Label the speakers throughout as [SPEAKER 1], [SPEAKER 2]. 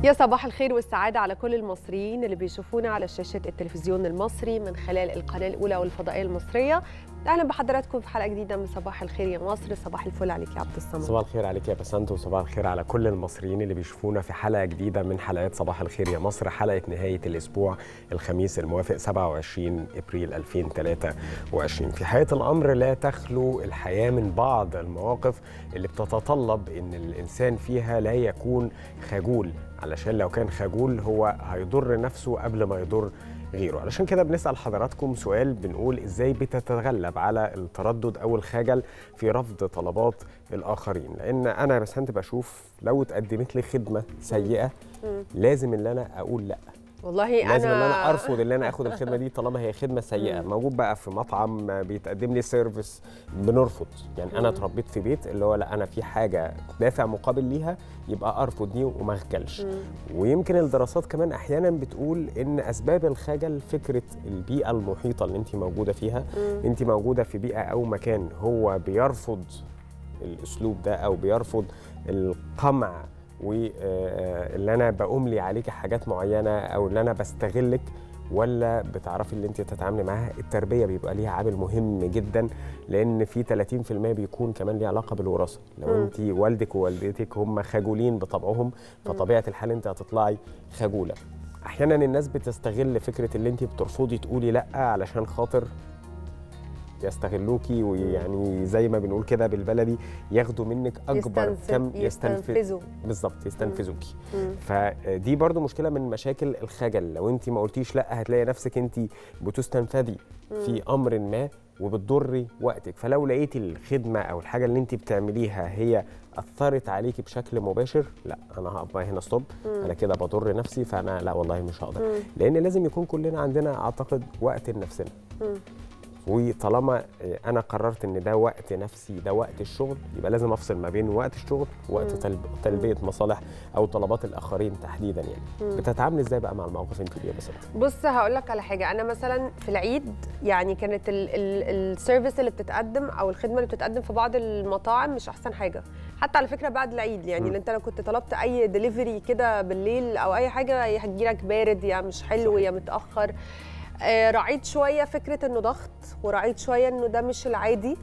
[SPEAKER 1] يا صباح الخير والسعادة على كل المصريين اللي بيشوفونا على شاشة التلفزيون المصري من خلال القناة الأولى والفضائية المصرية أهلا بحضراتكم في حلقة جديدة من صباح الخير يا مصر صباح الفل عليك يا عبد الصمد
[SPEAKER 2] صباح الخير عليك يا بسنت وصباح الخير على كل المصريين اللي بيشوفونا في حلقة جديدة من حلقات صباح الخير يا مصر حلقة نهاية الأسبوع الخميس الموافق 27 إبريل 2023 في حياة الأمر لا تخلو الحياة من بعض المواقف اللي بتتطلب إن الإنسان فيها لا يكون خجول علشان لو كان خجول هو هيضر نفسه قبل ما يضر غيره علشان كده بنسأل حضراتكم سؤال بنقول ازاي بتتغلب على التردد او الخجل في رفض طلبات الاخرين لان انا بس انت بشوف لو اتقدمت لي خدمه سيئه لازم ان انا اقول لا
[SPEAKER 1] والله
[SPEAKER 2] لازم
[SPEAKER 1] أنا
[SPEAKER 2] ان انا ارفض ان انا اخد الخدمه دي طالما هي خدمه سيئه موجود بقى في مطعم بيتقدم لي سيرفيس بنرفض يعني انا اتربيت في بيت اللي هو لا انا في حاجه دافع مقابل ليها يبقى ارفض دي وما اخجلش ويمكن الدراسات كمان احيانا بتقول ان اسباب الخجل فكره البيئه المحيطه اللي انت موجوده فيها انت موجوده في بيئه او مكان هو بيرفض الاسلوب ده او بيرفض القمع واللي انا بأملي عليك حاجات معينه او اللي انا بستغلك ولا بتعرفي اللي انت تتعاملي معاها التربيه بيبقى ليها عامل مهم جدا لان في 30% بيكون كمان ليه علاقه بالوراثه لو انت والدك ووالدتك هم خجولين بطبعهم فطبيعه الحال انت هتطلعي خجوله احيانا الناس بتستغل فكره اللي انت بترفضي تقولي لا علشان خاطر يستغلوكي ويعني زي ما بنقول كده بالبلدي ياخدوا منك اكبر
[SPEAKER 1] يستنفذ-
[SPEAKER 2] كم
[SPEAKER 1] يستنفذوا.
[SPEAKER 2] بالظبط يستنفذوكي فدي برضو مشكله من مشاكل الخجل لو انت ما قلتيش لا هتلاقي نفسك انت بتستنفذي في امر ما وبتضري وقتك فلو لقيتي الخدمه او الحاجه اللي انت بتعمليها هي اثرت عليكي بشكل مباشر لا انا هقف بقى هنا ستوب انا كده بضر نفسي فانا لا والله مش هقدر لان لازم يكون كلنا عندنا اعتقد وقت لنفسنا وطالما انا قررت ان ده وقت نفسي ده وقت الشغل يبقى لازم افصل ما بين وقت الشغل ووقت تلب... تلبيه مصالح او طلبات الاخرين تحديدا يعني بتتعاملي ازاي بقى مع المواقف انت دي يا بسنت
[SPEAKER 1] بص هقول لك على حاجه انا مثلا في العيد يعني كانت ال- ال- السيرفيس اللي بتتقدم او الخدمه اللي بتتقدم في بعض المطاعم مش احسن حاجه حتى على فكره بعد العيد يعني اللي انت لو كنت طلبت اي دليفري كده بالليل او اي حاجه يا هتجيلك بارد يا مش حلو يا متاخر آه، راعيت شويه فكره انه ضغط وراعيت شويه انه ده مش العادي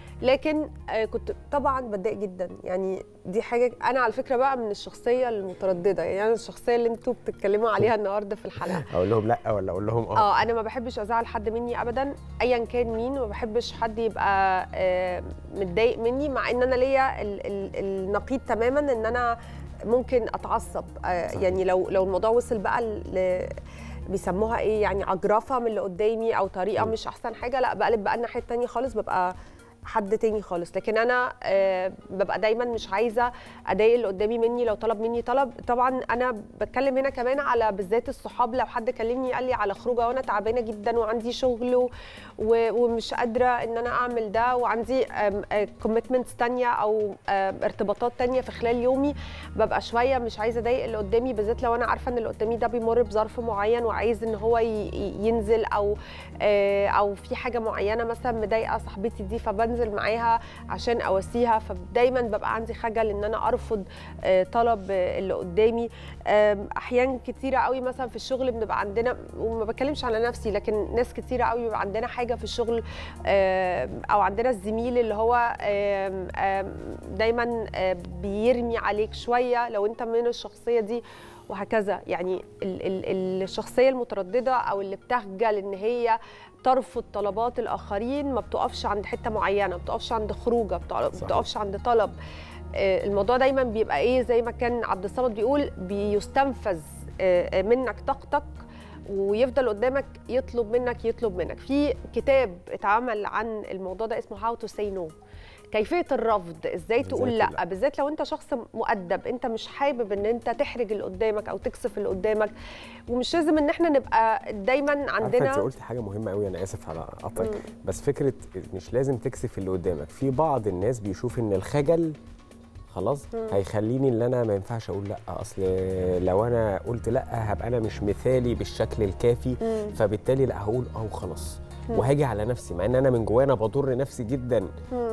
[SPEAKER 1] لكن آه، كنت طبعا بتضايق جدا يعني دي حاجه انا على فكره بقى من الشخصيه المتردده يعني انا الشخصيه اللي انتوا بتتكلموا عليها النهارده في الحلقه
[SPEAKER 2] اقول لهم لا ولا اقول لهم اه
[SPEAKER 1] اه انا ما بحبش ازعل حد مني ابدا ايا كان مين ما بحبش حد يبقى آه، متضايق مني مع ان انا ليا ال- ال- النقيض تماما ان انا ممكن اتعصب آه،
[SPEAKER 2] صحيح.
[SPEAKER 1] يعني لو لو الموضوع وصل بقى ل بيسموها ايه يعني عجرفه من اللي قدامي او طريقه
[SPEAKER 2] م.
[SPEAKER 1] مش احسن حاجه لا بقلب بقى الناحيه التانيه خالص ببقى حد تاني خالص لكن انا آه، ببقى دايما مش عايزه اضايق اللي قدامي مني لو طلب مني طلب طبعا انا بتكلم هنا كمان على بالذات الصحاب لو حد كلمني قال لي على خروجه وانا تعبانه جدا وعندي شغل و- و- ومش قادره ان انا اعمل ده وعندي كوميتمنتس تانية او آم، ارتباطات تانية في خلال يومي ببقى شويه مش عايزه اضايق اللي قدامي بالذات لو انا عارفه ان اللي قدامي ده بيمر بظرف معين وعايز ان هو ي- ي- ينزل او آه، او في حاجه معينه مثلا مضايقه صاحبتي دي فبنزل معاها عشان اواسيها فدايما ببقى عندي خجل ان انا ارفض آه، طلب آه، اللي قدامي آم، احيان كتيره قوي مثلا في الشغل بنبقى عندنا وما بتكلمش على نفسي لكن ناس كتيره قوي بيبقى عندنا حاجه في الشغل آم، او عندنا الزميل اللي هو آم، آم، دايما آه، بيرمي عليك شويه لو انت من الشخصيه دي وهكذا يعني ال ال الشخصيه المتردده او اللي بتخجل ان هي ترفض طلبات الاخرين ما بتقفش عند حته معينه ما بتقفش عند خروجه ما
[SPEAKER 2] صحيح.
[SPEAKER 1] بتقفش عند طلب آه، الموضوع دايما بيبقى ايه زي ما كان عبد الصمد بيقول بيستنفذ آه، آه، منك طاقتك ويفضل قدامك يطلب منك يطلب منك في كتاب اتعمل عن الموضوع ده اسمه هاو تو سي نو كيفيه الرفض ازاي تقول
[SPEAKER 2] تقول
[SPEAKER 1] لا
[SPEAKER 2] لأ.
[SPEAKER 1] بالذات لو انت شخص مؤدب انت مش حابب ان انت تحرج اللي قدامك او تكسف اللي قدامك ومش لازم ان احنا نبقى دايما
[SPEAKER 2] عارفه انت
[SPEAKER 1] عندنا
[SPEAKER 2] قلتي حاجه مهمه قوي انا اسف على قطعك
[SPEAKER 1] مم.
[SPEAKER 2] بس فكره مش لازم تكسف اللي قدامك في بعض الناس بيشوف ان الخجل خلاص هيخليني ان انا ما ينفعش اقول لا اصل لو انا قلت لا هبقى انا مش مثالي بالشكل الكافي
[SPEAKER 1] مم.
[SPEAKER 2] فبالتالي لا هقول اه وخلاص وهاجي على نفسي مع ان انا من جوايا انا بضر نفسي جدا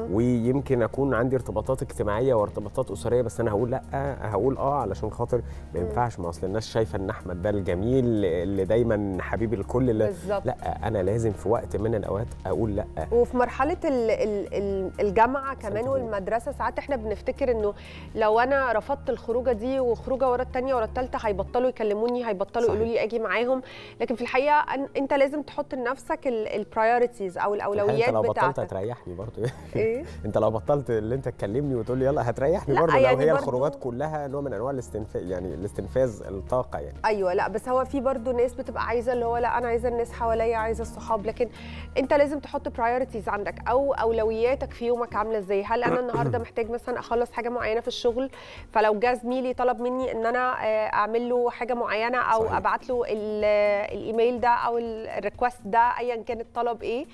[SPEAKER 2] ويمكن اكون عندي ارتباطات اجتماعيه وارتباطات اسريه بس انا هقول لا هقول اه علشان خاطر ما ينفعش ما اصل الناس شايفه ان احمد ده الجميل اللي دايما حبيب الكل اللي
[SPEAKER 1] بالظبط.
[SPEAKER 2] لا انا لازم في وقت من الاوقات اقول لا
[SPEAKER 1] وفي مرحله ال- ال- ال- الجامعه كمان
[SPEAKER 2] سنتين.
[SPEAKER 1] والمدرسه ساعات احنا بنفتكر انه لو انا رفضت الخروجه دي وخروجه ورا الثانيه ورا الثالثه هيبطلوا يكلموني هيبطلوا
[SPEAKER 2] صحيح.
[SPEAKER 1] يقولوا لي اجي معاهم لكن في الحقيقه أن- انت لازم تحط لنفسك البرايورتيز او
[SPEAKER 2] الحقيقة
[SPEAKER 1] الاولويات
[SPEAKER 2] انت لو بطلت
[SPEAKER 1] بتاعتك
[SPEAKER 2] هتريحني برضه
[SPEAKER 1] ايه
[SPEAKER 2] انت لو بطلت اللي انت تكلمني وتقول لي يلا هتريحني
[SPEAKER 1] لا،
[SPEAKER 2] برضه لو
[SPEAKER 1] يعني
[SPEAKER 2] هي
[SPEAKER 1] برضه-
[SPEAKER 2] الخروجات كلها نوع من انواع الاستنفاذ يعني الاستنفاذ الطاقه يعني
[SPEAKER 1] ايوه لا بس هو في برضه ناس بتبقى عايزه اللي هو لا انا عايزه الناس حواليا عايزه الصحاب لكن انت لازم تحط برايورتيز عندك او اولوياتك في يومك عامله ازاي هل انا النهارده محتاج مثلا اخلص حاجه معينه في الشغل فلو جه زميلي طلب مني ان انا آه، اعمل له حاجه معينه او
[SPEAKER 2] صحيح.
[SPEAKER 1] ابعت له ال- الايميل ده او الريكوست ده ايا كان الطلب ايه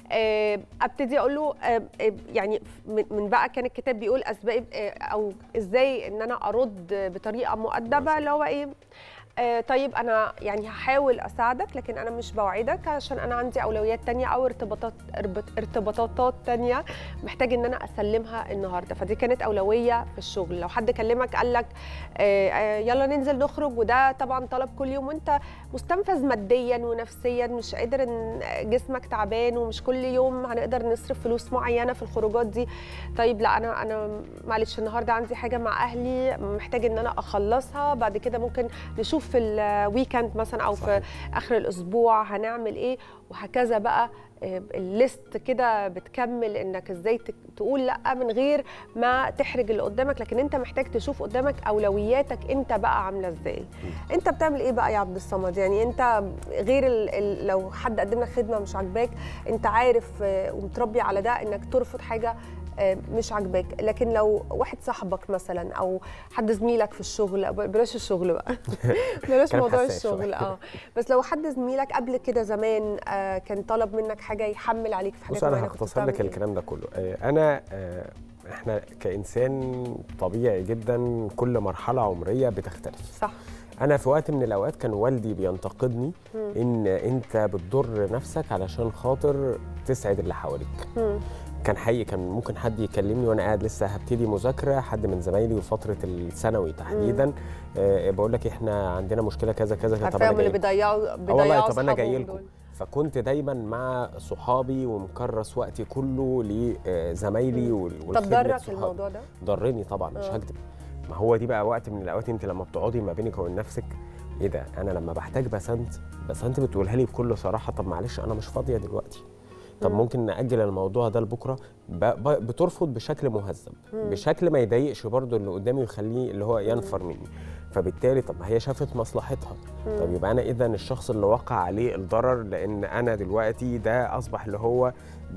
[SPEAKER 1] آه، ابتدي اقول له آه، آه، يعني من من بقى كان الكتاب بيقول اسباب آه، او ازاي ان انا ارد بطريقه مؤدبه اللي هو ايه آه، طيب انا يعني هحاول اساعدك لكن انا مش بوعدك عشان انا عندي اولويات تانية او ارتباطات اربط- ارتباطات تانية محتاج ان انا اسلمها النهارده فدي كانت اولويه في الشغل لو حد كلمك قال لك آه، آه، يلا ننزل نخرج وده طبعا طلب كل يوم وانت مستنفذ ماديا ونفسيا مش قادر ان جسمك تعبان ومش كل يوم هنقدر نصرف فلوس معينه في الخروجات دي طيب لا انا انا معلش النهارده عندي حاجه مع اهلي محتاج ان انا اخلصها بعد كده ممكن نشوف في الويكند مثلا او في
[SPEAKER 2] صحيح.
[SPEAKER 1] اخر الاسبوع هنعمل ايه وهكذا بقى آه، الليست كده بتكمل انك ازاي تك- تقول لا من غير ما تحرج اللي قدامك لكن انت محتاج تشوف قدامك اولوياتك انت بقى عامله ازاي انت بتعمل ايه بقى يا عبد الصمد يعني انت غير ال ال لو حد قدم لك خدمه مش عاجباك انت عارف آه، ومتربي على ده انك ترفض حاجه آه، مش عاجباك لكن لو واحد صاحبك مثلا او حد زميلك في الشغل بلاش الشغل بقى بلاش
[SPEAKER 2] كلام
[SPEAKER 1] موضوع
[SPEAKER 2] حساس شوية.
[SPEAKER 1] الشغل اه بس لو حد زميلك قبل كده زمان آه، كان طلب منك حاجه يحمل عليك في حاجات
[SPEAKER 2] بص انا
[SPEAKER 1] معينة، كنت
[SPEAKER 2] هختصر لك
[SPEAKER 1] بتعمل إيه؟
[SPEAKER 2] الكلام ده كله آه، انا آه، احنا كانسان طبيعي جدا كل مرحله عمريه بتختلف
[SPEAKER 1] صح
[SPEAKER 2] انا في وقت من الاوقات كان والدي بينتقدني ان انت بتضر نفسك علشان خاطر تسعد اللي حواليك
[SPEAKER 1] مم.
[SPEAKER 2] كان حقيقي كان ممكن حد يكلمني وانا قاعد لسه هبتدي مذاكره حد من زمايلي في فتره الثانوي تحديدا آه بقول لك احنا عندنا مشكله كذا كذا كذا طب
[SPEAKER 1] عارفاهم
[SPEAKER 2] انا
[SPEAKER 1] اللي
[SPEAKER 2] جاي لكم.
[SPEAKER 1] بيضيعوا
[SPEAKER 2] اه
[SPEAKER 1] بيضيعوا
[SPEAKER 2] والله طب انا جاي
[SPEAKER 1] أصحابهم
[SPEAKER 2] لكم
[SPEAKER 1] دول.
[SPEAKER 2] فكنت دايما مع صحابي ومكرس وقتي كله لزمايلي وال-
[SPEAKER 1] طب
[SPEAKER 2] والخدمة
[SPEAKER 1] ضرك
[SPEAKER 2] صحابي.
[SPEAKER 1] الموضوع ده
[SPEAKER 2] ضرني طبعا مش
[SPEAKER 1] آه.
[SPEAKER 2] هكدب ما هو دي بقى وقت من الاوقات انت لما بتقعدي ما بينك وبين نفسك ايه ده انا لما بحتاج بسنت بسنت بتقولها لي بكل صراحه طب معلش انا مش فاضيه دلوقتي طب
[SPEAKER 1] مم.
[SPEAKER 2] ممكن ناجل الموضوع ده لبكره ب... ب... بترفض بشكل مهذب
[SPEAKER 1] مم.
[SPEAKER 2] بشكل ما يضايقش برضو اللي قدامي ويخليه اللي هو ينفر مني فبالتالي طب ما هي شافت مصلحتها طب يبقى انا اذا الشخص اللي وقع عليه الضرر لان انا دلوقتي ده اصبح اللي هو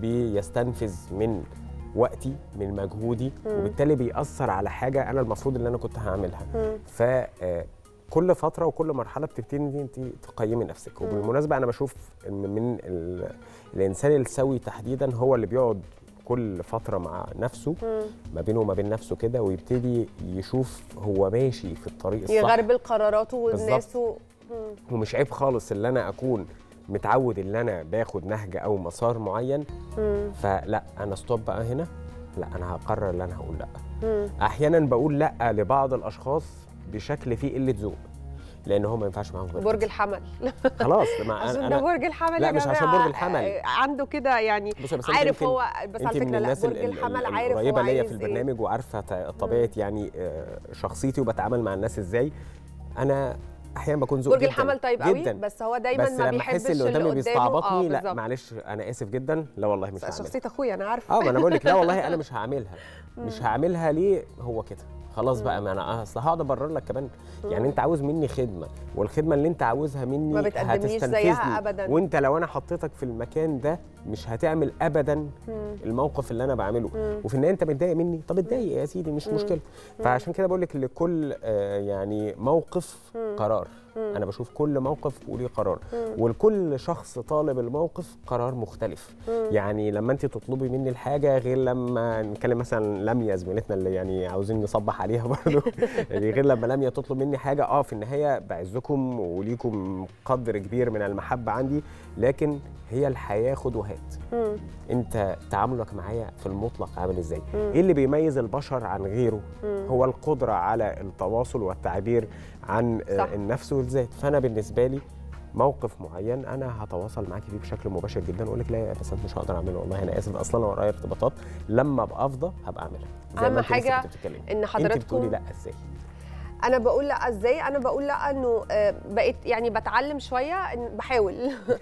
[SPEAKER 2] بيستنفذ من وقتي من مجهودي
[SPEAKER 1] مم.
[SPEAKER 2] وبالتالي بيأثر على حاجه انا المفروض اللي انا كنت هعملها
[SPEAKER 1] مم.
[SPEAKER 2] ف آه، كل فتره وكل مرحله بتبتدي إن انت تقيمي نفسك
[SPEAKER 1] مم.
[SPEAKER 2] وبالمناسبه انا بشوف ان من ال... الانسان السوي تحديدا هو اللي بيقعد كل فتره مع نفسه
[SPEAKER 1] مم.
[SPEAKER 2] ما بينه وما بين نفسه كده ويبتدي يشوف هو ماشي في الطريق الصح
[SPEAKER 1] يغربل قراراته والناس و... مم.
[SPEAKER 2] ومش عيب خالص ان انا اكون متعود ان انا باخد نهج او مسار معين
[SPEAKER 1] مم.
[SPEAKER 2] فلا انا ستوب بقى هنا لا انا هقرر ان انا هقول لا
[SPEAKER 1] مم.
[SPEAKER 2] احيانا بقول لا لبعض الاشخاص بشكل فيه قله ذوق لان هو ما ينفعش معاهم غير
[SPEAKER 1] برج
[SPEAKER 2] كده.
[SPEAKER 1] الحمل
[SPEAKER 2] خلاص ما
[SPEAKER 1] عشان
[SPEAKER 2] أنا-
[SPEAKER 1] ده
[SPEAKER 2] أنا-
[SPEAKER 1] برج الحمل
[SPEAKER 2] لا،
[SPEAKER 1] يا
[SPEAKER 2] مش
[SPEAKER 1] جماعة.
[SPEAKER 2] عشان برج الحمل.
[SPEAKER 1] آه، عنده كده يعني
[SPEAKER 2] بصي بس أنت
[SPEAKER 1] عارف
[SPEAKER 2] يمكن-
[SPEAKER 1] هو بس
[SPEAKER 2] انت
[SPEAKER 1] على
[SPEAKER 2] من
[SPEAKER 1] فكره لا
[SPEAKER 2] الناس
[SPEAKER 1] برج
[SPEAKER 2] ال- ال-
[SPEAKER 1] الحمل عارف هو
[SPEAKER 2] القريبه ليا
[SPEAKER 1] عايز
[SPEAKER 2] في
[SPEAKER 1] إيه.
[SPEAKER 2] البرنامج وعارفه ط- طبيعه يعني آه، شخصيتي وبتعامل مع الناس ازاي انا احيانا بكون ذوق
[SPEAKER 1] برج
[SPEAKER 2] جدا
[SPEAKER 1] الحمل طيب قوي
[SPEAKER 2] جدا
[SPEAKER 1] بس هو دايما
[SPEAKER 2] بس
[SPEAKER 1] ما
[SPEAKER 2] لما
[SPEAKER 1] بيحبش
[SPEAKER 2] احس اللي قدامي
[SPEAKER 1] قدامه.
[SPEAKER 2] بيستعبطني
[SPEAKER 1] آه،
[SPEAKER 2] لا
[SPEAKER 1] بالظبط.
[SPEAKER 2] معلش انا اسف جدا لا والله مش هعملها
[SPEAKER 1] شخصيه اخويا انا عارفه
[SPEAKER 2] اه ما انا بقول لك لا والله انا مش هعملها مش هعملها ليه هو كده خلاص بقى ما انا اصل هقعد ابرر لك كمان يعني انت عاوز مني خدمه والخدمه اللي انت عاوزها مني
[SPEAKER 1] ما بتقدمليش
[SPEAKER 2] هتستنفذني.
[SPEAKER 1] زيها أبداً.
[SPEAKER 2] وانت لو انا حطيتك في المكان ده مش هتعمل ابدا
[SPEAKER 1] مم.
[SPEAKER 2] الموقف اللي انا بعمله
[SPEAKER 1] مم.
[SPEAKER 2] وفي النهايه انت متضايق مني طب اتضايق يا سيدي مش مشكله فعشان كده بقول لك لكل آه، يعني موقف
[SPEAKER 1] مم.
[SPEAKER 2] قرار
[SPEAKER 1] مم.
[SPEAKER 2] انا بشوف كل موقف وليه قرار
[SPEAKER 1] مم.
[SPEAKER 2] ولكل شخص طالب الموقف قرار مختلف
[SPEAKER 1] مم.
[SPEAKER 2] يعني لما انت تطلبي مني الحاجه غير لما نتكلم مثلا لميا زميلتنا اللي يعني عاوزين نصبح عليها برضه يعني غير لما لميا تطلب مني حاجه اه في النهايه بعزكم وليكم قدر كبير من المحبه عندي لكن هي الحياه خد وهات
[SPEAKER 1] مم.
[SPEAKER 2] انت تعاملك معايا في المطلق عامل ازاي
[SPEAKER 1] مم.
[SPEAKER 2] ايه اللي بيميز البشر عن غيره
[SPEAKER 1] مم.
[SPEAKER 2] هو القدره على التواصل والتعبير عن آه،
[SPEAKER 1] صح.
[SPEAKER 2] النفس والذات فانا بالنسبه لي موقف معين انا هتواصل معاكي فيه بشكل مباشر جدا واقول لك لا يا بس مش هقدر اعمله والله انا اسف اصلا انا ورايا ارتباطات لما ابقى افضى هبقى اعملها زي
[SPEAKER 1] أهم
[SPEAKER 2] ما انت لسه
[SPEAKER 1] حاجة
[SPEAKER 2] كنت بتتكلمي.
[SPEAKER 1] إن
[SPEAKER 2] انت
[SPEAKER 1] حضراتكم-
[SPEAKER 2] بتقولي لا ازاي
[SPEAKER 1] انا بقول لا ازاي انا بقول لا انه آه، بقيت يعني بتعلم شويه إن بحاول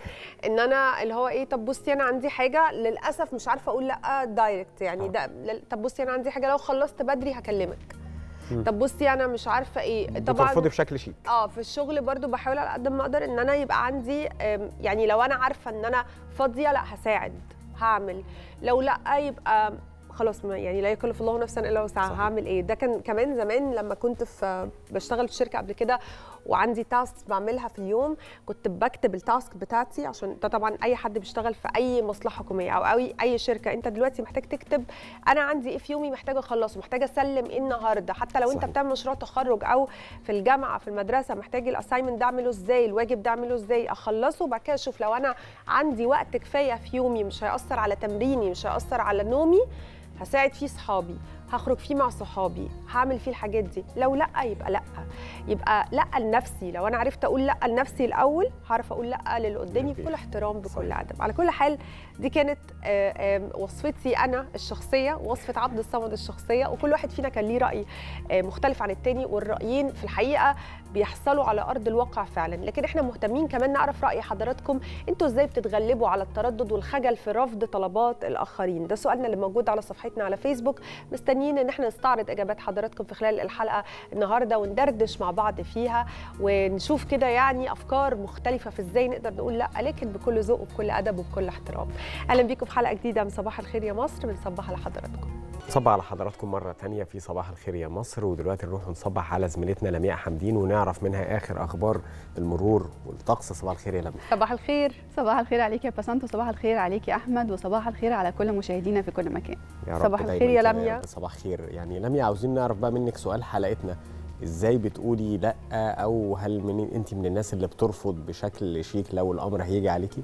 [SPEAKER 1] ان انا اللي هو ايه طب بصي انا عندي حاجه للاسف مش عارفه اقول لا دايركت يعني
[SPEAKER 2] آه.
[SPEAKER 1] ده لل- طب بصي انا عندي حاجه لو خلصت بدري هكلمك
[SPEAKER 2] مم.
[SPEAKER 1] طب بصي انا مش عارفه ايه
[SPEAKER 2] بترفضي
[SPEAKER 1] طبعا
[SPEAKER 2] بشكل شيك
[SPEAKER 1] اه في الشغل برضو بحاول على قد ما اقدر ان انا يبقى عندي آم، يعني لو انا عارفه ان انا فاضيه لا هساعد هعمل لو لا يبقى خلاص ما يعني لا يكلف الله نفسا الا وسعها
[SPEAKER 2] صحيح.
[SPEAKER 1] هعمل ايه ده كان كمان زمان لما كنت في بشتغل في شركه قبل كده وعندي تاسك بعملها في اليوم كنت بكتب التاسك بتاعتي عشان ده طبعا اي حد بيشتغل في اي مصلحه حكوميه او اي اي شركه انت دلوقتي محتاج تكتب انا عندي ايه في يومي محتاجه اخلصه محتاجه اسلم ايه النهارده حتى لو انت
[SPEAKER 2] صحيح.
[SPEAKER 1] بتعمل مشروع تخرج او في الجامعه في المدرسه محتاج الاساينمنت ده اعمله ازاي الواجب ده اعمله ازاي اخلصه وبعد كده اشوف لو انا عندي وقت كفايه في يومي مش هياثر على تمريني مش هياثر على نومي هساعد فيه صحابي هخرج فيه مع صحابي هعمل فيه الحاجات دي لو لا يبقى لا يبقى لا لنفسي لو انا عرفت اقول لا لنفسي الاول هعرف اقول لا للي قدامي بكل احترام بكل
[SPEAKER 2] صحيح.
[SPEAKER 1] ادب على كل حال دي كانت آه، آه، وصفتي انا الشخصيه وصفه عبد الصمد الشخصيه وكل واحد فينا كان ليه راي آه، مختلف عن التاني والرايين في الحقيقه بيحصلوا على ارض الواقع فعلا لكن احنا مهتمين كمان نعرف راي حضراتكم انتوا ازاي بتتغلبوا على التردد والخجل في رفض طلبات الاخرين ده سؤالنا اللي موجود على صفحتنا على فيسبوك مستنيين ان احنا نستعرض اجابات حضراتكم في خلال الحلقه النهارده وندردش مع بعض فيها ونشوف كده يعني افكار مختلفه في ازاي نقدر نقول لا لكن بكل ذوق وبكل ادب وبكل احترام اهلا بيكم في حلقه جديده من صباح الخير يا مصر بنصبح على حضراتكم
[SPEAKER 2] صبح على حضراتكم مرة تانية في صباح الخير يا مصر ودلوقتي نروح نصبح على زميلتنا لمياء حمدين ونعرف منها آخر أخبار المرور والطقس صباح الخير يا لمياء
[SPEAKER 1] صباح الخير
[SPEAKER 3] صباح الخير عليك يا بسنت وصباح الخير عليك يا احمد وصباح الخير على كل مشاهدينا في كل مكان
[SPEAKER 2] يا رب
[SPEAKER 1] صباح
[SPEAKER 2] دايماً
[SPEAKER 1] الخير يا
[SPEAKER 2] كده
[SPEAKER 1] لمياء.
[SPEAKER 2] رب. صباح خير يعني لمياء عاوزين نعرف بقى منك سؤال حلقتنا ازاي بتقولي لا او هل من انت من الناس اللي بترفض بشكل شيك لو الامر هيجي عليكي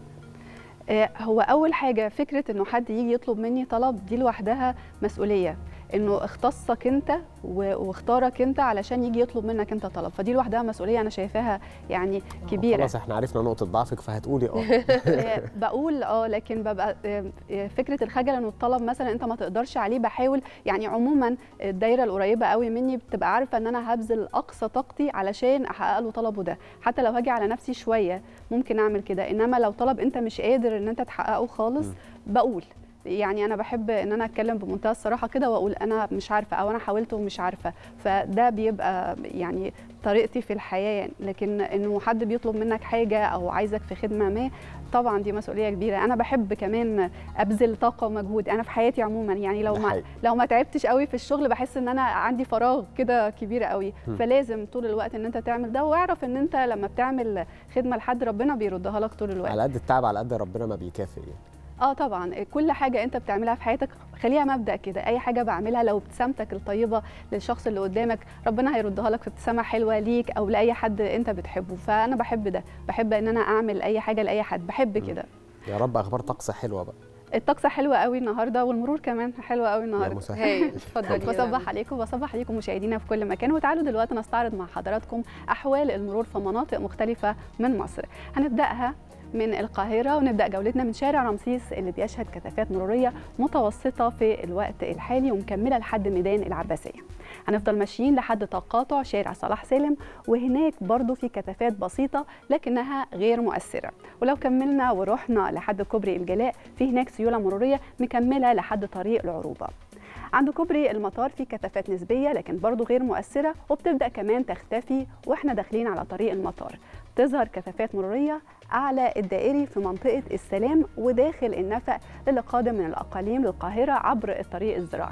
[SPEAKER 3] آه، هو اول حاجه فكره انه حد يجي يطلب مني طلب دي لوحدها مسؤوليه انه اختصك انت و- واختارك انت علشان يجي يطلب منك انت طلب فدي لوحدها مسؤوليه انا شايفاها يعني كبيره
[SPEAKER 2] خلاص احنا عرفنا نقطة ضعفك فهتقولي اه
[SPEAKER 3] آه، بقول اه لكن ببقى آه، آه، فكره الخجل انه الطلب مثلا انت ما تقدرش عليه بحاول يعني عموما الدايره القريبه قوي مني بتبقى عارفه ان انا هبذل اقصى طاقتي علشان احقق له طلبه ده حتى لو هاجي على نفسي شويه ممكن اعمل كده انما لو طلب انت مش قادر ان انت تحققه خالص
[SPEAKER 2] م.
[SPEAKER 3] بقول يعني انا بحب ان انا اتكلم بمنتهى الصراحه كده واقول انا مش عارفه او انا حاولت ومش عارفه فده بيبقى يعني طريقتي في الحياه يعني لكن انه حد بيطلب منك حاجه او عايزك في خدمه ما طبعا دي مسؤوليه كبيره انا بحب كمان ابذل طاقه ومجهود انا في حياتي عموما يعني لو
[SPEAKER 2] ده
[SPEAKER 3] ما
[SPEAKER 2] حقيقي.
[SPEAKER 3] لو ما تعبتش قوي في الشغل بحس ان انا عندي فراغ كده كبير قوي
[SPEAKER 2] م.
[SPEAKER 3] فلازم طول الوقت ان انت تعمل ده واعرف ان انت لما بتعمل خدمه لحد ربنا بيردها لك طول الوقت
[SPEAKER 2] على قد التعب على قد ربنا ما بيكافئ يعني
[SPEAKER 3] اه طبعا كل حاجه انت بتعملها في حياتك خليها مبدا كده اي حاجه بعملها لو ابتسامتك الطيبه للشخص اللي قدامك ربنا هيردها لك في ابتسامه حلوه ليك او لاي حد انت بتحبه فانا بحب ده بحب ان انا اعمل اي حاجه لاي حد بحب كده
[SPEAKER 2] يا رب اخبار طقس حلوه بقى
[SPEAKER 3] الطقس حلوه قوي النهارده والمرور كمان حلوه قوي
[SPEAKER 2] يا
[SPEAKER 3] النهارده
[SPEAKER 2] مسهل
[SPEAKER 1] هاي اتفضلي يا
[SPEAKER 3] بصبح
[SPEAKER 1] لمياء.
[SPEAKER 3] عليكم وبصبح عليكم مشاهدينا في كل مكان وتعالوا دلوقتي نستعرض مع حضراتكم احوال المرور في مناطق مختلفه من مصر هنبداها من القاهرة ونبدأ جولتنا من شارع رمسيس اللي بيشهد كثافات مرورية متوسطة في الوقت الحالي ومكملة لحد ميدان العباسية هنفضل ماشيين لحد تقاطع شارع صلاح سالم وهناك برضو في كثافات بسيطة لكنها غير مؤثرة ولو كملنا ورحنا لحد كوبري الجلاء في هناك سيولة مرورية مكملة لحد طريق العروبة عند كوبري المطار في كثافات نسبية لكن برضو غير مؤثرة وبتبدأ كمان تختفي واحنا داخلين على طريق المطار تظهر كثافات مرورية أعلى الدائري في منطقة السلام وداخل النفق للي قادم من الأقاليم للقاهرة عبر الطريق الزراعي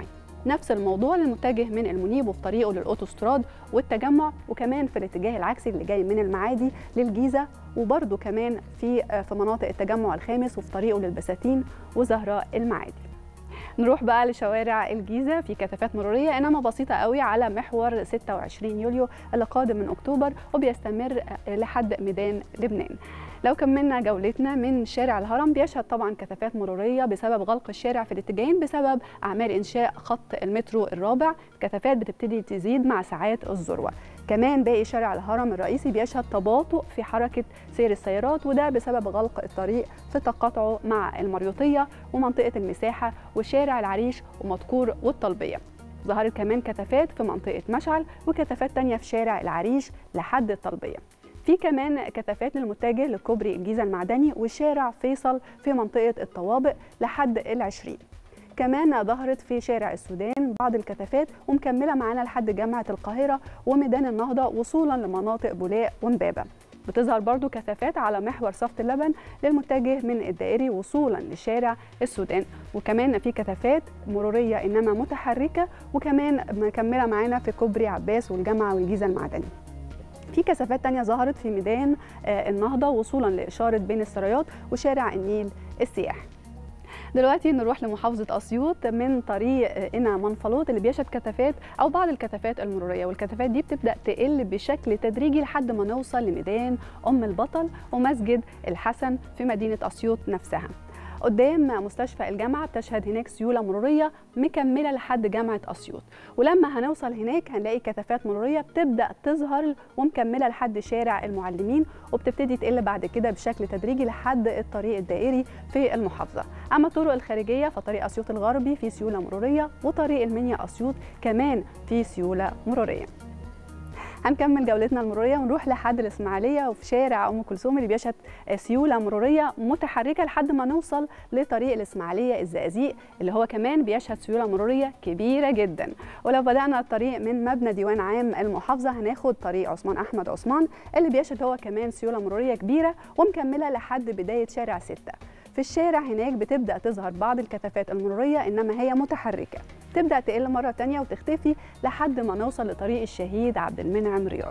[SPEAKER 3] نفس الموضوع للمتجه من المنيب وفي طريقه للاوتوستراد والتجمع وكمان في الاتجاه العكسي اللي جاي من المعادي للجيزه وبرده كمان في في مناطق التجمع الخامس وفي طريقه للبساتين وزهراء المعادي نروح بقى لشوارع الجيزه في كثافات مروريه انما بسيطه قوي على محور 26 يوليو اللي قادم من اكتوبر وبيستمر لحد ميدان لبنان لو كملنا جولتنا من شارع الهرم بيشهد طبعا كثافات مروريه بسبب غلق الشارع في الاتجاهين بسبب اعمال انشاء خط المترو الرابع كثافات بتبتدي تزيد مع ساعات الذروه كمان باقي شارع الهرم الرئيسي بيشهد تباطؤ في حركه سير السيارات وده بسبب غلق الطريق في تقاطعه مع المريوطيه ومنطقه المساحه وشارع العريش ومدكور والطلبيه ظهرت كمان كثافات في منطقه مشعل وكثافات تانية في شارع العريش لحد الطلبيه في كمان كثافات للمتجه لكوبري الجيزه المعدني وشارع فيصل في منطقه الطوابق لحد العشرين كمان ظهرت في شارع السودان بعض الكثافات ومكمله معانا لحد جامعه القاهره وميدان النهضه وصولا لمناطق بولاق ومبابه بتظهر برضو كثافات على محور صفت اللبن للمتجه من الدائري وصولا لشارع السودان وكمان في كثافات مروريه انما متحركه وكمان مكمله معانا في كوبري عباس والجامعه والجيزه المعدني في كثافات تانية ظهرت في ميدان النهضة وصولا لإشارة بين السرايات وشارع النيل السياحي دلوقتي نروح لمحافظة أسيوط من طريق إنا منفلوط اللي بيشهد كثافات أو بعض الكثافات المرورية والكثافات دي بتبدأ تقل بشكل تدريجي لحد ما نوصل لميدان أم البطل ومسجد الحسن في مدينة أسيوط نفسها قدام مستشفى الجامعة بتشهد هناك سيولة مرورية مكملة لحد جامعة أسيوط ولما هنوصل هناك هنلاقي كثافات مرورية بتبدأ تظهر ومكملة لحد شارع المعلمين وبتبتدي تقل بعد كده بشكل تدريجي لحد الطريق الدائري في المحافظة أما الطرق الخارجية فطريق أسيوط الغربي في سيولة مرورية وطريق المنيا أسيوط كمان في سيولة مرورية هنكمل جولتنا المروريه ونروح لحد الاسماعيليه وفي شارع ام كلثوم اللي بيشهد سيوله مروريه متحركه لحد ما نوصل لطريق الاسماعيليه الزقازيق اللي هو كمان بيشهد سيوله مروريه كبيره جدا ولو بدانا الطريق من مبنى ديوان عام المحافظه هناخد طريق عثمان احمد عثمان اللي بيشهد هو كمان سيوله مروريه كبيره ومكمله لحد بدايه شارع 6 في الشارع هناك بتبدا تظهر بعض الكثافات المروريه انما هي متحركه تبدا تقل مره تانية وتختفي لحد ما نوصل لطريق الشهيد عبد المنعم رياض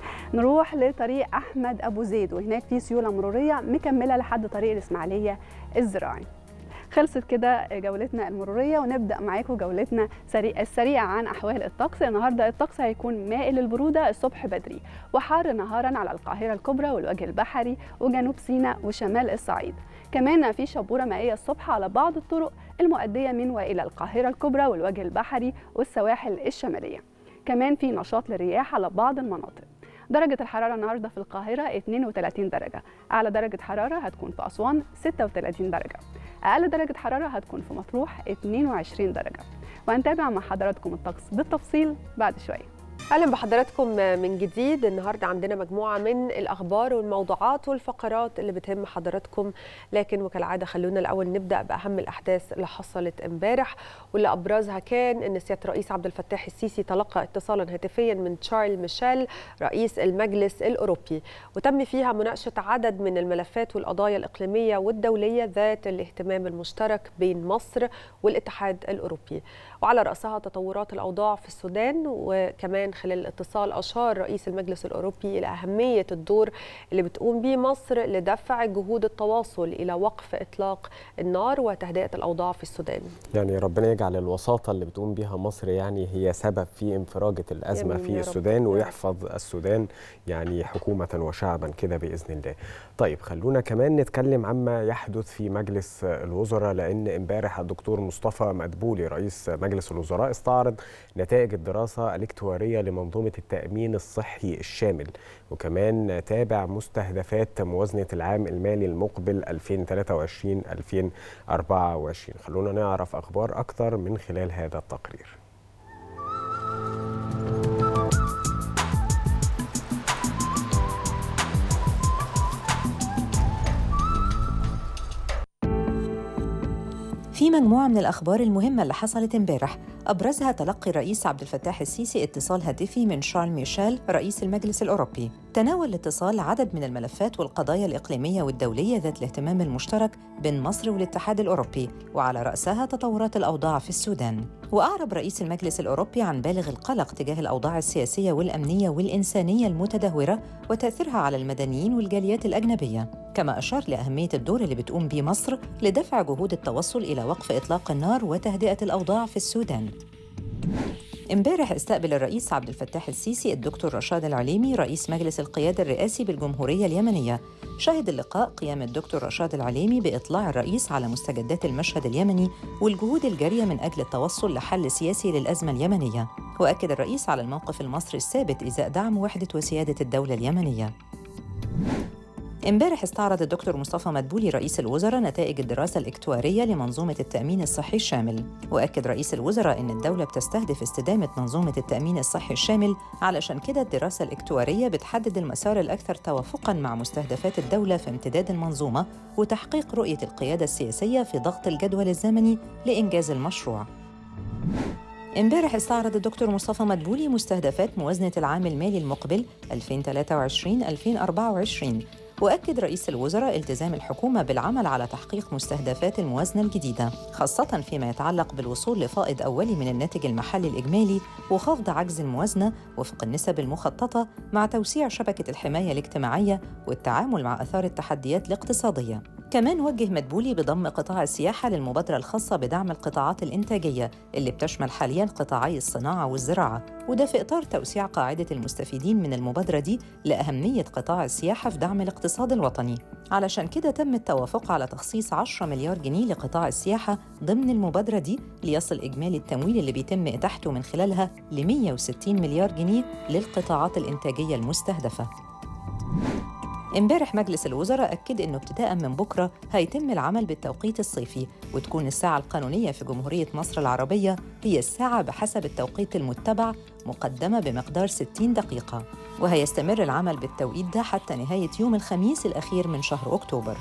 [SPEAKER 3] نروح لطريق احمد ابو زيد وهناك في سيوله مروريه مكمله لحد طريق الاسماعيليه الزراعي خلصت كده جولتنا المروريه ونبدا معاكم جولتنا سريع السريعه عن احوال الطقس النهارده الطقس هيكون مائل للبروده الصبح بدري وحار نهارا على القاهره الكبرى والوجه البحري وجنوب سيناء وشمال الصعيد كمان في شبوره مائيه الصبح على بعض الطرق المؤديه من والى القاهره الكبرى والوجه البحري والسواحل الشماليه كمان في نشاط للرياح على بعض المناطق درجة الحرارة النهاردة في القاهرة 32 درجة أعلى درجة حرارة هتكون في أسوان 36 درجة أقل درجة حرارة هتكون في مطروح 22 درجة وهنتابع مع حضراتكم الطقس بالتفصيل بعد شوية
[SPEAKER 1] اهلا بحضراتكم من جديد النهارده عندنا مجموعه من الاخبار والموضوعات والفقرات اللي بتهم حضراتكم لكن وكالعاده خلونا الاول نبدا باهم الاحداث اللي حصلت امبارح واللي ابرزها كان ان سياده الرئيس عبد الفتاح السيسي تلقى اتصالا هاتفيا من تشارل ميشيل رئيس المجلس الاوروبي وتم فيها مناقشه عدد من الملفات والقضايا الاقليميه والدوليه ذات الاهتمام المشترك بين مصر والاتحاد الاوروبي وعلى راسها تطورات الاوضاع في السودان وكمان خلال الاتصال أشار رئيس المجلس الأوروبي إلى أهمية الدور اللي بتقوم به مصر لدفع جهود التواصل إلى وقف إطلاق النار وتهدئة الأوضاع في السودان
[SPEAKER 2] يعني ربنا يجعل الوساطة اللي بتقوم بها مصر يعني هي سبب في انفراجة الأزمة
[SPEAKER 1] يمين
[SPEAKER 2] في
[SPEAKER 1] يا رب.
[SPEAKER 2] السودان ويحفظ السودان يعني حكومة وشعبا كده بإذن الله طيب خلونا كمان نتكلم عما يحدث في مجلس الوزراء لأن امبارح الدكتور مصطفى مدبولي رئيس مجلس الوزراء استعرض نتائج الدراسة الاكتوارية لمنظومة التأمين الصحي الشامل وكمان تابع مستهدفات موازنة العام المالي المقبل 2023-2024 خلونا نعرف أخبار أكثر من خلال هذا التقرير
[SPEAKER 4] في في مجموعة من الأخبار المهمة اللي حصلت امبارح أبرزها تلقي الرئيس عبد الفتاح السيسي اتصال هاتفي من شارل ميشيل رئيس المجلس الأوروبي تناول الاتصال عدد من الملفات والقضايا الإقليمية والدولية ذات الاهتمام المشترك بين مصر والاتحاد الأوروبي وعلى رأسها تطورات الأوضاع في السودان وأعرب رئيس المجلس الأوروبي عن بالغ القلق تجاه الأوضاع السياسية والأمنية والإنسانية المتدهورة وتأثيرها على المدنيين والجاليات الأجنبية كما أشار لأهمية الدور اللي بتقوم به مصر لدفع جهود التوصل إلى وقف إطلاق النار وتهدئة الأوضاع في السودان امبارح استقبل الرئيس عبد الفتاح السيسي الدكتور رشاد العليمي رئيس مجلس القيادة الرئاسي بالجمهورية اليمنية شهد اللقاء قيام الدكتور رشاد العليمي بإطلاع الرئيس على مستجدات المشهد اليمني والجهود الجارية من أجل التوصل لحل سياسي للأزمة اليمنية وأكد الرئيس على الموقف المصري الثابت إزاء دعم وحدة وسيادة الدولة اليمنية امبارح استعرض الدكتور مصطفى مدبولي رئيس الوزراء نتائج الدراسة الإكتوارية لمنظومة التأمين الصحي الشامل وأكد رئيس الوزراء أن الدولة بتستهدف استدامة منظومة التأمين الصحي الشامل علشان كده الدراسة الإكتوارية بتحدد المسار الأكثر توافقاً مع مستهدفات الدولة في امتداد المنظومة وتحقيق رؤية القيادة السياسية في ضغط الجدول الزمني لإنجاز المشروع امبارح استعرض الدكتور مصطفى مدبولي مستهدفات موازنة العام المالي المقبل 2023-2024 وأكد رئيس الوزراء التزام الحكومة بالعمل على تحقيق مستهدفات الموازنة الجديدة خاصة فيما يتعلق بالوصول لفائض أولي من الناتج المحلي الإجمالي وخفض عجز الموازنة وفق النسب المخططة مع توسيع شبكة الحماية الاجتماعية والتعامل مع أثار التحديات الاقتصادية كمان وجه مدبولي بضم قطاع السياحة للمبادرة الخاصة بدعم القطاعات الإنتاجية اللي بتشمل حالياً قطاعي الصناعة والزراعة وده في إطار توسيع قاعدة المستفيدين من المبادرة دي لأهمية قطاع السياحة في دعم الاقتصاد الوطني علشان كده تم التوافق على تخصيص 10 مليار جنيه لقطاع السياحة ضمن المبادرة دي ليصل إجمالي التمويل اللي بيتم إتاحته من خلالها ل 160 مليار جنيه للقطاعات الإنتاجية المستهدفة امبارح مجلس الوزراء أكد أنه ابتداء من بكرة هيتم العمل بالتوقيت الصيفي وتكون الساعة القانونية في جمهورية مصر العربية هي الساعة بحسب التوقيت المتبع مقدمة بمقدار 60 دقيقة وهيستمر العمل بالتوقيت ده حتى نهاية يوم الخميس الأخير من شهر أكتوبر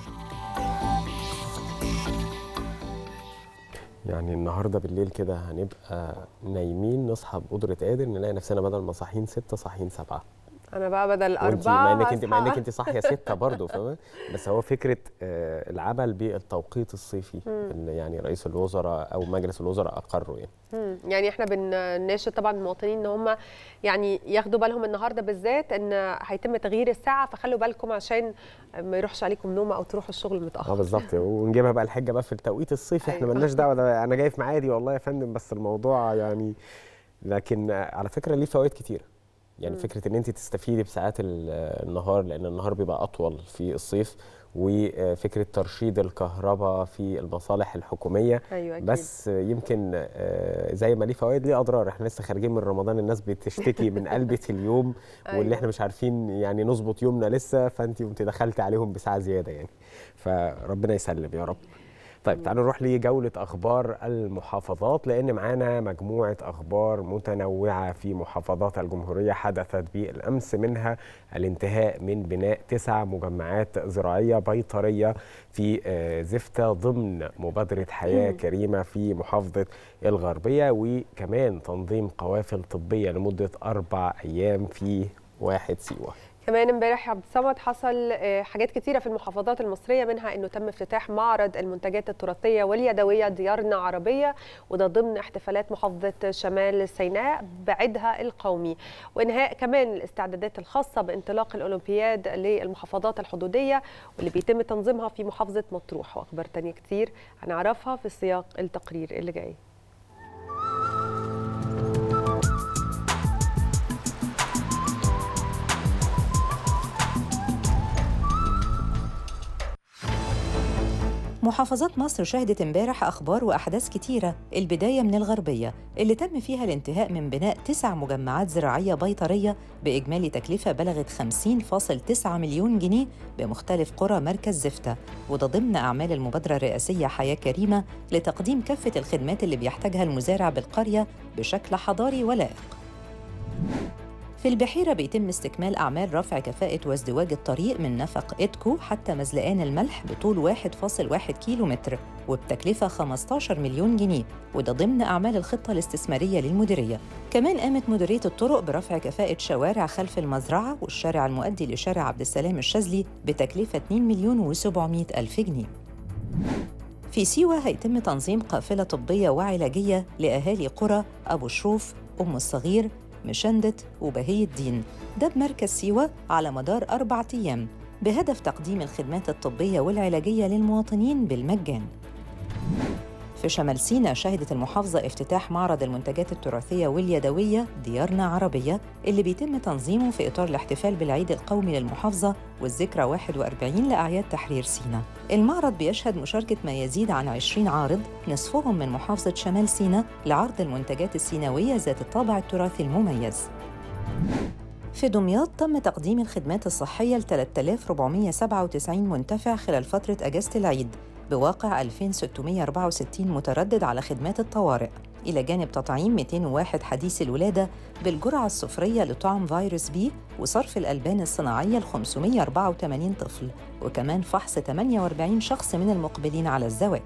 [SPEAKER 2] يعني النهارده بالليل كده هنبقى نايمين نصحى بقدره قادر نلاقي نفسنا بدل ما صاحيين ستة صاحيين سبعة
[SPEAKER 1] انا بقى بدل
[SPEAKER 2] وانت
[SPEAKER 1] اربعه
[SPEAKER 2] مع انك انت مع
[SPEAKER 1] هصحى.
[SPEAKER 2] انك انت صاحيه ستة برضه فاهمه بس هو فكره آه، العمل بالتوقيت الصيفي اللي يعني رئيس الوزراء او مجلس الوزراء اقروا يعني
[SPEAKER 1] مم. يعني احنا بنناشد طبعا المواطنين ان هم يعني ياخدوا بالهم النهارده بالذات ان هيتم تغيير الساعه فخلوا بالكم عشان ما يروحش عليكم نوم او تروحوا الشغل
[SPEAKER 2] اه
[SPEAKER 1] متاخر
[SPEAKER 2] بالظبط ونجيبها بقى الحجه بقى في التوقيت الصيفي احنا
[SPEAKER 1] أيوة.
[SPEAKER 2] مالناش دعوه ده انا جاي في معادي والله يا فندم بس الموضوع يعني لكن آه، على فكره ليه فوائد كتيره يعني
[SPEAKER 1] مم.
[SPEAKER 2] فكره ان انت تستفيدي بساعات ال- النهار لان النهار بيبقى اطول في الصيف وفكره ترشيد الكهرباء في المصالح الحكوميه
[SPEAKER 1] ايوه أكيد.
[SPEAKER 2] بس يمكن آه، زي ما ليه فوائد ليه اضرار احنا لسه خارجين من رمضان الناس بتشتكي من قلبة اليوم واللي
[SPEAKER 1] أيوة.
[SPEAKER 2] احنا مش عارفين يعني نظبط يومنا لسه فانت قمتي دخلتي عليهم بساعه زياده يعني فربنا يسلم يا رب طيب تعالوا نروح لجولة أخبار المحافظات لأن معانا مجموعة أخبار متنوعة في محافظات الجمهورية حدثت بالأمس منها الانتهاء من بناء تسع مجمعات زراعية بيطرية في آه، زفتة ضمن مبادرة حياة كريمة في محافظة الغربية وكمان تنظيم قوافل طبية لمدة أربع أيام في واحد سيوة
[SPEAKER 1] كمان امبارح يا عبد الصمد حصل آه، حاجات كتيره في المحافظات المصريه منها انه تم افتتاح معرض المنتجات التراثيه واليدويه ديارنا عربيه وده ضمن احتفالات محافظه شمال سيناء بعيدها القومي وانهاء كمان الاستعدادات الخاصه بانطلاق الاولمبياد للمحافظات الحدوديه واللي بيتم تنظيمها في محافظه مطروح واخبار تانية كتير هنعرفها في سياق التقرير اللي جاي
[SPEAKER 4] محافظات مصر شهدت امبارح أخبار وأحداث كتيرة البداية من الغربية اللي تم فيها الانتهاء من بناء تسع مجمعات زراعية بيطرية بإجمالي تكلفة بلغت 50.9 مليون جنيه بمختلف قرى مركز زفتة وده ضمن أعمال المبادرة الرئاسية حياة كريمة لتقديم كافة الخدمات اللي بيحتاجها المزارع بالقرية بشكل حضاري ولائق في البحيرة بيتم استكمال أعمال رفع كفاءة وازدواج الطريق من نفق إدكو حتى مزلقان الملح بطول 1.1 كيلومتر وبتكلفة 15 مليون جنيه وده ضمن أعمال الخطة الاستثمارية للمديرية كمان قامت مديرية الطرق برفع كفاءة شوارع خلف المزرعة والشارع المؤدي لشارع عبد السلام الشاذلي بتكلفة 2 مليون و700 ألف جنيه في سيوة هيتم تنظيم قافلة طبية وعلاجية لأهالي قرى أبو شروف أم الصغير مشندت وبهي الدين ده بمركز سيوة على مدار أربعة أيام بهدف تقديم الخدمات الطبية والعلاجية للمواطنين بالمجان في شمال سيناء شهدت المحافظة افتتاح معرض المنتجات التراثية واليدوية ديارنا عربية اللي بيتم تنظيمه في إطار الاحتفال بالعيد القومي للمحافظة والذكرى 41 لأعياد تحرير سيناء المعرض بيشهد مشاركة ما يزيد عن 20 عارض نصفهم من محافظة شمال سيناء لعرض المنتجات السيناوية ذات الطابع التراثي المميز في دمياط تم تقديم الخدمات الصحية ل 3497 منتفع خلال فترة أجازة العيد بواقع 2664 متردد على خدمات الطوارئ إلى جانب تطعيم 201 حديث الولادة بالجرعة الصفرية لطعم فيروس بي وصرف الألبان الصناعية ل 584 طفل وكمان فحص 48 شخص من المقبلين على الزواج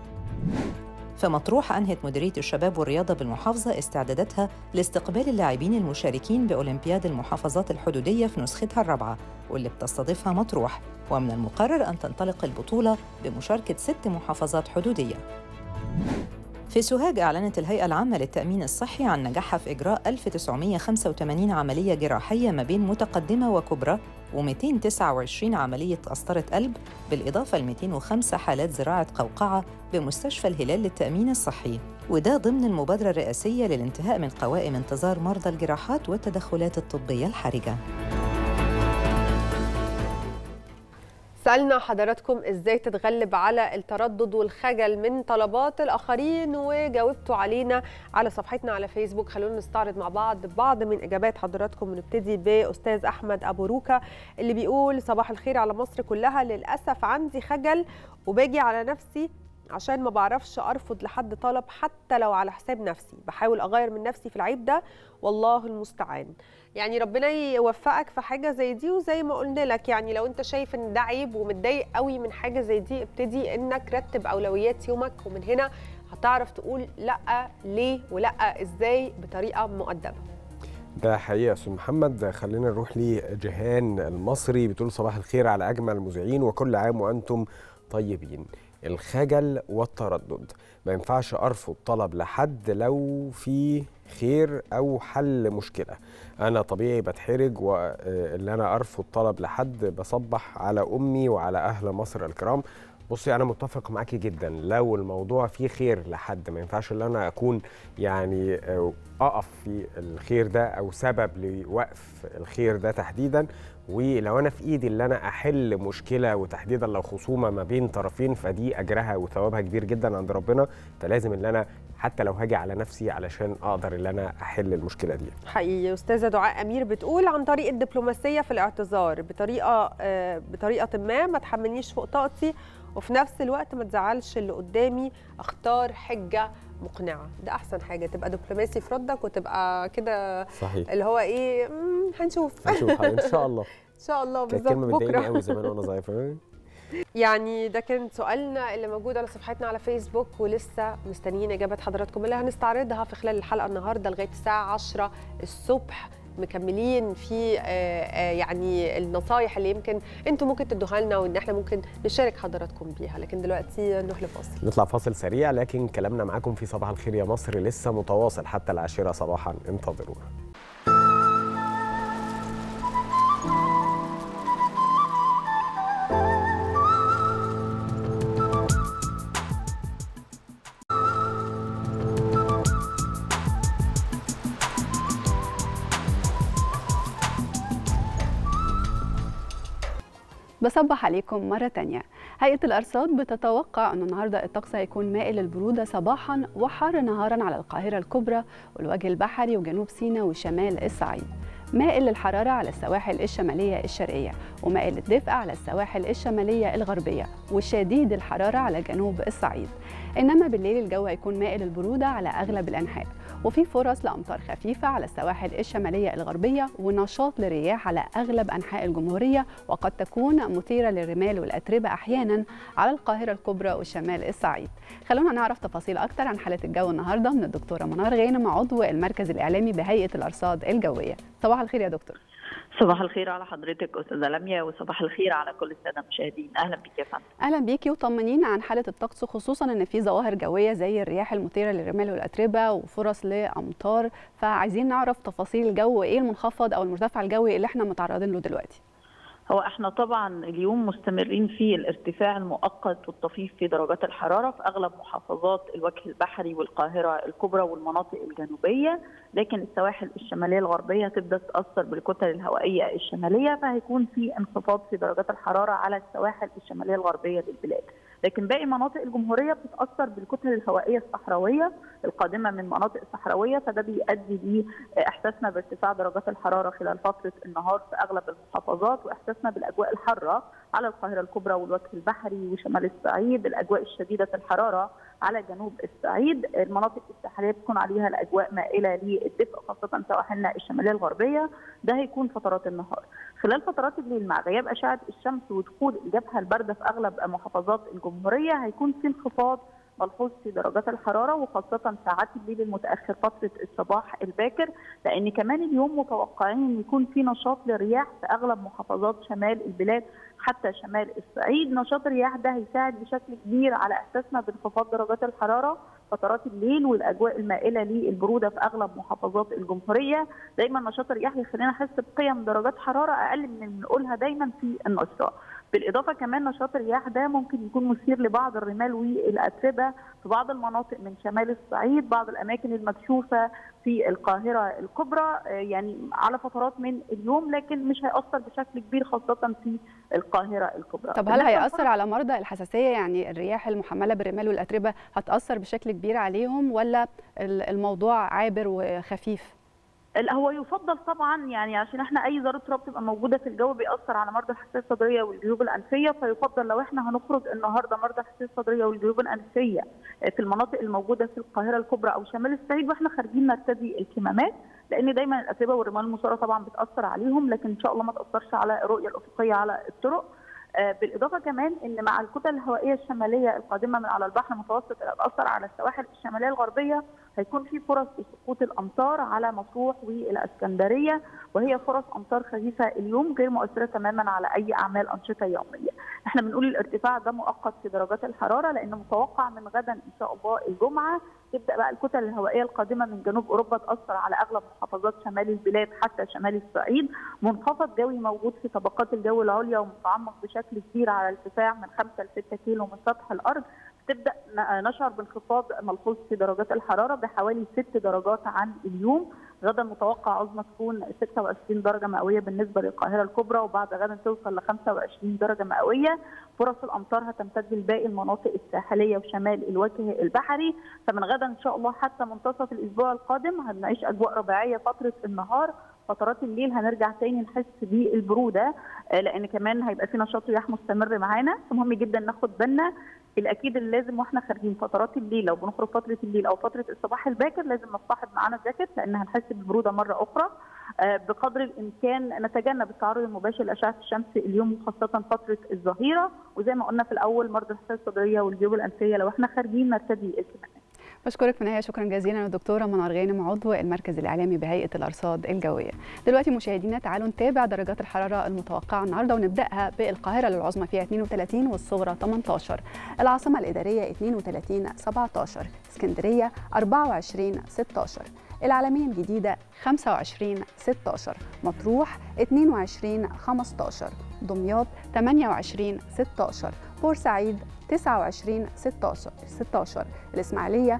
[SPEAKER 4] في مطروح أنهت مديرية الشباب والرياضة بالمحافظة استعداداتها لاستقبال اللاعبين المشاركين بأولمبياد المحافظات الحدودية في نسختها الرابعة واللي بتستضيفها مطروح ومن المقرر أن تنطلق البطولة بمشاركة ست محافظات حدودية في سوهاج أعلنت الهيئة العامة للتأمين الصحي عن نجاحها في إجراء 1985 عملية جراحية ما بين متقدمة وكبرى و229 عملية قسطرة قلب بالإضافة ل 205 حالات زراعة قوقعة بمستشفى الهلال للتأمين الصحي وده ضمن المبادرة الرئاسية للانتهاء من قوائم انتظار مرضى الجراحات والتدخلات الطبية الحرجة
[SPEAKER 1] سألنا حضراتكم ازاي تتغلب على التردد والخجل من طلبات الآخرين وجاوبتوا علينا على صفحتنا على فيسبوك خلونا نستعرض مع بعض بعض من إجابات حضراتكم ونبتدي بأستاذ أحمد أبو روكا اللي بيقول صباح الخير على مصر كلها للأسف عندي خجل وباجي على نفسي عشان ما بعرفش ارفض لحد طلب حتى لو على حساب نفسي بحاول اغير من نفسي في العيب ده والله المستعان يعني ربنا يوفقك في حاجه زي دي وزي ما قلنا لك يعني لو انت شايف ان ده عيب ومتضايق قوي من حاجه زي دي ابتدي انك رتب اولويات يومك ومن هنا هتعرف تقول لا ليه ولا ازاي بطريقه مؤدبه
[SPEAKER 2] ده حقيقة يا أستاذ محمد خلينا نروح لجيهان المصري بتقول صباح الخير على أجمل المذيعين وكل عام وأنتم طيبين الخجل والتردد ما ينفعش ارفض طلب لحد لو في خير او حل مشكله انا طبيعي بتحرج واللي انا ارفض طلب لحد بصبح على امي وعلى اهل مصر الكرام بصي انا متفق معاكي جدا لو الموضوع فيه خير لحد ما ينفعش ان انا اكون يعني اقف في الخير ده او سبب لوقف الخير ده تحديدا ولو انا في ايدي ان انا احل مشكله وتحديدا لو خصومه ما بين طرفين فدي اجرها وثوابها كبير جدا عند ربنا فلازم ان انا حتى لو هاجي على نفسي علشان اقدر ان انا احل المشكله دي
[SPEAKER 1] حقيقي استاذه دعاء امير بتقول عن طريق الدبلوماسيه في الاعتذار بطريقه بطريقه ما ما تحملنيش فوق طاقتي وفي نفس الوقت ما تزعلش اللي قدامي اختار حجه مقنعه ده احسن حاجه تبقى دبلوماسي في ردك وتبقى كده
[SPEAKER 2] صحيح
[SPEAKER 1] اللي هو ايه هنشوف
[SPEAKER 2] هنشوف ان شاء الله
[SPEAKER 1] ان شاء الله
[SPEAKER 2] بالظبط كلمه بتضايقني قوي زمان وانا صغير
[SPEAKER 1] يعني ده كان سؤالنا اللي موجود على صفحتنا على فيسبوك ولسه مستنيين اجابات حضراتكم اللي هنستعرضها في خلال الحلقه النهارده لغايه الساعه 10 الصبح مكملين في يعني النصايح اللي يمكن انتم ممكن تدوها لنا وان احنا ممكن نشارك حضراتكم بيها لكن دلوقتي نروح لفاصل
[SPEAKER 2] نطلع فاصل سريع لكن كلامنا معاكم في صباح الخير يا مصر لسه متواصل حتى العاشره صباحا انتظرونا
[SPEAKER 3] بصبح عليكم مرة تانية هيئة الأرصاد بتتوقع أن النهاردة الطقس هيكون مائل للبرودة صباحا وحار نهارا على القاهرة الكبرى والوجه البحري وجنوب سيناء وشمال الصعيد مائل للحرارة على السواحل الشمالية الشرقية ومائل للدفء على السواحل الشمالية الغربية وشديد الحرارة على جنوب الصعيد إنما بالليل الجو هيكون مائل للبرودة على أغلب الأنحاء وفي فرص لأمطار خفيفة على السواحل الشمالية الغربية ونشاط للرياح على أغلب أنحاء الجمهورية وقد تكون مثيرة للرمال والأتربة أحيانا على القاهرة الكبرى وشمال الصعيد خلونا نعرف تفاصيل أكتر عن حالة الجو النهاردة من الدكتورة منار غانم عضو المركز الإعلامي بهيئة الأرصاد الجوية صباح الخير يا دكتور
[SPEAKER 5] صباح الخير على حضرتك استاذه لميا وصباح الخير على كل الساده المشاهدين اهلا بك يا فندم
[SPEAKER 3] اهلا بيكي وطمنينا عن حاله الطقس خصوصا ان في ظواهر جويه زي الرياح المثيره للرمال والاتربه وفرص لامطار فعايزين نعرف تفاصيل الجو وايه المنخفض او المرتفع الجوي اللي احنا متعرضين له دلوقتي
[SPEAKER 5] هو احنا طبعا اليوم مستمرين في الارتفاع المؤقت والطفيف في درجات الحراره في اغلب محافظات الوجه البحري والقاهره الكبرى والمناطق الجنوبيه لكن السواحل الشماليه الغربيه هتبدا تاثر بالكتل الهوائيه الشماليه فهيكون في انخفاض في درجات الحراره على السواحل الشماليه الغربيه للبلاد لكن باقي مناطق الجمهوريه بتتاثر بالكتل الهوائيه الصحراويه القادمه من مناطق صحراويه فده بيؤدي لاحساسنا بارتفاع درجات الحراره خلال فتره النهار في اغلب المحافظات واحساسنا بالاجواء الحاره على القاهره الكبرى والوجه البحري وشمال الصعيد الاجواء الشديده الحراره على جنوب الصعيد المناطق الساحليه بتكون عليها الاجواء مائله للدفء خاصه سواحلنا الشماليه الغربيه ده هيكون فترات النهار خلال فترات الليل مع غياب اشعه الشمس ودخول الجبهه البارده في اغلب محافظات الجمهوريه هيكون في انخفاض ملحوظ في درجات الحراره وخاصه ساعات الليل المتاخر فتره الصباح الباكر لان كمان اليوم متوقعين ان يكون في نشاط للرياح في اغلب محافظات شمال البلاد حتى شمال الصعيد نشاط الرياح ده هيساعد بشكل كبير على احساسنا بانخفاض درجات الحراره فترات الليل والاجواء المائله للبروده في اغلب محافظات الجمهوريه دايما نشاط الرياح بيخلينا نحس بقيم درجات حراره اقل من اللي بنقولها دايما في النشره بالاضافه كمان نشاط الرياح ده ممكن يكون مثير لبعض الرمال والاتربه في بعض المناطق من شمال الصعيد بعض الاماكن المكشوفه في القاهره الكبرى يعني على فترات من اليوم لكن مش هياثر بشكل كبير خاصه في القاهره الكبرى
[SPEAKER 3] طب هل هياثر على مرضى الحساسيه يعني الرياح المحمله بالرمال والاتربه هتاثر بشكل كبير عليهم ولا الموضوع عابر وخفيف
[SPEAKER 5] هو يفضل طبعا يعني عشان احنا اي ذره تراب تبقى موجوده في الجو بيأثر على مرضى الحساسيه الصدريه والجيوب الانفيه فيفضل لو احنا هنخرج النهارده مرضى الحساسيه الصدريه والجيوب الانفيه في المناطق الموجوده في القاهره الكبرى او شمال الصعيد واحنا خارجين نرتدي الكمامات لان دايما الاتربه والرمال المثاره طبعا بتاثر عليهم لكن ان شاء الله ما تاثرش على الرؤيه الافقيه على الطرق بالاضافه كمان ان مع الكتل الهوائيه الشماليه القادمه من على البحر المتوسط اللي هتاثر على السواحل الشماليه الغربيه هيكون في فرص لسقوط الامطار على مطروح والاسكندريه وهي فرص امطار خفيفه اليوم غير مؤثره تماما على اي اعمال انشطه يوميه. احنا بنقول الارتفاع ده مؤقت في درجات الحراره لان متوقع من غدا ان شاء الله الجمعه تبدا بقى الكتل الهوائيه القادمه من جنوب اوروبا تاثر على اغلب محافظات شمال البلاد حتى شمال الصعيد، منخفض جوي موجود في طبقات الجو العليا ومتعمق بشكل كبير على ارتفاع من 5 ل 6 كيلو من سطح الارض، تبدا نشعر بانخفاض ملحوظ في درجات الحراره بحوالي 6 درجات عن اليوم غدا متوقع عظمى تكون 26 درجه مئويه بالنسبه للقاهره الكبرى وبعد غدا توصل ل 25 درجه مئويه فرص الامطار هتمتد لباقي المناطق الساحليه وشمال الوجه البحري فمن غدا ان شاء الله حتى منتصف الاسبوع القادم هنعيش اجواء ربيعيه فتره النهار فترات الليل هنرجع تاني نحس بالبروده لان كمان هيبقى في نشاط رياح مستمر معانا مهم جدا ناخد بالنا الاكيد اللي لازم واحنا خارجين فترات الليل لو بنخرج فتره الليل او فتره الصباح الباكر لازم نصطحب معانا جاكيت لان هنحس بالبروده مره اخرى بقدر الامكان نتجنب التعرض المباشر لاشعه الشمس اليوم خاصه فتره الظهيره وزي ما قلنا في الاول مرضى الحساسيه الصدريه والجيوب الانفيه لو احنا خارجين نرتدي الكمامات
[SPEAKER 3] بشكرك في النهايه شكرا جزيلا للدكتوره منار غانم عضو المركز الاعلامي بهيئه الارصاد الجويه. دلوقتي مشاهدينا تعالوا نتابع درجات الحراره المتوقعه النهارده ونبداها بالقاهره للعظمى فيها 32 والصغرى 18 العاصمه الاداريه 32 17 اسكندريه 24 16 العالمية الجديدة 25 16 مطروح 22 15 دمياط 28 16 بورسعيد 29 16 16 الإسماعيلية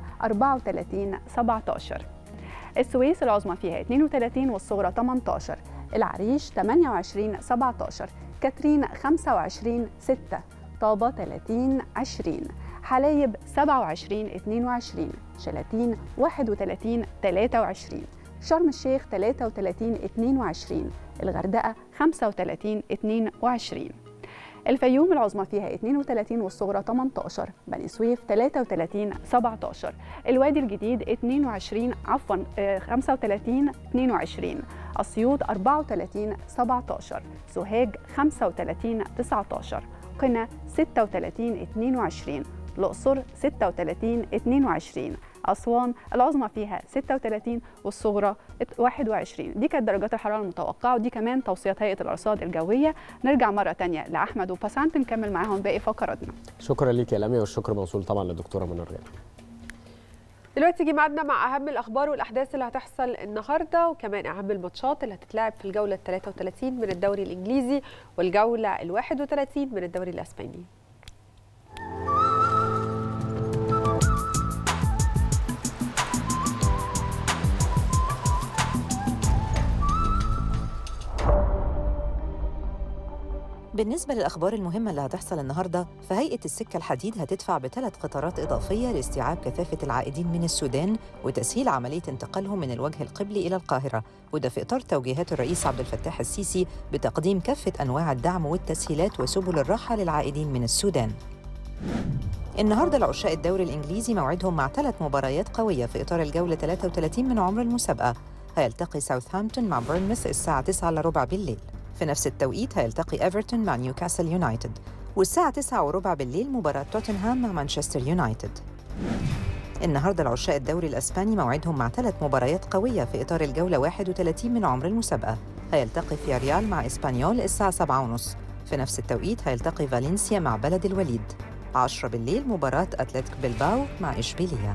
[SPEAKER 3] 34 17 السويس العظمى فيها 32 والصغرى 18 العريش 28 17 كاترين 25 6 طابة 30 20 حلايب 27 22 شلاتين 31 23 شرم الشيخ 33 22 الغردقة 35 22 الفيوم العظمى فيها 32 والصغرى 18 بني سويف 33 17 الوادي الجديد 22 عفوا آه، 35 22 أسيوط 34 17 سوهاج 35 19 قنا 36 22 الأقصر 36 22 أسوان العظمى فيها 36 والصغرى 21 دي كانت درجات الحرارة المتوقعة ودي كمان توصيات هيئة الأرصاد الجوية نرجع مرة تانية لأحمد وباسانت نكمل معاهم باقي فقراتنا
[SPEAKER 2] شكرا ليك يا لميا والشكر موصول طبعا للدكتوره منى الرياض
[SPEAKER 1] دلوقتي جه ميعادنا مع اهم الاخبار والاحداث اللي هتحصل النهارده وكمان اهم الماتشات اللي هتتلعب في الجوله ال 33 من الدوري الانجليزي والجوله ال 31 من الدوري الاسباني
[SPEAKER 4] بالنسبة للأخبار المهمة اللي هتحصل النهاردة فهيئة السكة الحديد هتدفع بثلاث قطارات إضافية لاستيعاب كثافة العائدين من السودان وتسهيل عملية انتقالهم من الوجه القبلي إلى القاهرة وده في إطار توجيهات الرئيس عبد الفتاح السيسي بتقديم كافة أنواع الدعم والتسهيلات وسبل الراحة للعائدين من السودان النهارده العشاق الدوري الإنجليزي موعدهم مع ثلاث مباريات قوية في إطار الجولة 33 من عمر المسابقة هيلتقي ساوثهامبتون مع بورنموث الساعة 9 إلا ربع بالليل في نفس التوقيت هيلتقي ايفرتون مع نيوكاسل يونايتد والساعة 9 وربع بالليل مباراة توتنهام مع مانشستر يونايتد النهارده العشاق الدوري الاسباني موعدهم مع ثلاث مباريات قويه في اطار الجوله 31 من عمر المسابقه هيلتقي فياريال مع اسبانيول الساعه 7:30 في نفس التوقيت هيلتقي فالنسيا مع بلد الوليد 10 بالليل مباراه اتلتيك بلباو مع اشبيليه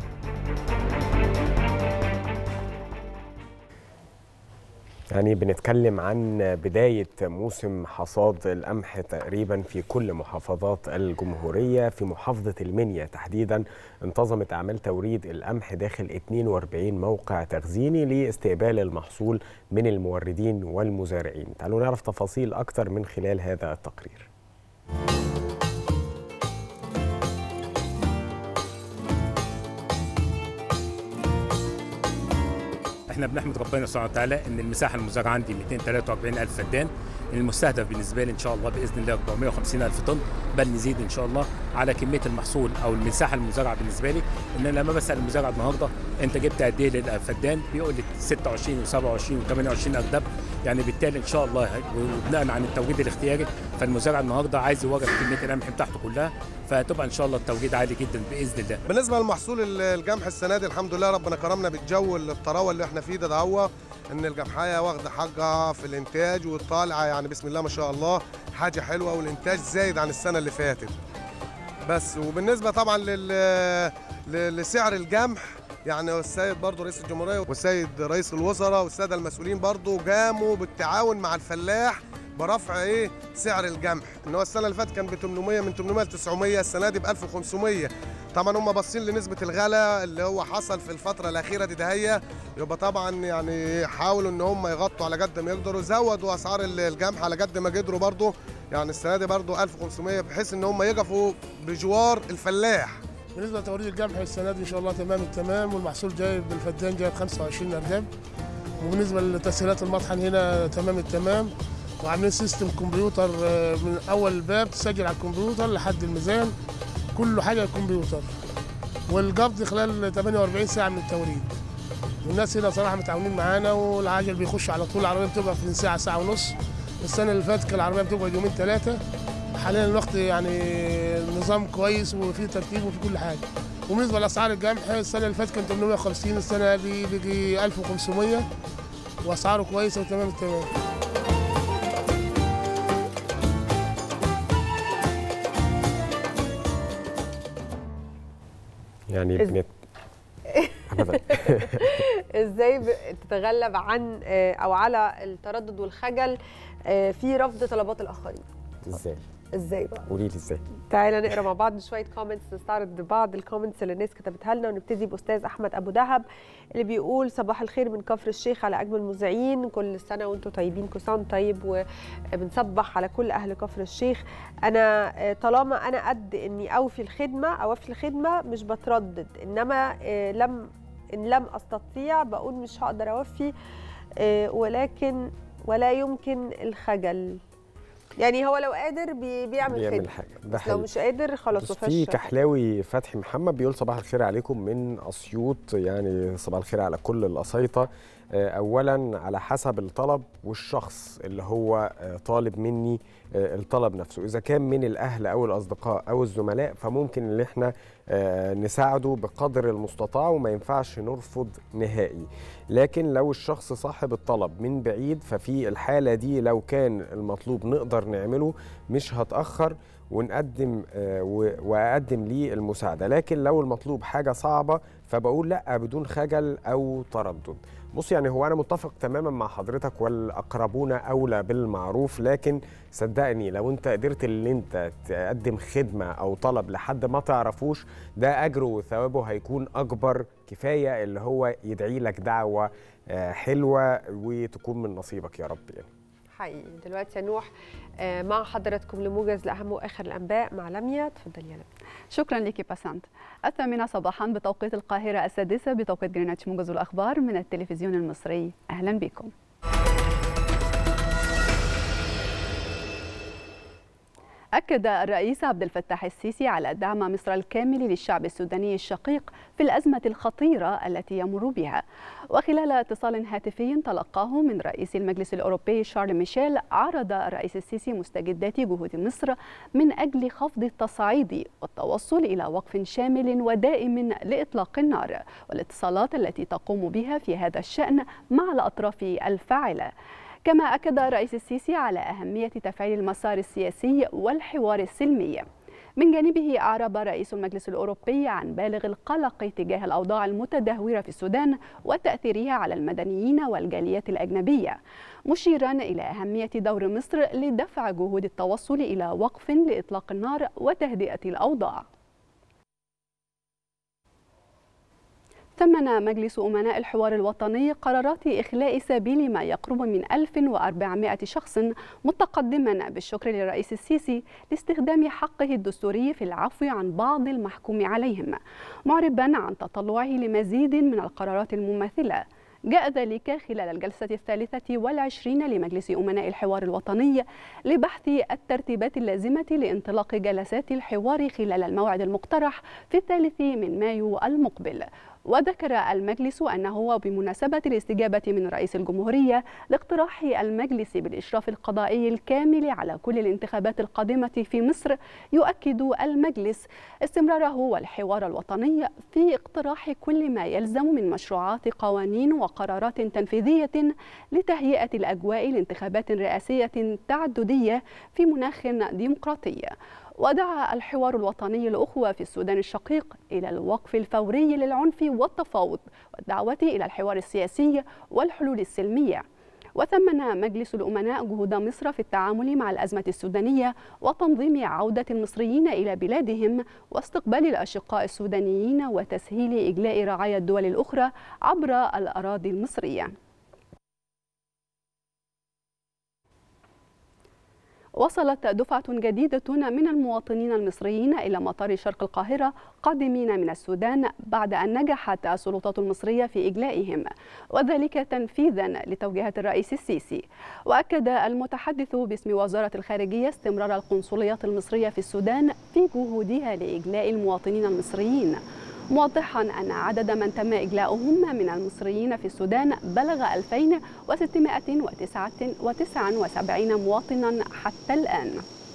[SPEAKER 2] يعني بنتكلم عن بداية موسم حصاد القمح تقريبا في كل محافظات الجمهورية في محافظة المنيا تحديدا انتظمت أعمال توريد القمح داخل 42 موقع تخزيني لاستقبال المحصول من الموردين والمزارعين تعالوا نعرف تفاصيل أكتر من خلال هذا التقرير
[SPEAKER 6] احنا بنحمد ربنا سبحانه وتعالى ان المساحه المزرعه عندي 243 الف فدان المستهدف بالنسبه لي ان شاء الله باذن الله 450 الف طن بل نزيد ان شاء الله على كميه المحصول او المساحه المزرعه بالنسبه لي ان أنا لما بسال المزارع النهارده انت جبت قد ايه للفدان بيقول لي 26 و27 و28 اردب يعني بالتالي ان شاء الله وبناء عن التوجيد الاختياري فالمزارع النهارده عايز يورد كميه القمح بتاعته كلها فتبقى ان شاء الله التوجيد عالي جدا باذن الله
[SPEAKER 7] بالنسبه للمحصول الجمح السنه دي الحمد لله ربنا كرمنا بالجو الطراوه اللي احنا فيه ده ده هو ان الجمحيه واخده حقها في الانتاج والطالعه يعني بسم الله ما شاء الله حاجه حلوه والانتاج زايد عن السنه اللي فاتت بس وبالنسبه طبعا لل ل- لسعر الجمح يعني السيد برضه رئيس الجمهوريه والسيد رئيس الوزراء والساده المسؤولين برضه قاموا بالتعاون مع الفلاح برفع ايه سعر الجمح ان هو السنه اللي فاتت كان ب 800 من 800 ل 900 السنه دي ب 1500 طبعا هم باصين لنسبه الغلاء اللي هو حصل في الفتره الاخيره دي دهية يبقى طبعا يعني حاولوا ان هم يغطوا على قد ما يقدروا زودوا اسعار الجمح على قد ما قدروا برضه يعني السنه دي برضه 1500 بحيث ان هم يقفوا بجوار الفلاح
[SPEAKER 8] بالنسبه لتوريد القمح السنه دي ان شاء الله تمام التمام والمحصول جايب بالفدان جايب 25 ارداب وبالنسبه لتسهيلات المطحن هنا تمام التمام وعاملين سيستم كمبيوتر آه، من اول الباب تسجل على الكمبيوتر لحد الميزان كله حاجه كمبيوتر والقبض خلال 48 ساعه من التوريد والناس هنا صراحه متعاونين معانا والعجل بيخش على طول العربيه بتبقى في ساعه ساعه ونص السنه اللي فاتت كان العربيه بتقعد يومين ثلاثه حاليا الوقت يعني نظام كويس وفي ترتيب وفي كل حاجه وبالنسبه لاسعار القمح السنه اللي فاتت كان 850 السنه دي بيجي 1500 واسعاره كويسه وتمام التمام
[SPEAKER 2] يعني
[SPEAKER 1] إز-
[SPEAKER 2] بنت أبداً.
[SPEAKER 1] ازاي ب- تتغلب عن آه، او على التردد والخجل آه، في رفض طلبات الاخرين
[SPEAKER 2] ازاي
[SPEAKER 1] ازاي بقى
[SPEAKER 2] قولي لي ازاي
[SPEAKER 1] تعالى نقرا مع بعض شويه كومنتس نستعرض بعض الكومنتس اللي الناس كتبتها لنا ونبتدي باستاذ احمد ابو دهب اللي بيقول صباح الخير من كفر الشيخ على اجمل مذيعين كل سنه وانتم طيبين كل سنه وأنتم طيب وبنصبح على كل اهل كفر الشيخ انا آه، طالما انا قد اني اوفي الخدمه اوفي الخدمه مش بتردد انما آه، لم ان لم استطيع بقول مش هقدر اوفي آه، ولكن ولا يمكن الخجل يعني هو لو قادر بي بيعمل
[SPEAKER 2] بيعمل
[SPEAKER 1] خدمه
[SPEAKER 2] حاجه ده
[SPEAKER 1] لو
[SPEAKER 2] حقيقي
[SPEAKER 1] مش قادر خلاص
[SPEAKER 2] بس
[SPEAKER 1] ما
[SPEAKER 2] في
[SPEAKER 1] فيهاش
[SPEAKER 2] كحلاوي فتحي محمد بيقول صباح الخير عليكم من اسيوط يعني صباح الخير على كل الاسيطه آه، اولا على حسب الطلب والشخص اللي هو آه، طالب مني آه، الطلب نفسه اذا كان من الاهل او الاصدقاء او الزملاء فممكن ان احنا آه، نساعده بقدر المستطاع وما ينفعش نرفض نهائي لكن لو الشخص صاحب الطلب من بعيد ففي الحاله دي لو كان المطلوب نقدر نعمله مش هتاخر ونقدم آه، و- واقدم ليه المساعده لكن لو المطلوب حاجه صعبه فبقول لا بدون خجل او تردد بص يعني هو انا متفق تماما مع حضرتك والاقربون اولى بالمعروف لكن صدقني لو انت قدرت ان انت تقدم خدمه او طلب لحد ما تعرفوش ده اجره وثوابه هيكون اكبر كفايه اللي هو يدعي لك دعوه آه، حلوه وتكون من نصيبك يا رب يعني
[SPEAKER 1] حقيقي دلوقتي يا نوح آه، مع حضراتكم لموجز لاهم واخر الانباء مع لميا اتفضلي يا لميا
[SPEAKER 3] شكرا لك باسنت الثامنة صباحا بتوقيت القاهرة السادسة بتوقيت جرينتش موجز الأخبار من التلفزيون المصري أهلا بكم أكد الرئيس عبد الفتاح السيسي على دعم مصر الكامل للشعب السوداني الشقيق في الأزمة الخطيرة التي يمر بها وخلال اتصال هاتفي تلقاه من رئيس المجلس الأوروبي شارل ميشيل عرض الرئيس السيسي مستجدات جهود مصر من أجل خفض التصعيد والتوصل إلى وقف شامل ودائم لإطلاق النار والاتصالات التي تقوم بها في هذا الشأن مع الأطراف الفاعلة كما أكد الرئيس السيسي على أهمية تفعيل المسار السياسي والحوار السلمي من جانبه أعرب رئيس المجلس الأوروبي عن بالغ القلق تجاه الأوضاع المتدهورة في السودان وتأثيرها على المدنيين والجاليات الأجنبية مشيرا إلى أهمية دور مصر لدفع جهود التوصل إلى وقف لإطلاق النار وتهدئة الأوضاع ثمن مجلس أمناء الحوار الوطني قرارات إخلاء سبيل ما يقرب من 1400 شخص متقدما بالشكر للرئيس السيسي لاستخدام حقه الدستوري في العفو عن بعض المحكوم عليهم معربا عن تطلعه لمزيد من القرارات المماثلة جاء ذلك خلال الجلسة الثالثة والعشرين لمجلس أمناء الحوار الوطني لبحث الترتيبات اللازمة لانطلاق جلسات الحوار خلال الموعد المقترح في الثالث من مايو المقبل وذكر المجلس أنه بمناسبة الاستجابة من رئيس الجمهورية لاقتراح المجلس بالإشراف القضائي الكامل على كل الانتخابات القادمة في مصر يؤكد المجلس استمراره والحوار الوطني في اقتراح كل ما يلزم من مشروعات قوانين وقرارات تنفيذية لتهيئة الأجواء لانتخابات رئاسية تعددية في مناخ ديمقراطي ودعا الحوار الوطني الأخوة في السودان الشقيق إلى الوقف الفوري للعنف والتفاوض والدعوة إلى الحوار السياسي والحلول السلمية وثمن مجلس الأمناء جهود مصر في التعامل مع الأزمة السودانية وتنظيم عودة المصريين إلى بلادهم واستقبال الأشقاء السودانيين وتسهيل إجلاء رعايا الدول الأخرى عبر الأراضي المصرية وصلت دفعة جديدة من المواطنين المصريين إلى مطار شرق القاهرة قادمين من السودان بعد أن نجحت السلطات المصرية في إجلائهم وذلك تنفيذا لتوجيهات الرئيس السيسي وأكد المتحدث باسم وزارة الخارجية استمرار القنصليات المصرية في السودان في جهودها لإجلاء المواطنين المصريين موضحا أن عدد من تم إجلاؤهم من المصريين في السودان بلغ 2679 مواطنا حتى الآن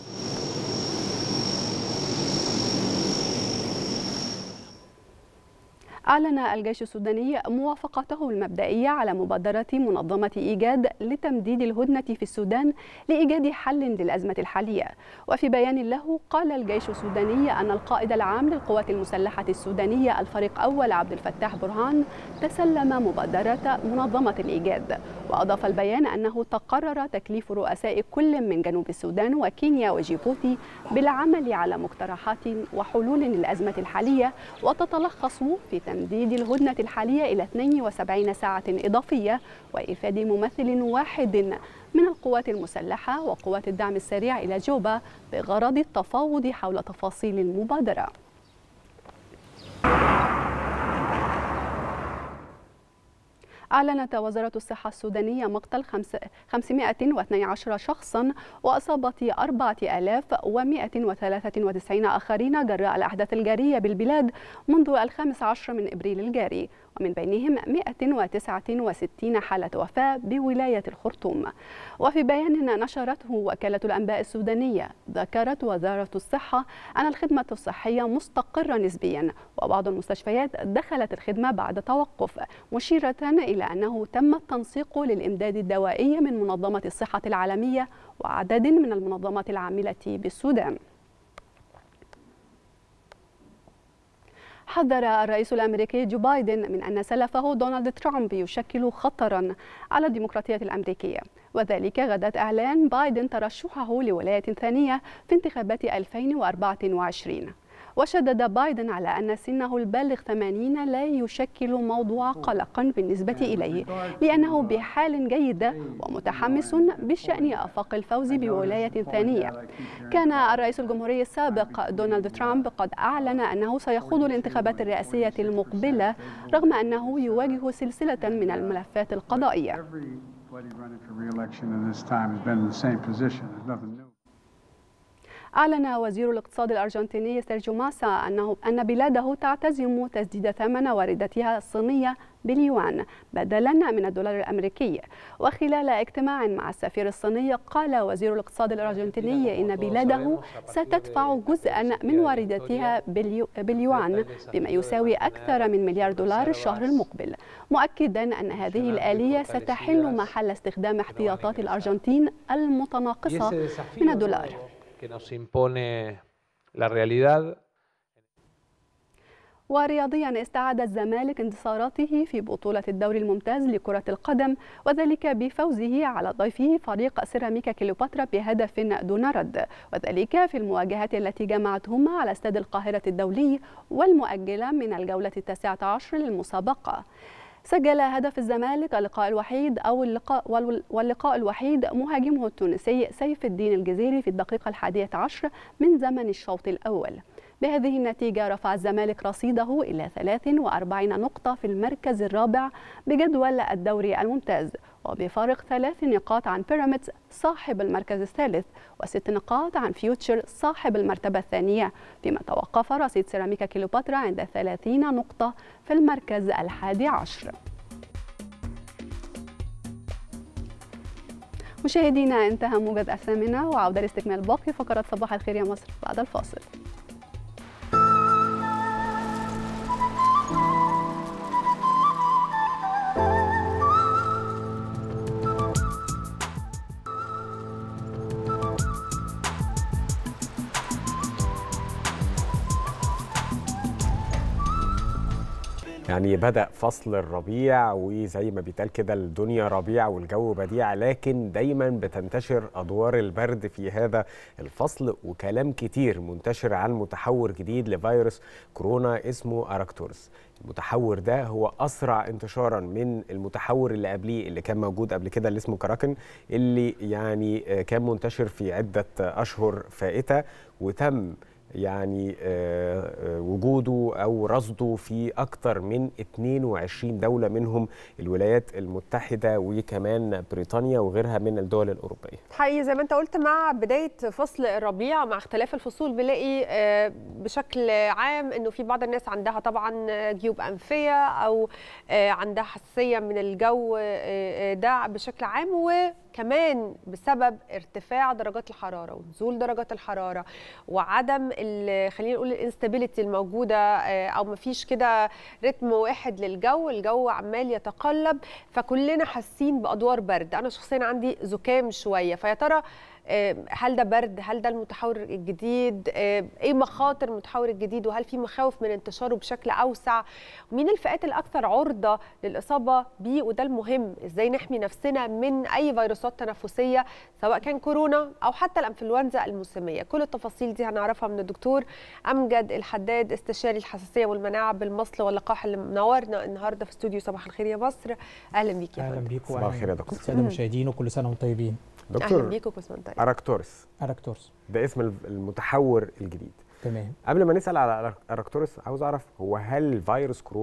[SPEAKER 3] أعلن الجيش السوداني موافقته المبدئية على مبادرة منظمة إيجاد لتمديد الهدنة في السودان لإيجاد حل للأزمة الحالية وفي بيان له قال الجيش السوداني أن القائد العام للقوات المسلحة السودانية الفريق أول عبد الفتاح برهان تسلم مبادرة منظمة الإيجاد وأضاف البيان أنه تقرر تكليف رؤساء كل من جنوب السودان وكينيا وجيبوتي بالعمل على مقترحات وحلول للأزمة الحالية وتتلخص في تمديد الهدنة الحالية إلى 72 ساعة إضافية وإيفاد ممثل واحد من القوات المسلحة وقوات الدعم السريع إلى جوبا بغرض التفاوض حول تفاصيل المبادرة أعلنت وزارة الصحة السودانية مقتل 512 شخصا وإصابة 4193 آخرين جراء الأحداث الجارية بالبلاد منذ الخامس عشر من إبريل الجاري ومن بينهم 169 حالة وفاة بولاية الخرطوم وفي بيان نشرته وكالة الأنباء السودانية ذكرت وزارة الصحة أن الخدمة الصحية مستقرة نسبيا وبعض المستشفيات دخلت الخدمة بعد توقف مشيرة إلى أنه تم التنسيق للإمداد الدوائي من منظمة الصحة العالمية وعدد من المنظمات العاملة بالسودان حذر الرئيس الامريكي جو بايدن من ان سلفه دونالد ترامب يشكل خطرا على الديمقراطيه الامريكيه وذلك غداة اعلان بايدن ترشحه لولايه ثانيه في انتخابات 2024 وشدد بايدن على أن سنه البالغ 80 لا يشكل موضوع قلق بالنسبة إليه لأنه بحال جيدة ومتحمس بشأن آفاق الفوز بولاية ثانية كان الرئيس الجمهوري السابق دونالد ترامب قد أعلن أنه سيخوض الانتخابات الرئاسية المقبلة رغم أنه يواجه سلسلة من الملفات القضائية أعلن وزير الاقتصاد الأرجنتيني سيرجيو ماسا أنه أن بلاده تعتزم تسديد ثمن واردتها الصينية باليوان بدلا من الدولار الأمريكي وخلال اجتماع مع السفير الصيني قال وزير الاقتصاد الأرجنتيني إن بلاده ستدفع جزءا من واردتها باليوان بما يساوي أكثر من مليار دولار الشهر المقبل مؤكدا أن هذه الآلية ستحل محل استخدام احتياطات الأرجنتين المتناقصة من الدولار
[SPEAKER 9] que nos impone la realidad.
[SPEAKER 3] ورياضيا استعاد الزمالك انتصاراته في بطولة الدوري الممتاز لكرة القدم وذلك بفوزه على ضيفه فريق سيراميكا كليوباترا بهدف دون رد وذلك في المواجهات التي جمعتهما على استاد القاهرة الدولي والمؤجلة من الجولة التاسعة عشر للمسابقة سجل هدف الزمالك اللقاء الوحيد أو اللقاء واللقاء الوحيد مهاجمه التونسي سيف الدين الجزيري في الدقيقة الحادية عشر من زمن الشوط الأول بهذه النتيجة رفع الزمالك رصيده إلى 43 نقطة في المركز الرابع بجدول الدوري الممتاز وبفارق ثلاث نقاط عن بيراميدز صاحب المركز الثالث وست نقاط عن فيوتشر صاحب المرتبة الثانية فيما توقف رصيد سيراميكا كيلوباترا عند 30 نقطة في المركز الحادي عشر مشاهدينا انتهى موجز الثامنة وعودة لاستكمال باقي فقرات صباح الخير يا مصر بعد الفاصل
[SPEAKER 2] يعني بدأ فصل الربيع وزي ما بيتقال كده الدنيا ربيع والجو بديع لكن دايما بتنتشر أدوار البرد في هذا الفصل وكلام كتير منتشر عن متحور جديد لفيروس كورونا اسمه أراكتورس المتحور ده هو أسرع انتشارا من المتحور اللي قبليه اللي كان موجود قبل كده اللي اسمه كراكن اللي يعني كان منتشر في عدة أشهر فائتة وتم يعني وجوده او رصده في اكثر من 22 دوله منهم الولايات المتحده وكمان بريطانيا وغيرها من الدول الاوروبيه.
[SPEAKER 1] حقيقي زي ما انت قلت مع بدايه فصل الربيع مع اختلاف الفصول بنلاقي بشكل عام انه في بعض الناس عندها طبعا جيوب انفيه او عندها حساسيه من الجو ده بشكل عام و كمان بسبب ارتفاع درجات الحراره ونزول درجات الحراره وعدم خلينا نقول الانستابيليتي الموجوده او ما فيش كده رتم واحد للجو الجو عمال يتقلب فكلنا حاسين بادوار برد انا شخصيا عندي زكام شويه فيا ترى هل ده برد هل ده المتحور الجديد ايه مخاطر المتحور الجديد وهل في مخاوف من انتشاره بشكل اوسع مين الفئات الاكثر عرضه للاصابه بيه وده المهم ازاي نحمي نفسنا من اي فيروسات تنفسيه سواء كان كورونا او حتى الانفلونزا الموسميه كل التفاصيل دي هنعرفها من الدكتور امجد الحداد استشاري الحساسيه والمناعه بالمصل واللقاح اللي منورنا النهارده في استوديو صباح الخير يا مصر اهلا بيك يا
[SPEAKER 10] اهلا بيكم
[SPEAKER 2] صباح الخير يا دكتور
[SPEAKER 10] الساده المشاهدين وكل سنه وانتم طيبين
[SPEAKER 2] دكتور
[SPEAKER 1] اهلا بيكم كل طيب
[SPEAKER 2] اراكتورس
[SPEAKER 10] اراكتورس
[SPEAKER 2] ده اسم المتحور الجديد
[SPEAKER 10] تمام
[SPEAKER 2] قبل ما نسال على اراكتورس عاوز اعرف هو هل فيروس كورونا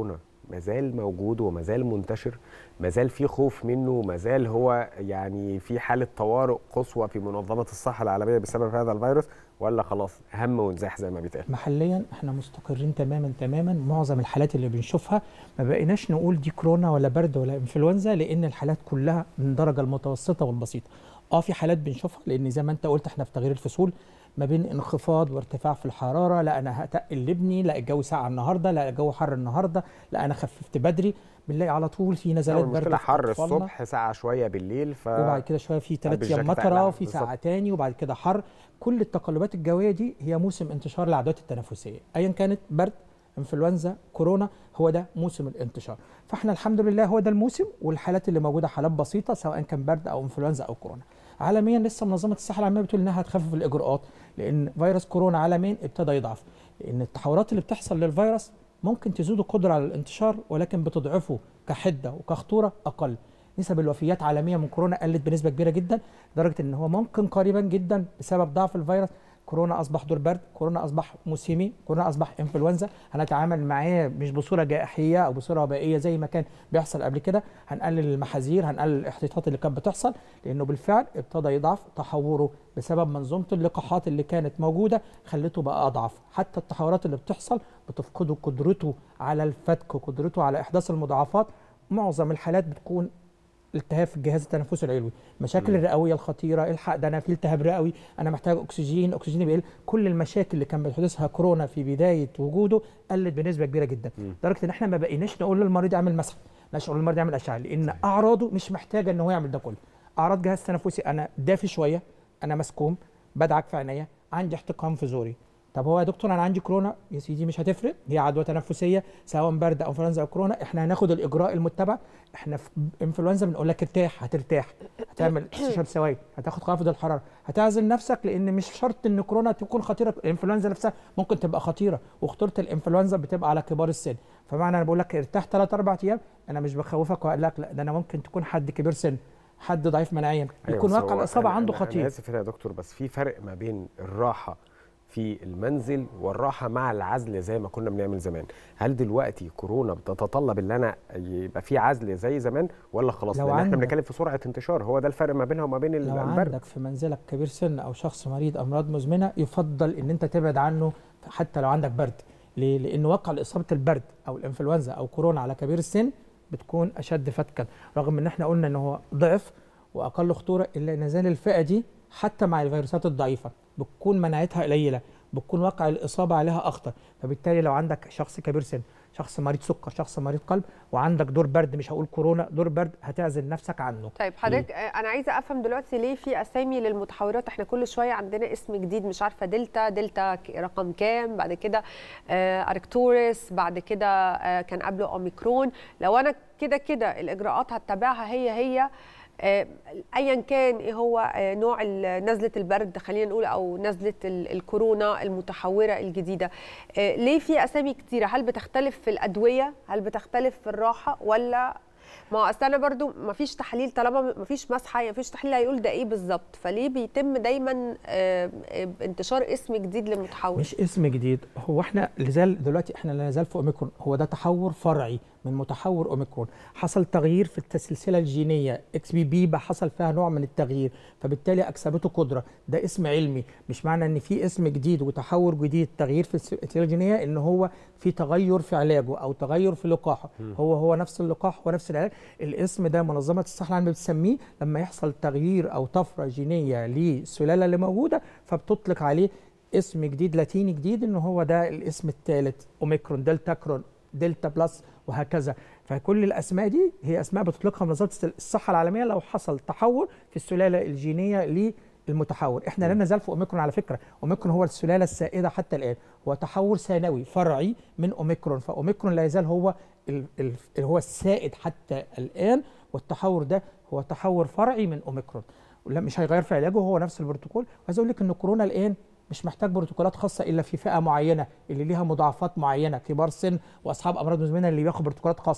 [SPEAKER 2] مازال موجود ومازال منتشر مازال في خوف منه مازال هو يعني في حاله طوارئ قصوى في منظمه الصحه العالميه بسبب هذا الفيروس ولا خلاص هم وانزاح زي ما بيتقال
[SPEAKER 10] محليا احنا مستقرين تماما تماما معظم الحالات اللي بنشوفها ما بقيناش نقول دي كورونا ولا برد ولا انفلونزا لان الحالات كلها من الدرجه المتوسطه والبسيطه اه في حالات بنشوفها لان زي ما انت قلت احنا في تغيير الفصول ما بين انخفاض وارتفاع في الحراره لا انا هتقل لابني لا الجو ساقع النهارده لا الجو حر النهارده لا انا خففت بدري بنلاقي على طول في نزلات برد
[SPEAKER 2] المشكله
[SPEAKER 10] في
[SPEAKER 2] حر
[SPEAKER 10] أطفالنا.
[SPEAKER 2] الصبح ساعه شويه بالليل ف
[SPEAKER 10] وبعد كده شويه في ثلاث
[SPEAKER 2] بالجاكيت
[SPEAKER 10] ايام مطره
[SPEAKER 2] أقلع.
[SPEAKER 10] وفي ساعه
[SPEAKER 2] بالظبط.
[SPEAKER 10] تاني وبعد كده حر كل التقلبات الجويه دي هي موسم انتشار العدوات التنفسيه ايا كانت برد انفلونزا كورونا هو ده موسم الانتشار فاحنا الحمد لله هو ده الموسم والحالات اللي موجوده حالات بسيطه سواء كان برد او انفلونزا او كورونا عالميا لسه منظمه الصحه العالميه بتقول انها هتخفف الاجراءات لان فيروس كورونا عالميا ابتدى يضعف لان التحورات اللي بتحصل للفيروس ممكن تزيد القدره على الانتشار ولكن بتضعفه كحده وكخطوره اقل نسب الوفيات عالميا من كورونا قلت بنسبه كبيره جدا لدرجه ان هو ممكن قريبا جدا بسبب ضعف الفيروس كورونا اصبح دور برد كورونا اصبح موسمي كورونا اصبح انفلونزا هنتعامل معاه مش بصوره جائحيه او بصوره وبائيه زي ما كان بيحصل قبل كده هنقلل المحاذير هنقلل الاحتياطات اللي كانت بتحصل لانه بالفعل ابتدى يضعف تحوره بسبب منظومه اللقاحات اللي كانت موجوده خلته بقى اضعف حتى التحورات اللي بتحصل بتفقده قدرته على الفتك وقدرته على احداث المضاعفات معظم الحالات بتكون التهاب في الجهاز التنفسي العلوي مشاكل الرئويه الخطيره الحق ده انا في التهاب رئوي انا محتاج اكسجين اكسجين بيقل كل المشاكل اللي كان بتحدثها كورونا في بدايه وجوده قلت بنسبه كبيره جدا لدرجه ان احنا ما بقيناش نقول للمريض يعمل مسح لا نقول للمريض يعمل اشعه لان اعراضه مش محتاجه ان هو يعمل ده كله اعراض جهاز تنفسي انا دافي شويه انا مسكوم بدعك في عينيا عندي احتقان في زوري طب هو يا دكتور انا عندي كورونا يا سيدي مش هتفرق هي عدوى تنفسيه سواء برد او انفلونزا او كورونا احنا هناخد الاجراء المتبع احنا في انفلونزا بنقول لك ارتاح هترتاح هتعمل تشرب سوائل هتاخد خافض الحراره هتعزل نفسك لان مش شرط ان كورونا تكون خطيره الانفلونزا نفسها ممكن تبقى خطيره وخطوره الانفلونزا بتبقى على كبار السن فمعنى انا بقول لك ارتاح 3 4 ايام انا مش بخوفك واقول لك لا ده انا ممكن تكون حد كبير سن حد ضعيف مناعيا
[SPEAKER 2] أيوة،
[SPEAKER 10] يكون
[SPEAKER 2] بس
[SPEAKER 10] واقع
[SPEAKER 2] هو
[SPEAKER 10] الاصابه
[SPEAKER 2] أنا-
[SPEAKER 10] عنده
[SPEAKER 2] أنا-
[SPEAKER 10] خطير
[SPEAKER 2] انا اسف هنا يا دكتور بس في فرق ما بين الراحه في المنزل والراحه مع العزل زي ما كنا بنعمل زمان هل دلوقتي كورونا بتتطلب ان انا يبقى في عزل زي زمان ولا خلاص
[SPEAKER 10] لو
[SPEAKER 2] لان احنا
[SPEAKER 10] عندك-
[SPEAKER 2] بنتكلم في سرعه انتشار هو ده الفرق ما بينها وما بين ال-
[SPEAKER 10] لو
[SPEAKER 2] البرد
[SPEAKER 10] عندك في منزلك كبير سن او شخص مريض امراض مزمنه يفضل ان انت تبعد عنه حتى لو عندك برد ليه؟ لان واقع اصابه البرد او الانفلونزا او كورونا على كبير السن بتكون اشد فتكا رغم ان احنا قلنا ان هو ضعف واقل خطوره الا ان زال الفئه دي حتى مع الفيروسات الضعيفه بتكون مناعتها قليله بتكون واقع الاصابه عليها اخطر فبالتالي لو عندك شخص كبير سن شخص مريض سكر شخص مريض قلب وعندك دور برد مش هقول كورونا دور برد هتعزل نفسك عنه
[SPEAKER 1] طيب حضرتك آه، انا عايزه افهم دلوقتي ليه في اسامي للمتحورات احنا كل شويه عندنا اسم جديد مش عارفه دلتا دلتا ك- رقم كام بعد كده آه، اركتورس بعد كده آه، كان قبله اوميكرون لو انا كده كده الاجراءات هتبعها هي هي آه، ايا كان ايه هو آه، نوع ال- نزله البرد خلينا نقول او نزله ال- الكورونا المتحوره الجديده آه، ليه في اسامي كتيره هل بتختلف في الادويه هل بتختلف في الراحه ولا ما هو اصل انا برضو ما فيش تحليل طالما ما فيش مسحه ما فيش تحليل هيقول ده ايه بالظبط فليه بيتم دايما آه، آه، انتشار اسم جديد للمتحول
[SPEAKER 10] مش اسم جديد هو احنا لازال دلوقتي احنا لا نزال في اوميكرون هو ده تحور فرعي من متحور اوميكرون حصل تغيير في السلسله الجينيه اكس بي بي بقى حصل فيها نوع من التغيير فبالتالي اكسبته قدره ده اسم علمي مش معنى ان في اسم جديد وتحور جديد تغيير في السلسله الجينيه ان هو في تغير في علاجه او تغير في لقاحه هو هو نفس اللقاح هو نفس العلاج الاسم ده منظمه الصحه العالميه بتسميه لما يحصل تغيير او طفره جينيه للسلاله اللي موجوده فبتطلق عليه اسم جديد لاتيني جديد ان هو ده الاسم الثالث اوميكرون دلتا كرون دلتا بلس وهكذا فكل الاسماء دي هي اسماء بتطلقها منظمه الصحه العالميه لو حصل تحور في السلاله الجينيه للمتحور احنا لا نزال في اوميكرون على فكره اوميكرون هو السلاله السائده حتى الان هو تحور ثانوي فرعي من اوميكرون فاوميكرون لا يزال هو ال- ال- اللي هو السائد حتى الان والتحور ده هو تحور فرعي من اوميكرون لا مش هيغير في علاجه هو نفس البروتوكول وعايز اقول لك ان كورونا الان مش محتاج بروتوكولات خاصه الا في فئه معينه اللي ليها مضاعفات معينه كبار سن واصحاب امراض مزمنه اللي بياخد بروتوكولات خاصه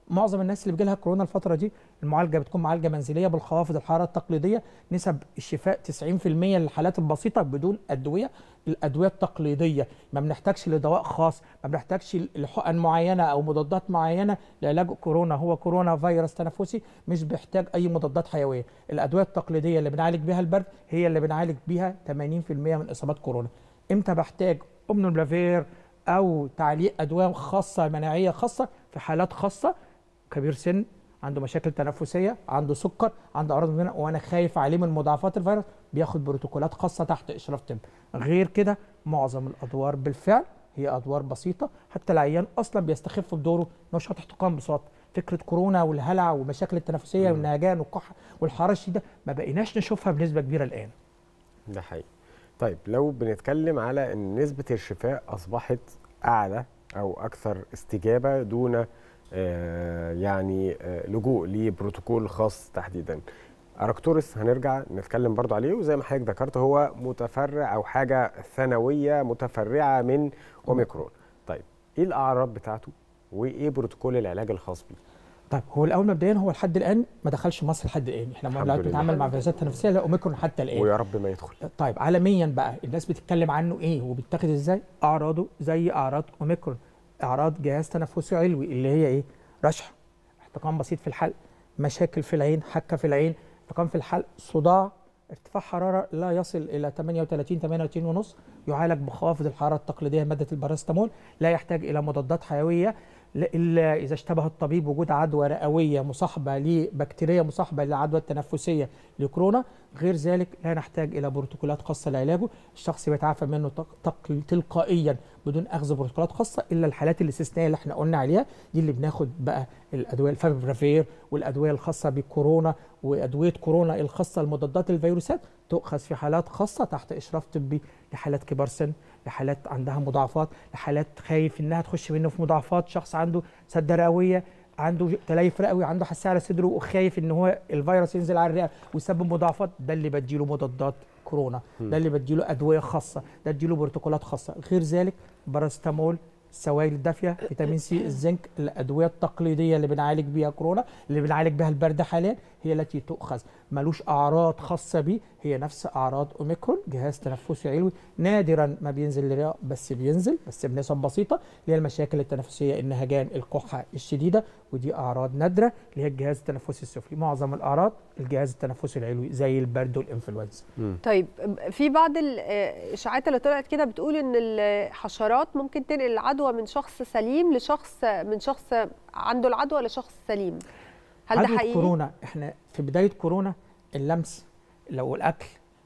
[SPEAKER 10] معظم الناس اللي بيجي لها كورونا الفتره دي المعالجه بتكون معالجه منزليه بالخوافض الحراره التقليديه نسب الشفاء 90% للحالات البسيطه بدون ادويه الادويه التقليديه ما بنحتاجش لدواء خاص ما بنحتاجش لحقن معينه او مضادات معينه لعلاج كورونا هو كورونا فيروس تنفسي مش بيحتاج اي مضادات حيويه الادويه التقليديه اللي بنعالج بيها البرد هي اللي بنعالج بيها 80% من اصابات كورونا امتى بحتاج اومنولافير او تعليق ادويه خاصه مناعيه خاصه في حالات خاصه كبير سن عنده مشاكل تنفسيه عنده سكر عنده اعراض مزمنه وانا خايف عليه من مضاعفات الفيروس بياخد بروتوكولات خاصه تحت اشراف طب غير كده معظم الادوار بالفعل هي ادوار بسيطه حتى العيان اصلا بيستخف بدوره نشاط احتقان بساط فكره كورونا والهلع والمشاكل التنفسيه والنهجان والكحه والحراره الشديده ما بقيناش نشوفها بنسبه كبيره الان
[SPEAKER 2] ده حقيقي طيب لو بنتكلم على ان نسبه الشفاء اصبحت اعلى او اكثر استجابه دون آه يعني آه لجوء لبروتوكول خاص تحديدا اراكتورس هنرجع نتكلم برضو عليه وزي ما حضرتك ذكرت هو متفرع او حاجه ثانويه متفرعه من اوميكرون طيب ايه الاعراض بتاعته وايه بروتوكول العلاج الخاص بيه
[SPEAKER 10] طيب هو الاول مبدئيا هو لحد الان ما دخلش مصر لحد الان احنا
[SPEAKER 2] الحمد
[SPEAKER 10] ما
[SPEAKER 2] لله.
[SPEAKER 10] بنتعامل مع فيروسات تنفسيه لا اوميكرون حتى الان
[SPEAKER 2] ويا رب ما يدخل
[SPEAKER 10] طيب عالميا بقى الناس بتتكلم عنه ايه وبيتاخد ازاي اعراضه زي اعراض اوميكرون اعراض جهاز تنفسي علوي اللي هي ايه رشح احتقان بسيط في الحلق مشاكل في العين حكه في العين احتقان في الحلق صداع ارتفاع حراره لا يصل الى 38 38 ونص يعالج بخوافض الحراره التقليديه ماده الباراستامول لا يحتاج الى مضادات حيويه لا- الا اذا اشتبه الطبيب وجود عدوى رئويه مصاحبه لبكتيريا مصاحبه للعدوى التنفسيه لكورونا غير ذلك لا نحتاج الى بروتوكولات خاصه لعلاجه الشخص بيتعافى منه تق- تق- تلقائيا بدون اخذ بروتوكولات خاصه الا الحالات الاستثنائيه اللي احنا قلنا عليها دي اللي بناخد بقى الادويه الفافيبرافير والادويه الخاصه بكورونا وادويه كورونا الخاصه لمضادات الفيروسات تؤخذ في حالات خاصه تحت اشراف طبي لحالات كبار سن لحالات عندها مضاعفات لحالات خايف انها تخش منه في مضاعفات شخص عنده سده رئويه عنده تليف رئوي عنده حساسيه على صدره وخايف ان هو الفيروس ينزل على الرئه ويسبب مضاعفات ده اللي بديله مضادات كورونا ده اللي بديله ادويه خاصه ده اديله بروتوكولات خاصه غير ذلك باراستامول السوائل الدافيه فيتامين سي الزنك الادويه التقليديه اللي بنعالج بيها كورونا اللي بنعالج بيها البرد حاليا هي التي تؤخذ ملوش اعراض خاصه بيه هي نفس اعراض اوميكرون جهاز تنفسي علوي نادرا ما بينزل للرئه بس بينزل بس بنسب بسيطه اللي هي المشاكل التنفسيه النهجان الكحه الشديده ودي اعراض نادره اللي هي الجهاز التنفسي السفلي معظم الاعراض الجهاز التنفسي العلوي زي البرد والانفلونزا
[SPEAKER 1] طيب في بعض الاشاعات اللي طلعت كده بتقول ان الحشرات ممكن تنقل العدوى من شخص سليم لشخص من شخص عنده العدوى لشخص سليم هل ده
[SPEAKER 10] عدوى
[SPEAKER 1] حقيقي؟
[SPEAKER 10] كورونا احنا في بدايه كورونا اللمس لو الاكل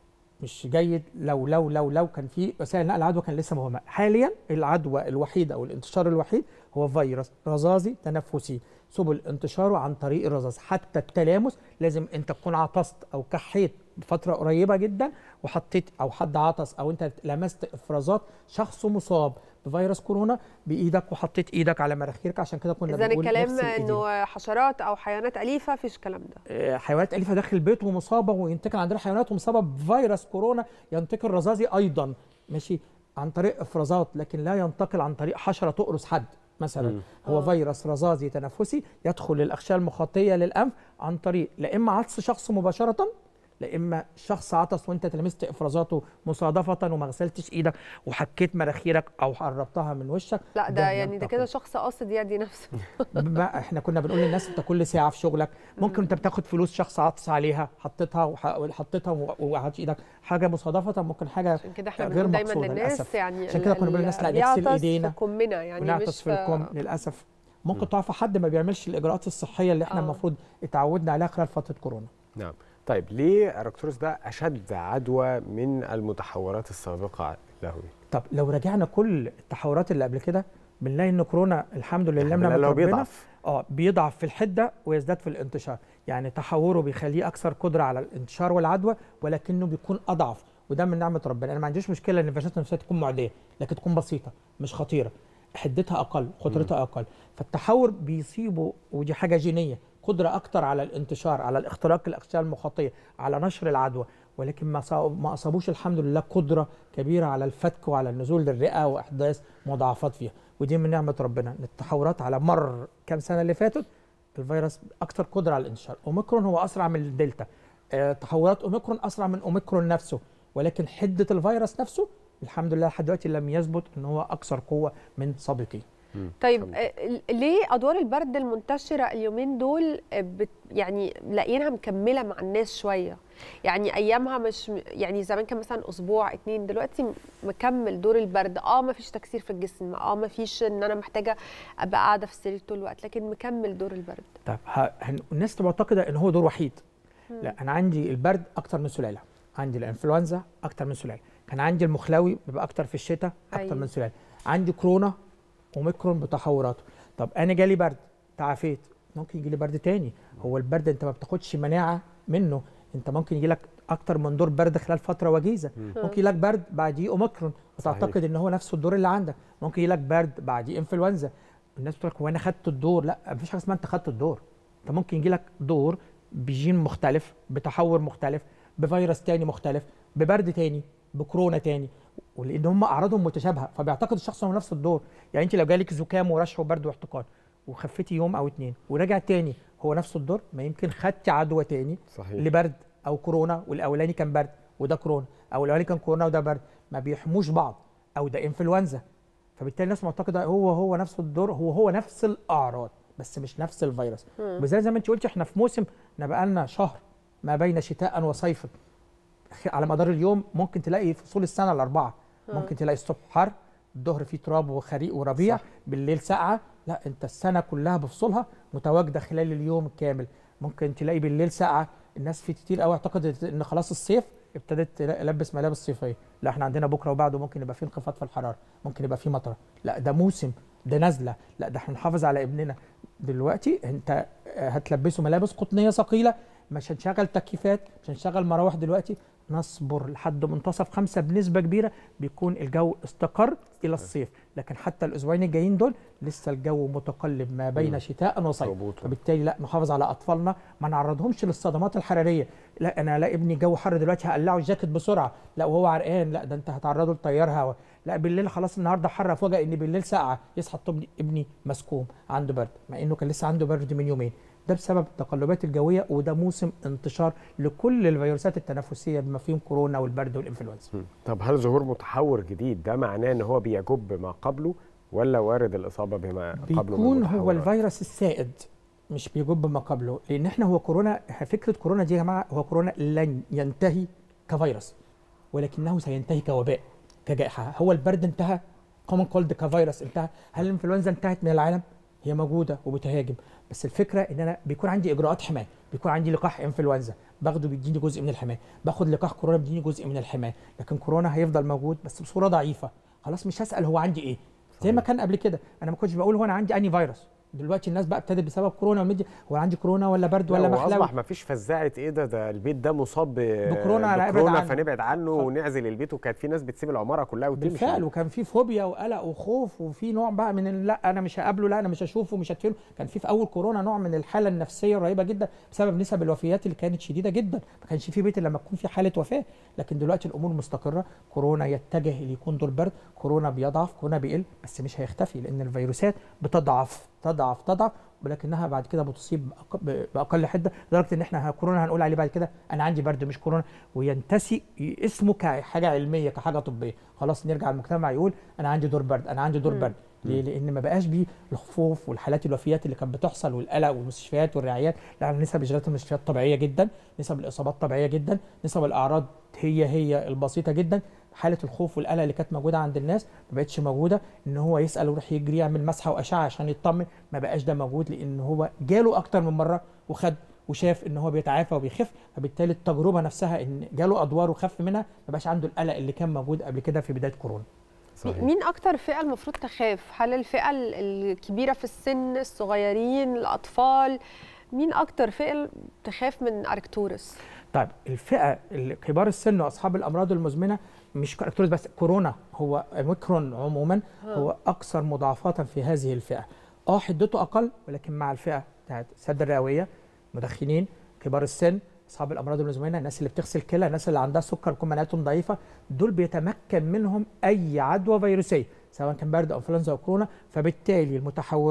[SPEAKER 10] مش جيد لو لو لو لو كان في وسائل نقل العدوى كان لسه مهمه حاليا العدوى الوحيده او الانتشار الوحيد هو فيروس رذاذي تنفسي سبل انتشاره عن طريق الرذاذ حتى التلامس لازم انت تكون عطست او كحيت بفتره قريبه جدا وحطيت او حد عطس او انت لمست افرازات شخص مصاب بفيروس كورونا بايدك وحطيت ايدك على مناخيرك عشان كده كنا
[SPEAKER 1] اذا
[SPEAKER 10] بنقول
[SPEAKER 1] الكلام
[SPEAKER 10] نغسل إيدينا.
[SPEAKER 1] انه حشرات او حيوانات اليفه فيش الكلام ده
[SPEAKER 10] آه، حيوانات اليفه داخل البيت ومصابه وينتقل عندنا حيوانات ومصابه بفيروس كورونا ينتقل رذاذي ايضا ماشي عن طريق افرازات لكن لا ينتقل عن طريق حشره تقرص حد مثلا
[SPEAKER 2] مم.
[SPEAKER 10] هو
[SPEAKER 1] آه.
[SPEAKER 10] فيروس رذاذي تنفسي يدخل للاغشيه المخاطيه للانف عن طريق لا اما عطس شخص مباشره لا اما شخص عطس وانت تلمست افرازاته مصادفه وما غسلتش ايدك وحكيت مناخيرك او قربتها من وشك
[SPEAKER 1] لا ده يعني ده
[SPEAKER 10] ينتقل.
[SPEAKER 1] كده شخص قاصد يدي نفسه
[SPEAKER 10] بقى احنا كنا بنقول للناس انت كل ساعه في شغلك ممكن انت بتاخد فلوس شخص عطس عليها حطيتها وح- وحطيتها وقعدت ايدك حاجه مصادفه ممكن حاجه
[SPEAKER 1] عشان كده احنا
[SPEAKER 10] غير
[SPEAKER 1] بنقول دايما
[SPEAKER 10] مقصودة
[SPEAKER 1] للناس
[SPEAKER 10] للأسف.
[SPEAKER 1] يعني
[SPEAKER 10] عشان كده كنا بنقول للناس لا نغسل
[SPEAKER 1] بيعطس
[SPEAKER 10] ايدينا
[SPEAKER 1] في كمنا يعني
[SPEAKER 10] ونعطس
[SPEAKER 1] مش
[SPEAKER 10] في الكم للاسف ممكن تقع في حد ما بيعملش الاجراءات الصحيه اللي احنا
[SPEAKER 1] آه.
[SPEAKER 10] المفروض اتعودنا عليها خلال فتره كورونا
[SPEAKER 2] نعم طيب ليه اراكتورس ده اشد عدوى من المتحورات السابقه له
[SPEAKER 10] طب لو راجعنا كل التحورات اللي قبل كده بنلاقي ان كورونا الحمد لله
[SPEAKER 2] الحمد
[SPEAKER 10] من
[SPEAKER 2] لله
[SPEAKER 10] نعمة
[SPEAKER 2] هو
[SPEAKER 10] ربنا
[SPEAKER 2] بيضعف
[SPEAKER 10] اه بيضعف في الحده ويزداد في الانتشار يعني تحوره بيخليه اكثر قدره على الانتشار والعدوى ولكنه بيكون اضعف وده من نعمه ربنا انا ما عنديش مشكله ان الفيروسات النفسيه تكون معديه لكن تكون بسيطه مش خطيره حدتها اقل خطورتها اقل فالتحور بيصيبه ودي حاجه جينيه قدره اكتر على الانتشار على الاختراق الاغشيه المخاطيه على نشر العدوى ولكن ما صاب- ما اصابوش الحمد لله قدره كبيره على الفتك وعلى النزول للرئه واحداث مضاعفات فيها ودي من نعمه ربنا ان التحورات على مر كام سنه اللي فاتت الفيروس اكثر قدره على الانتشار اوميكرون هو اسرع من الدلتا آه، تحورات اوميكرون اسرع من اوميكرون نفسه ولكن حده الفيروس نفسه الحمد لله لحد دلوقتي لم يثبت ان هو اكثر قوه من سابقيه
[SPEAKER 1] طيب آه، ليه ادوار البرد المنتشره اليومين دول آه، بت يعني لاقيينها مكمله مع الناس شويه يعني ايامها مش م- يعني زمان كان مثلا اسبوع اتنين دلوقتي م- مكمل دور البرد اه ما فيش تكسير في الجسم اه ما فيش ان انا محتاجه ابقى قاعده في السرير طول الوقت لكن مكمل دور البرد
[SPEAKER 10] طيب ه- هن- الناس تبقى معتقده ان هو دور وحيد لا انا عندي البرد اكتر من سلاله عندي الانفلونزا اكتر من سلاله كان عندي المخلوي بيبقى اكتر في الشتاء اكتر
[SPEAKER 1] أيوة.
[SPEAKER 10] من سلاله عندي كورونا اوميكرون بتحوراته طب انا جالي برد تعافيت ممكن يجي لي برد تاني هو البرد انت ما بتاخدش مناعه منه انت ممكن يجي لك اكتر من دور برد خلال فتره وجيزه ممكن يجي لك برد بعديه اوميكرون وتعتقد ان هو نفس الدور اللي عندك ممكن يجي لك برد بعديه انفلونزا الناس بتقول لك هو انا خدت الدور لا مفيش حاجه اسمها انت خدت الدور انت ممكن يجي لك دور بجين مختلف بتحور مختلف بفيروس تاني مختلف ببرد تاني بكورونا تاني ولان هم اعراضهم متشابهه فبيعتقد الشخص انه نفس الدور يعني انت لو جالك زكام ورشح وبرد واحتقان وخفتي يوم او اتنين ورجع تاني هو نفس الدور ما يمكن خدتي عدوى تاني
[SPEAKER 2] صحيح
[SPEAKER 10] لبرد او كورونا والاولاني كان برد وده كورونا او الاولاني كان كورونا وده برد ما بيحموش بعض او ده انفلونزا فبالتالي الناس معتقده هو هو نفس الدور هو هو نفس الاعراض بس مش نفس الفيروس وزي زي ما انت قلتي احنا في موسم احنا بقالنا شهر ما بين شتاء وصيفا على مدار اليوم ممكن تلاقي فصول السنه الاربعه ممكن تلاقي الصبح حر الظهر فيه تراب وخريق وربيع
[SPEAKER 2] صح.
[SPEAKER 10] بالليل ساقعه لا انت السنه كلها بفصولها متواجده خلال اليوم الكامل ممكن تلاقي بالليل ساقعه الناس في كتير قوي اعتقدت ان خلاص الصيف ابتدت تلبس ملابس صيفيه لا احنا عندنا بكره وبعده ممكن يبقى في انخفاض في الحراره ممكن يبقى في مطره لا ده موسم ده نازله لا ده احنا نحافظ على ابننا دلوقتي انت آه، هتلبسه ملابس قطنيه ثقيله مش هنشغل تكييفات مش هنشغل مراوح دلوقتي نصبر لحد منتصف خمسة بنسبة كبيرة بيكون الجو استقر إلى الصيف لكن حتى الأسبوعين الجايين دول لسه الجو متقلب ما بين
[SPEAKER 2] مم.
[SPEAKER 10] شتاء وصيف
[SPEAKER 2] مظبوط.
[SPEAKER 10] فبالتالي لا نحافظ على أطفالنا ما نعرضهمش للصدمات الحرارية لا أنا لا ابني جو حر دلوقتي هقلعه الجاكيت بسرعة لا وهو عرقان لا ده أنت هتعرضه لتيار هواء لا بالليل خلاص النهارده حر فوجئ ان بالليل ساقعه يصحى الطب ابني مسكوم عنده برد مع انه كان لسه عنده برد من يومين ده بسبب التقلبات الجويه وده موسم انتشار لكل الفيروسات التنفسيه بما فيهم كورونا والبرد والانفلونزا
[SPEAKER 2] مم. طب هل ظهور متحور جديد ده معناه ان هو بيجب ما قبله ولا وارد الاصابه بما قبله من
[SPEAKER 10] بيكون هو
[SPEAKER 2] متحورات؟
[SPEAKER 10] الفيروس السائد مش بيجب ما قبله لان احنا هو كورونا فكره كورونا دي يا جماعه هو كورونا لن ينتهي كفيروس ولكنه سينتهي كوباء كجائحه هو البرد انتهى كومن كولد كفيروس انتهى هل الانفلونزا انتهت من العالم هي موجوده وبتهاجم بس الفكره ان انا بيكون عندي اجراءات حمايه بيكون عندي لقاح انفلونزا باخده بيديني جزء من الحمايه باخد لقاح كورونا بيديني جزء من الحمايه لكن كورونا هيفضل موجود بس بصوره ضعيفه خلاص مش هسال هو عندي ايه زي ما كان قبل كده انا ما كنتش بقول هو انا عندي اني فيروس دلوقتي الناس بقى ابتدت بسبب كورونا والميديا هو عندي كورونا ولا برد ولا
[SPEAKER 2] لا
[SPEAKER 10] محلوي
[SPEAKER 2] واصبح ما فيش فزاعه ايه ده ده البيت ده مصاب ب-
[SPEAKER 10] بكورونا، أنا أبعد
[SPEAKER 2] بكورونا
[SPEAKER 10] عنه.
[SPEAKER 2] فنبعد عنه ونعزل البيت وكانت في ناس بتسيب العماره كلها وتمشي
[SPEAKER 10] بالفعل وكان في فوبيا وقلق وخوف وفي نوع بقى من ال- لا انا مش هقابله لا انا مش هشوفه مش هدفنه كان في في اول كورونا نوع من الحاله النفسيه الرهيبه جدا بسبب نسب الوفيات اللي كانت شديده جدا ما كانش في بيت إلا لما تكون في حاله وفاه لكن دلوقتي الامور مستقره كورونا يتجه ليكون دور برد كورونا بيضعف كورونا بيقل بس مش هيختفي لان الفيروسات بتضعف تضعف تضعف ولكنها بعد كده بتصيب بأق- ب- باقل حده لدرجه ان احنا ه- كورونا هنقول عليه بعد كده انا عندي برد مش كورونا وينتسي اسمه كحاجه علميه كحاجه طبيه خلاص نرجع المجتمع يقول انا عندي دور برد انا عندي دور برد ليه؟ لان ما بقاش بيه الخوف والحالات الوفيات اللي كانت بتحصل والقلق والمستشفيات والرعايات لا نسب اجراءات المستشفيات طبيعيه جدا نسب الاصابات طبيعيه جدا نسب الاعراض هي هي البسيطه جدا حاله الخوف والقلق اللي كانت موجوده عند الناس ما بقتش موجوده ان هو يسال ويروح يجري يعمل مسحه واشعه عشان يطمن ما بقاش ده موجود لان هو جاله اكتر من مره وخد وشاف ان هو بيتعافى وبيخف فبالتالي التجربه نفسها ان جاله ادوار وخف منها ما بقاش عنده القلق اللي كان موجود قبل كده في بدايه كورونا
[SPEAKER 2] صحيح.
[SPEAKER 1] مين اكتر فئه المفروض تخاف هل الفئه ال- الكبيره في السن الصغيرين الاطفال مين اكتر فئه تخاف من اركتورس
[SPEAKER 10] طيب الفئه اللي كبار السن واصحاب الامراض المزمنه مش كاركتورز بس كورونا هو اوميكرون عموما هو اكثر مضاعفات في هذه الفئه اه حدته اقل ولكن مع الفئه بتاعت السد الرئويه مدخنين كبار السن اصحاب الامراض المزمنه الناس اللي بتغسل كلى الناس اللي عندها سكر بتكون مناعتهم ضعيفه دول بيتمكن منهم اي عدوى فيروسيه سواء كان برد او انفلونزا او كورونا فبالتالي المتحورات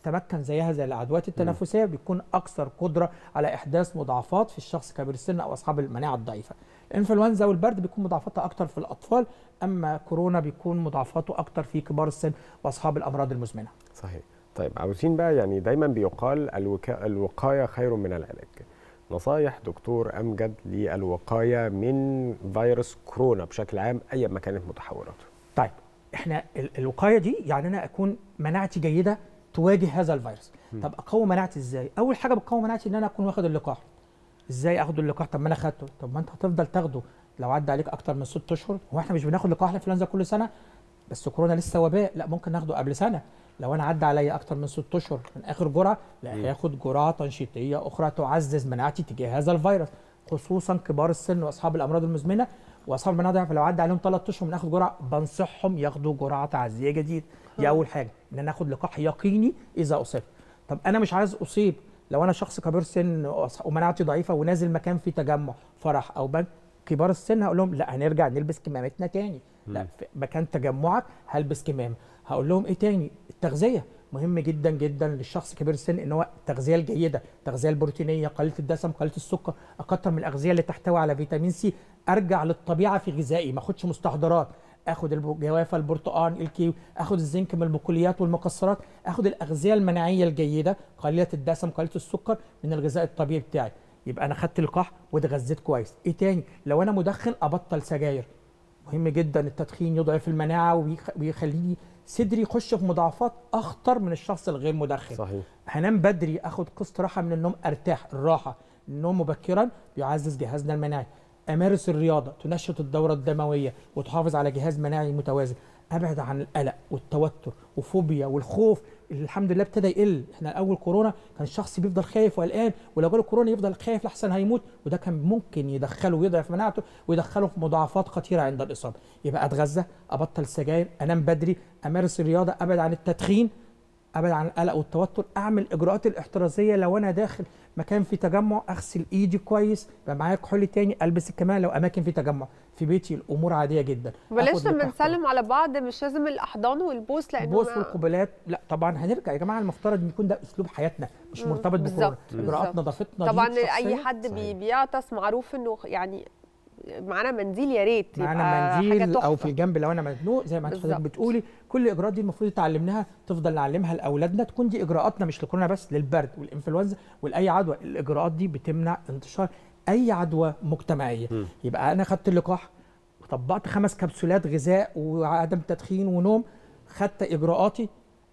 [SPEAKER 10] بتتمكن زيها زي العدوات التنفسيه بيكون اكثر قدره على احداث مضاعفات في الشخص كبير السن او اصحاب المناعه الضعيفه الانفلونزا والبرد بيكون مضاعفاتها اكتر في الاطفال اما كورونا بيكون مضاعفاته اكتر في كبار السن واصحاب الامراض المزمنه
[SPEAKER 2] صحيح طيب عاوزين بقى يعني دايما بيقال الوكا... الوقايه خير من العلاج نصايح دكتور امجد للوقايه من فيروس كورونا بشكل عام ايا ما كانت متحوراته
[SPEAKER 10] طيب احنا ال- الوقايه دي يعني انا اكون مناعتي جيده تواجه هذا الفيروس طب اقوي مناعتي ازاي اول حاجه بقوي مناعتي ان انا اكون واخد اللقاح ازاي اخد اللقاح طب ما انا خدته طب ما انت هتفضل تاخده لو عدى عليك اكتر من ست اشهر هو احنا مش بناخد لقاح الانفلونزا كل سنه بس كورونا لسه وباء لا ممكن ناخده قبل سنه لو انا عدى عليا اكتر من ست اشهر من اخر جرعه لا هياخد جرعه تنشيطيه اخرى تعزز مناعتي تجاه هذا الفيروس خصوصا كبار السن واصحاب الامراض المزمنه واصحاب المناعه الضعيفة لو عدى عليهم ثلاث اشهر من اخد جرعه بنصحهم ياخدوا جرعه تعزيه جديد دي اول حاجه ان انا اخد لقاح يقيني اذا اصبت طب انا مش عايز اصيب لو انا شخص كبير سن وأص- ومناعتي ضعيفه ونازل مكان فيه تجمع فرح او بنك كبار السن هقول لهم لا هنرجع نلبس كمامتنا تاني لا في مكان تجمعك هلبس كمامه هقول لهم ايه تاني التغذيه مهم جدا جدا للشخص كبير السن ان هو التغذيه الجيده التغذيه البروتينيه قليله الدسم قليله السكر اكتر من الاغذيه اللي تحتوي على فيتامين سي ارجع للطبيعه في غذائي ما اخدش مستحضرات اخد الجوافه البرتقال الكيوي اخد الزنك من البقوليات والمكسرات اخد الاغذيه المناعيه الجيده قليله الدسم قليله السكر من الغذاء الطبيعي بتاعي يبقى انا خدت لقاح واتغذيت كويس ايه تاني لو انا مدخن ابطل سجاير مهم جدا التدخين يضعف المناعه ويخ- ويخليني صدري يخش في مضاعفات اخطر من الشخص الغير مدخن
[SPEAKER 2] صحيح
[SPEAKER 10] هنام بدري اخد قسط راحه من النوم ارتاح الراحه النوم مبكرا بيعزز جهازنا المناعي امارس الرياضه تنشط الدوره الدمويه وتحافظ على جهاز مناعي متوازن ابعد عن القلق والتوتر وفوبيا والخوف اللي الحمد لله ابتدى يقل احنا اول كورونا كان الشخص بيفضل خايف وقلقان ولو جاله كورونا يفضل خايف لحسن هيموت وده كان ممكن يدخله ويضعف مناعته ويدخله في مضاعفات خطيره عند الاصابه يبقى اتغذى ابطل سجاير انام بدري امارس الرياضه ابعد عن التدخين ابعد عن القلق والتوتر اعمل الاجراءات الاحترازيه لو انا داخل مكان في تجمع اغسل ايدي كويس يبقى معايا كحول تاني البس الكمامه لو اماكن في تجمع في بيتي الامور عاديه جدا
[SPEAKER 1] بلاش
[SPEAKER 10] آخد
[SPEAKER 1] لما
[SPEAKER 10] لقاح
[SPEAKER 1] نسلم على بعض مش لازم الاحضان والبوس لانه
[SPEAKER 10] البوس
[SPEAKER 1] ما-
[SPEAKER 10] والقبلات لا طبعا هنرجع يا جماعه المفترض ان يكون ده اسلوب حياتنا مش
[SPEAKER 1] مم،
[SPEAKER 10] مرتبط بكورونا
[SPEAKER 1] بالظبط،
[SPEAKER 10] اجراءات
[SPEAKER 1] بالظبط.
[SPEAKER 10] نظافتنا دي
[SPEAKER 1] طبعا اي
[SPEAKER 10] شخصية.
[SPEAKER 1] حد بي بيعطس معروف انه يعني معانا منديل يا ريت
[SPEAKER 10] معانا
[SPEAKER 1] يبقى حاجة
[SPEAKER 10] منديل او
[SPEAKER 1] تحفة.
[SPEAKER 10] في الجنب لو انا مزنوق زي ما حضرتك
[SPEAKER 1] بالظبط.
[SPEAKER 10] بتقولي كل الاجراءات دي المفروض اتعلمناها تفضل نعلمها لاولادنا تكون دي اجراءاتنا مش لكورونا بس للبرد والانفلونزا ولاي عدوى الاجراءات دي بتمنع انتشار اي عدوى مجتمعيه
[SPEAKER 2] م.
[SPEAKER 10] يبقى انا خدت اللقاح وطبقت خمس كبسولات غذاء وعدم تدخين ونوم خدت اجراءاتي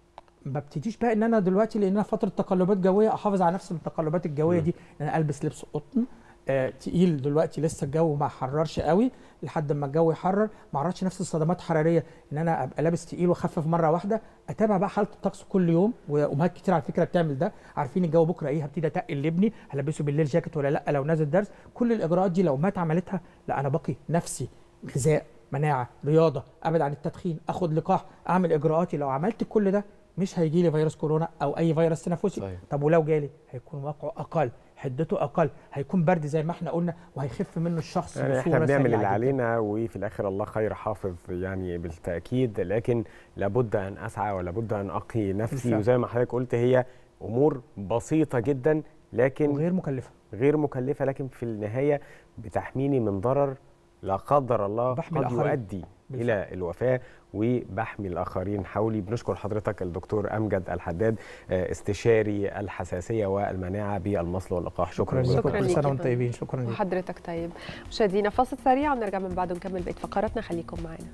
[SPEAKER 10] ما ابتديش بقى ان انا دلوقتي لان انا فتره تقلبات جويه احافظ على نفس التقلبات الجويه دي ان انا البس لبس قطن آه تقيل دلوقتي لسه الجو ما حررش قوي لحد ما الجو يحرر ما اعرضش نفس الصدمات حراريه ان انا ابقى لابس تقيل واخفف مره واحده اتابع بقى حاله الطقس كل يوم وامهات كتير على فكره بتعمل ده عارفين الجو بكره ايه هبتدي اتقل لابني هلبسه بالليل جاكيت ولا لا لو نازل درس كل الاجراءات دي لو امهات عملتها لا انا باقي نفسي غذاء مناعه رياضه ابعد عن التدخين اخد لقاح اعمل اجراءاتي لو عملت كل ده مش هيجي لي فيروس كورونا او اي فيروس تنفسي
[SPEAKER 2] صحيح.
[SPEAKER 10] طب ولو جالي هيكون واقعه اقل حدته اقل هيكون برد زي ما احنا قلنا وهيخف منه الشخص
[SPEAKER 2] يعني احنا
[SPEAKER 10] بصوره
[SPEAKER 2] بنعمل
[SPEAKER 10] سريعة
[SPEAKER 2] اللي
[SPEAKER 10] جداً.
[SPEAKER 2] علينا وفي الاخر الله خير حافظ يعني بالتاكيد لكن لابد ان اسعى ولابد ان اقي نفسي
[SPEAKER 10] بالفعل.
[SPEAKER 2] وزي ما حضرتك قلت هي امور بسيطه جدا لكن
[SPEAKER 10] وغير مكلفه
[SPEAKER 2] غير مكلفه لكن في النهايه بتحميني من ضرر لا قدر الله
[SPEAKER 10] بحمي
[SPEAKER 2] قد
[SPEAKER 10] الآخرين.
[SPEAKER 2] يؤدي
[SPEAKER 10] بالفعل.
[SPEAKER 2] الى الوفاه وبحمي الاخرين حولي بنشكر حضرتك الدكتور امجد الحداد آه، استشاري الحساسيه والمناعه بالمصل واللقاح شكرا,
[SPEAKER 10] شكرا
[SPEAKER 1] شكراً
[SPEAKER 10] لكم كل
[SPEAKER 1] ليك
[SPEAKER 10] سنه
[SPEAKER 1] يا
[SPEAKER 10] وانتم
[SPEAKER 1] فندم.
[SPEAKER 10] طيبين شكرا لكم
[SPEAKER 1] وحضرتك طيب مشاهدينا فاصل سريع ونرجع من بعده نكمل بقيه فقراتنا خليكم معانا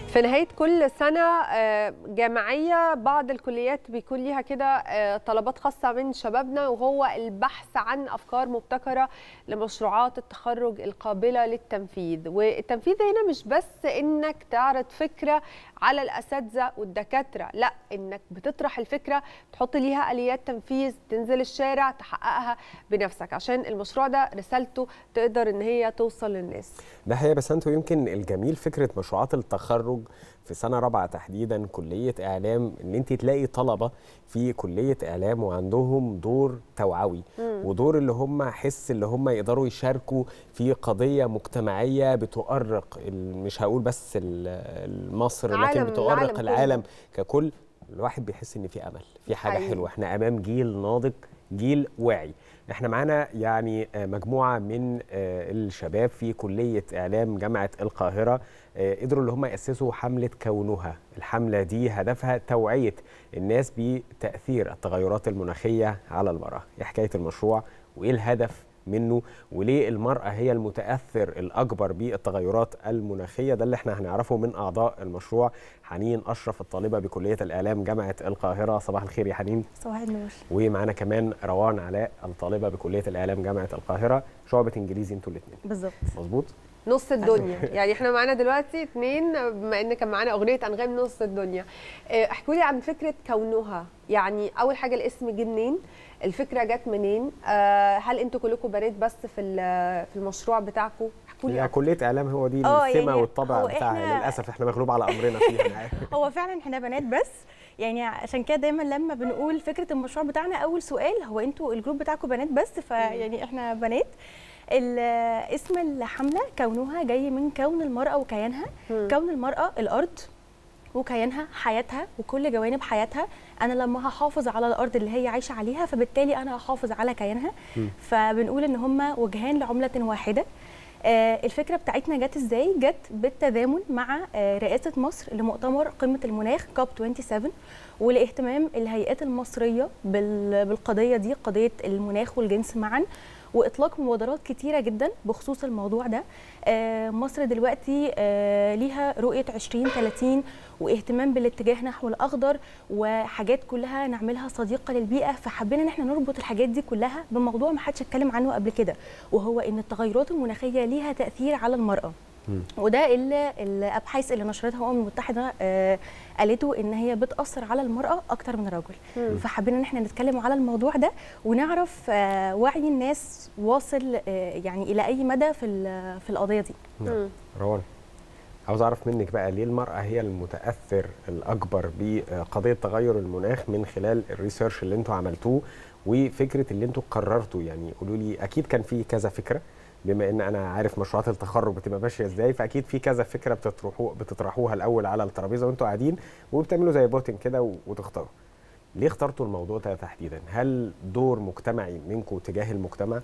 [SPEAKER 1] في نهاية كل سنة آه، جامعية بعض الكليات بيكون ليها كده آه، طلبات خاصة من شبابنا وهو البحث عن أفكار مبتكرة لمشروعات التخرج القابلة للتنفيذ والتنفيذ هنا مش بس إنك تعرض فكرة على الأساتذة والدكاترة لا إنك بتطرح الفكرة تحط ليها آليات تنفيذ تنزل الشارع تحققها بنفسك عشان المشروع ده رسالته تقدر إن هي توصل للناس
[SPEAKER 2] ده هي بس انتوا يمكن الجميل فكره مشروعات التخرج في سنه رابعه تحديدا كليه اعلام ان انت تلاقي طلبه في كليه اعلام وعندهم دور توعوي
[SPEAKER 11] مم.
[SPEAKER 2] ودور اللي هم حس اللي هم يقدروا يشاركوا في قضيه مجتمعيه بتؤرق ال- مش هقول بس ال- مصر لكن
[SPEAKER 1] العالم-
[SPEAKER 2] بتؤرق
[SPEAKER 1] العالم كله.
[SPEAKER 2] العالم ككل الواحد بيحس ان في امل في حاجه
[SPEAKER 1] حقيقي.
[SPEAKER 2] حلوه احنا امام جيل ناضج جيل واعي احنا معانا يعني آه، مجموعه من آه، الشباب في كليه اعلام جامعه القاهره آه، قدروا اللي هم ياسسوا حمله كونها الحمله دي هدفها توعيه الناس بتاثير التغيرات المناخيه على المراه ايه حكايه المشروع وايه الهدف منه وليه المرأة هي المتأثر الأكبر بالتغيرات المناخية ده اللي احنا هنعرفه من أعضاء المشروع حنين أشرف الطالبة بكلية الإعلام جامعة القاهرة صباح الخير يا حنين
[SPEAKER 12] صباح النور
[SPEAKER 2] ومعانا كمان روان علاء الطالبه بكليه الاعلام جامعه القاهره شعبه انجليزي انتوا الاثنين
[SPEAKER 12] بالظبط
[SPEAKER 2] مظبوط
[SPEAKER 1] نص الدنيا يعني احنا معانا دلوقتي اتنين بما ان كان معانا اغنيه انغام نص الدنيا اه، احكوا لي عن فكره كونها يعني اول حاجه الاسم جه منين الفكره جت منين اه، هل انتوا كلكم بنات بس في ال- في المشروع بتاعكم احكوا لي
[SPEAKER 2] هي
[SPEAKER 1] أكتر.
[SPEAKER 2] كليه اعلام هو دي
[SPEAKER 12] اه،
[SPEAKER 2] السمه
[SPEAKER 12] يعني
[SPEAKER 2] والطبع
[SPEAKER 12] هو
[SPEAKER 2] بتاعها
[SPEAKER 12] إحنا-
[SPEAKER 2] للاسف احنا مغلوب على امرنا فيها أنا عارف.
[SPEAKER 12] هو فعلا احنا بنات بس يعني عشان كده دايما لما بنقول فكره المشروع بتاعنا اول سؤال هو انتوا الجروب بتاعكم بنات بس فيعني احنا بنات ال- اسم الحمله كونها جاي من كون المراه وكيانها كون المراه الارض وكيانها حياتها وكل جوانب حياتها انا لما هحافظ على الارض اللي هي عايشه عليها فبالتالي انا هحافظ على كيانها فبنقول ان هما وجهان لعمله واحده آه، الفكره بتاعتنا جت ازاي جت بالتزامن مع آه، رئاسه مصر لمؤتمر قمه المناخ كوب 27 ولاهتمام الهيئات المصريه بال- بالقضيه دي قضيه المناخ والجنس معا واطلاق مبادرات كتيره جدا بخصوص الموضوع ده آه، مصر دلوقتي آه، ليها رؤيه 2030 واهتمام بالاتجاه نحو الاخضر وحاجات كلها نعملها صديقه للبيئه فحبينا ان احنا نربط الحاجات دي كلها بموضوع ما حدش اتكلم عنه قبل كده وهو ان التغيرات المناخيه ليها تاثير على المراه وده اللي الابحاث اللي نشرتها الامم المتحده آه، قالته ان هي بتاثر على المراه اكتر من الرجل
[SPEAKER 1] مم.
[SPEAKER 12] فحبينا ان احنا نتكلم على الموضوع ده ونعرف آه، وعي الناس واصل آه، يعني الى اي مدى في ال- في القضيه دي
[SPEAKER 2] نعم. روان عاوز اعرف منك بقى ليه المراه هي المتاثر الاكبر بقضيه تغير المناخ من خلال الريسيرش اللي انتوا عملتوه وفكره اللي انتوا قررتوا يعني قولوا لي اكيد كان في كذا فكره بما ان انا عارف مشروعات التخرج بتبقى ماشيه ازاي فاكيد في كذا فكره بتطرحوها بتطرحوها الاول على الترابيزه وانتوا قاعدين وبتعملوا زي بوتنج كده و- وتختاروا ليه اخترتوا الموضوع ده تحديدا؟ هل دور مجتمعي منكم تجاه المجتمع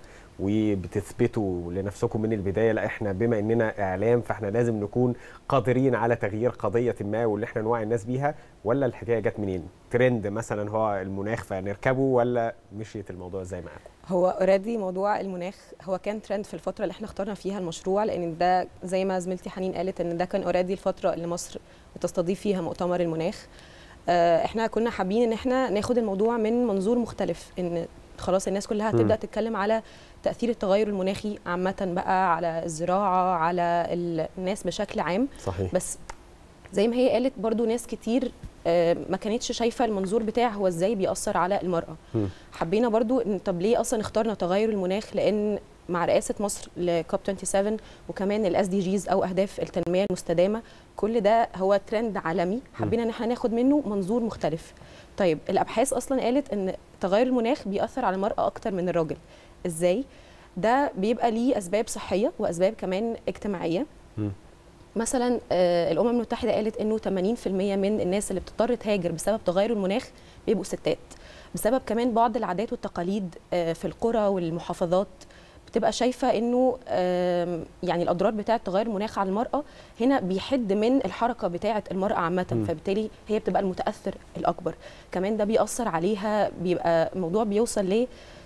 [SPEAKER 2] وبتثبتوا لنفسكم من البدايه لا احنا بما اننا اعلام فاحنا لازم نكون قادرين على تغيير قضيه ما واللي احنا نوعي الناس بيها ولا الحكايه جت منين؟ ترند مثلا هو المناخ فنركبه ولا مشيت الموضوع ازاي معاكم؟
[SPEAKER 11] هو اوريدي موضوع المناخ هو كان ترند في الفتره اللي احنا اخترنا فيها المشروع لان ده زي ما زميلتي حنين قالت ان ده كان اوريدي الفتره اللي مصر بتستضيف فيها مؤتمر المناخ آه، احنا كنا حابين ان احنا ناخد الموضوع من منظور مختلف ان خلاص الناس كلها
[SPEAKER 13] مم.
[SPEAKER 11] هتبدا تتكلم على تاثير التغير المناخي عامه بقى على الزراعه على ال- الناس بشكل عام
[SPEAKER 2] صحيح
[SPEAKER 11] بس زي ما هي قالت برضو ناس كتير آه، ما كانتش شايفه المنظور بتاع هو ازاي بيأثر على المرأة حبينا برضو ان طب ليه اصلا اخترنا تغير المناخ لان مع رئاسه مصر لكوب 27 وكمان الاس دي جيز او اهداف التنميه المستدامه كل ده هو ترند عالمي حبينا ان احنا ناخد منه منظور مختلف طيب الابحاث اصلا قالت ان تغير المناخ بيأثر على المراه اكتر من الراجل ازاي ده بيبقى ليه اسباب صحيه واسباب كمان اجتماعيه مثلا آه، الامم المتحده قالت انه 80% من الناس اللي بتضطر تهاجر بسبب تغير المناخ بيبقوا ستات بسبب كمان بعض العادات والتقاليد آه، في القرى والمحافظات بتبقى شايفه انه آم، يعني الاضرار بتاعه تغير المناخ على المراه هنا بيحد من الحركه بتاعه المراه عامه
[SPEAKER 13] مم.
[SPEAKER 11] فبالتالي هي بتبقى المتاثر الاكبر كمان ده بيأثر عليها بيبقى الموضوع بيوصل ل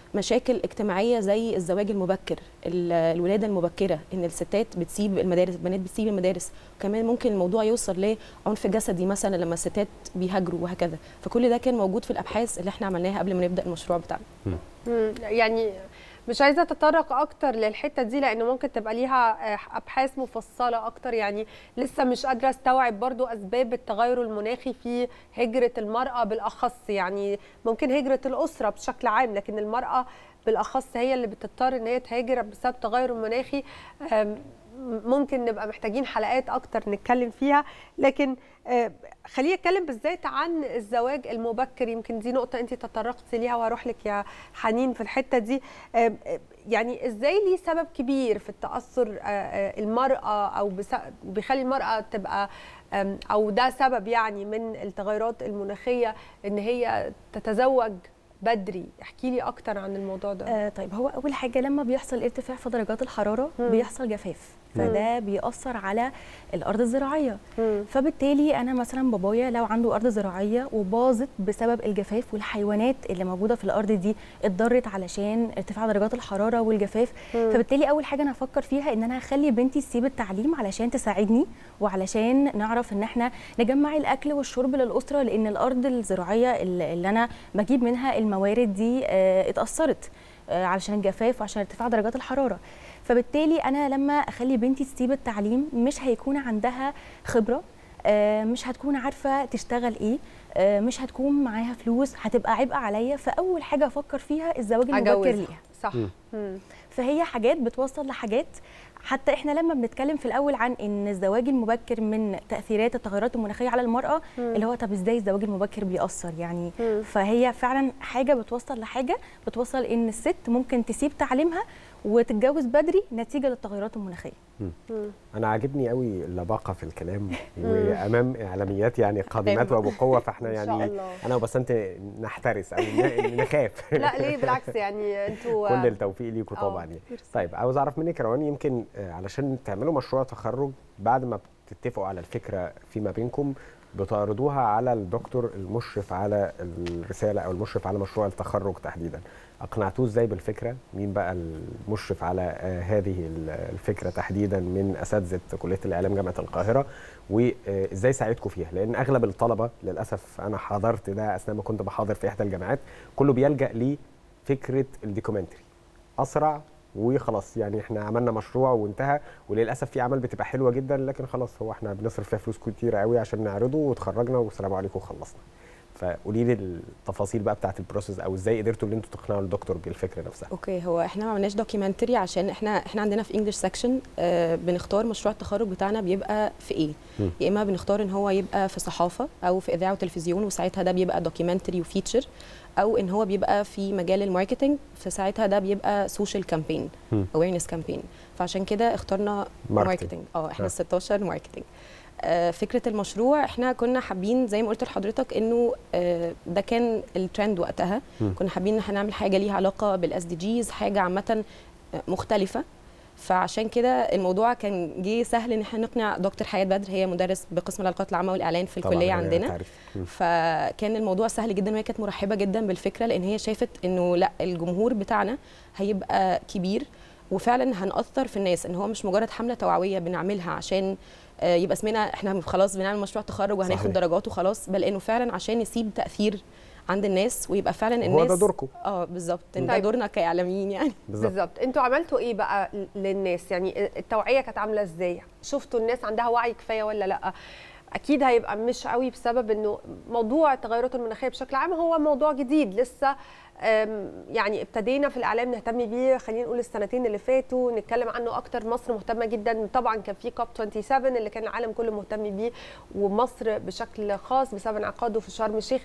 [SPEAKER 11] مشاكل اجتماعيه زي الزواج المبكر ال- الولاده المبكره ان الستات بتسيب المدارس البنات بتسيب المدارس وكمان ممكن الموضوع يوصل لعنف جسدي مثلا لما الستات بيهاجروا وهكذا فكل ده كان موجود في الابحاث اللي احنا عملناها قبل ما نبدا المشروع بتاعنا
[SPEAKER 1] مم، يعني مش عايزه اتطرق اكتر للحته دي لان ممكن تبقى ليها آه، ابحاث مفصله اكتر يعني لسه مش قادره استوعب برضو اسباب التغير المناخي في هجره المراه بالاخص يعني ممكن هجره الاسره بشكل عام لكن المراه بالاخص هي اللي بتضطر ان هي تهاجر بسبب التغير المناخي آم، ممكن نبقى محتاجين حلقات اكتر نتكلم فيها لكن آه، خليني اتكلم بالذات عن الزواج المبكر يمكن دي نقطه انت تطرقتي ليها وهروح لك يا حنين في الحته دي آه، آه، يعني ازاي ليه سبب كبير في التاثر آه، آه، المراه او بس- بيخلي المراه تبقى آم، او ده سبب يعني من التغيرات المناخيه ان هي تتزوج بدري احكي لي اكتر عن الموضوع ده
[SPEAKER 12] آه طيب هو اول حاجه لما بيحصل ارتفاع في درجات الحراره
[SPEAKER 1] مم.
[SPEAKER 12] بيحصل جفاف فده بيأثر على الارض الزراعيه
[SPEAKER 1] مم.
[SPEAKER 12] فبالتالي انا مثلا بابايا لو عنده ارض زراعيه وباظت بسبب الجفاف والحيوانات اللي موجوده في الارض دي اتضرت علشان ارتفاع درجات الحراره والجفاف
[SPEAKER 1] مم.
[SPEAKER 12] فبالتالي اول حاجه انا هفكر فيها ان انا هخلي بنتي تسيب التعليم علشان تساعدني وعلشان نعرف ان احنا نجمع الاكل والشرب للاسره لان الارض الزراعيه اللي اللي انا بجيب منها الموارد دي آه، اتاثرت آه، علشان الجفاف وعشان ارتفاع درجات الحراره فبالتالي انا لما اخلي بنتي تسيب التعليم مش هيكون عندها خبره آه، مش هتكون عارفه تشتغل ايه آه، مش هتكون معاها فلوس هتبقى عبء عليا فاول حاجه افكر فيها الزواج المبكر
[SPEAKER 1] أجوزها.
[SPEAKER 12] ليها
[SPEAKER 1] صح مم.
[SPEAKER 12] فهي حاجات بتوصل لحاجات حتى احنا لما بنتكلم في الاول عن ان الزواج المبكر من تاثيرات التغيرات المناخيه على المراه
[SPEAKER 1] مم.
[SPEAKER 12] اللي هو طب ازاي الزواج المبكر بيأثر يعني
[SPEAKER 1] مم.
[SPEAKER 12] فهي فعلا حاجه بتوصل لحاجه بتوصل ان الست ممكن تسيب تعليمها وتتجوز بدري نتيجه للتغيرات المناخيه
[SPEAKER 1] مم.
[SPEAKER 2] انا عاجبني قوي اللباقه في الكلام وامام اعلاميات يعني قادمات وبقوه فاحنا
[SPEAKER 1] إن شاء
[SPEAKER 2] يعني
[SPEAKER 1] الله.
[SPEAKER 2] انا وبسنت نحترس او ن- نخاف
[SPEAKER 1] لا ليه بالعكس يعني انتوا
[SPEAKER 2] كل التوفيق ليكم
[SPEAKER 1] آه،
[SPEAKER 2] طبعا يعني طيب عاوز اعرف منك روان يمكن آه، علشان تعملوا مشروع تخرج بعد ما بتتفقوا على الفكره فيما بينكم بتعرضوها على الدكتور المشرف على الرساله او المشرف على مشروع التخرج تحديدا اقنعتوه ازاي بالفكره مين بقى المشرف على آه، هذه ال- الفكره تحديدا من اساتذه كليه الاعلام جامعه القاهره وازاي ساعدكم فيها لان اغلب الطلبه للاسف انا حضرت ده اثناء ما كنت بحاضر في احدى الجامعات كله بيلجا لفكره الدوكيومنتري اسرع وخلاص يعني احنا عملنا مشروع وانتهى وللاسف في اعمال بتبقى حلوه جدا لكن خلاص هو احنا بنصرف فيها فلوس كتير قوي عشان نعرضه وتخرجنا والسلام عليكم وخلصنا فقولي لي التفاصيل بقى بتاعت البروسيس او ازاي قدرتوا ان انتوا تقنعوا الدكتور بالفكره نفسها
[SPEAKER 11] اوكي هو احنا ما عملناش دوكيومنتري عشان احنا احنا عندنا في انجلش سكشن بنختار مشروع التخرج بتاعنا بيبقى في ايه
[SPEAKER 2] مم.
[SPEAKER 11] يا اما بنختار ان هو يبقى في صحافه او في اذاعه وتلفزيون وساعتها ده بيبقى دوكيومنتري وفيتشر او ان هو بيبقى في مجال الماركتنج فساعتها ده بيبقى سوشيال كامبين
[SPEAKER 2] مم.
[SPEAKER 11] اويرنس كامبين فعشان كده اخترنا
[SPEAKER 2] ماركتينج.
[SPEAKER 11] ماركتنج اه احنا
[SPEAKER 2] آه.
[SPEAKER 11] 16 ماركتنج آه، فكره المشروع احنا كنا حابين زي ما قلت لحضرتك انه آه، ده كان الترند وقتها
[SPEAKER 2] مم.
[SPEAKER 11] كنا حابين ان احنا نعمل حاجه ليها علاقه بالاس دي جيز حاجه عامه آه، مختلفه فعشان كده الموضوع كان جه سهل ان احنا نقنع دكتور حياه بدر هي مدرس بقسم العلاقات العامه والاعلان في
[SPEAKER 2] طبعاً
[SPEAKER 11] الكليه
[SPEAKER 2] هي
[SPEAKER 11] عندنا
[SPEAKER 2] تعرف. مم.
[SPEAKER 11] فكان الموضوع سهل جدا وهي كانت مرحبه جدا بالفكره لان هي شافت انه لا الجمهور بتاعنا هيبقى كبير وفعلا هنأثر في الناس ان هو مش مجرد حمله توعويه بنعملها عشان آه، يبقى اسمنا احنا خلاص بنعمل مشروع تخرج وهناخد
[SPEAKER 2] صحيح.
[SPEAKER 11] درجات وخلاص بل انه فعلا عشان يسيب تاثير عند الناس ويبقى فعلا
[SPEAKER 2] وهو
[SPEAKER 11] الناس
[SPEAKER 2] ده دوركم.
[SPEAKER 11] اه بالظبط إن ده
[SPEAKER 1] طيب.
[SPEAKER 11] دورنا كاعلاميين يعني
[SPEAKER 1] بالظبط انتوا عملتوا ايه بقى للناس يعني التوعيه كانت عامله ازاي شفتوا الناس عندها وعي كفايه ولا لا اكيد هيبقى مش قوي بسبب انه موضوع التغيرات المناخيه بشكل عام هو موضوع جديد لسه أم، يعني ابتدينا في الاعلام نهتم بيه خلينا نقول السنتين اللي فاتوا نتكلم عنه اكتر مصر مهتمه جدا طبعا كان في كوب 27 اللي كان العالم كله مهتم بيه ومصر بشكل خاص بسبب انعقاده في شرم الشيخ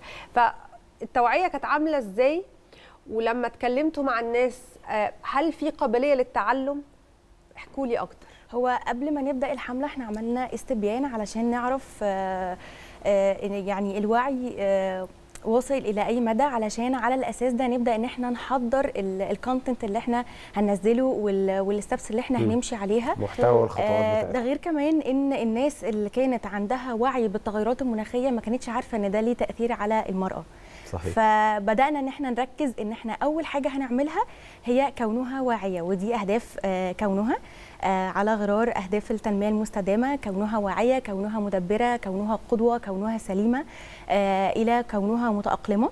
[SPEAKER 1] فالتوعيه كانت عامله ازاي ولما اتكلمتوا مع الناس آه، هل في قابليه للتعلم احكوا لي اكتر
[SPEAKER 12] هو قبل ما نبدا الحمله احنا عملنا استبيان علشان نعرف آه، آه، إن يعني الوعي آه، وصل الى اي مدى علشان على الاساس ده نبدا ان احنا نحضر الكونتنت اللي احنا هننزله والستبس اللي احنا
[SPEAKER 2] مم.
[SPEAKER 12] هنمشي عليها
[SPEAKER 2] محتوى والخطوات
[SPEAKER 12] آه،
[SPEAKER 2] بتاعتها.
[SPEAKER 12] ده غير كمان ان الناس اللي كانت عندها وعي بالتغيرات المناخيه ما كانتش عارفه ان ده ليه تاثير على المراه
[SPEAKER 2] صحيح.
[SPEAKER 12] فبدانا ان احنا نركز ان احنا اول حاجه هنعملها هي كونها واعيه ودي اهداف آه، كونها آه، على غرار اهداف التنميه المستدامه كونها واعيه كونها مدبره كونها قدوه كونها سليمه آه، الى كونها متاقلمه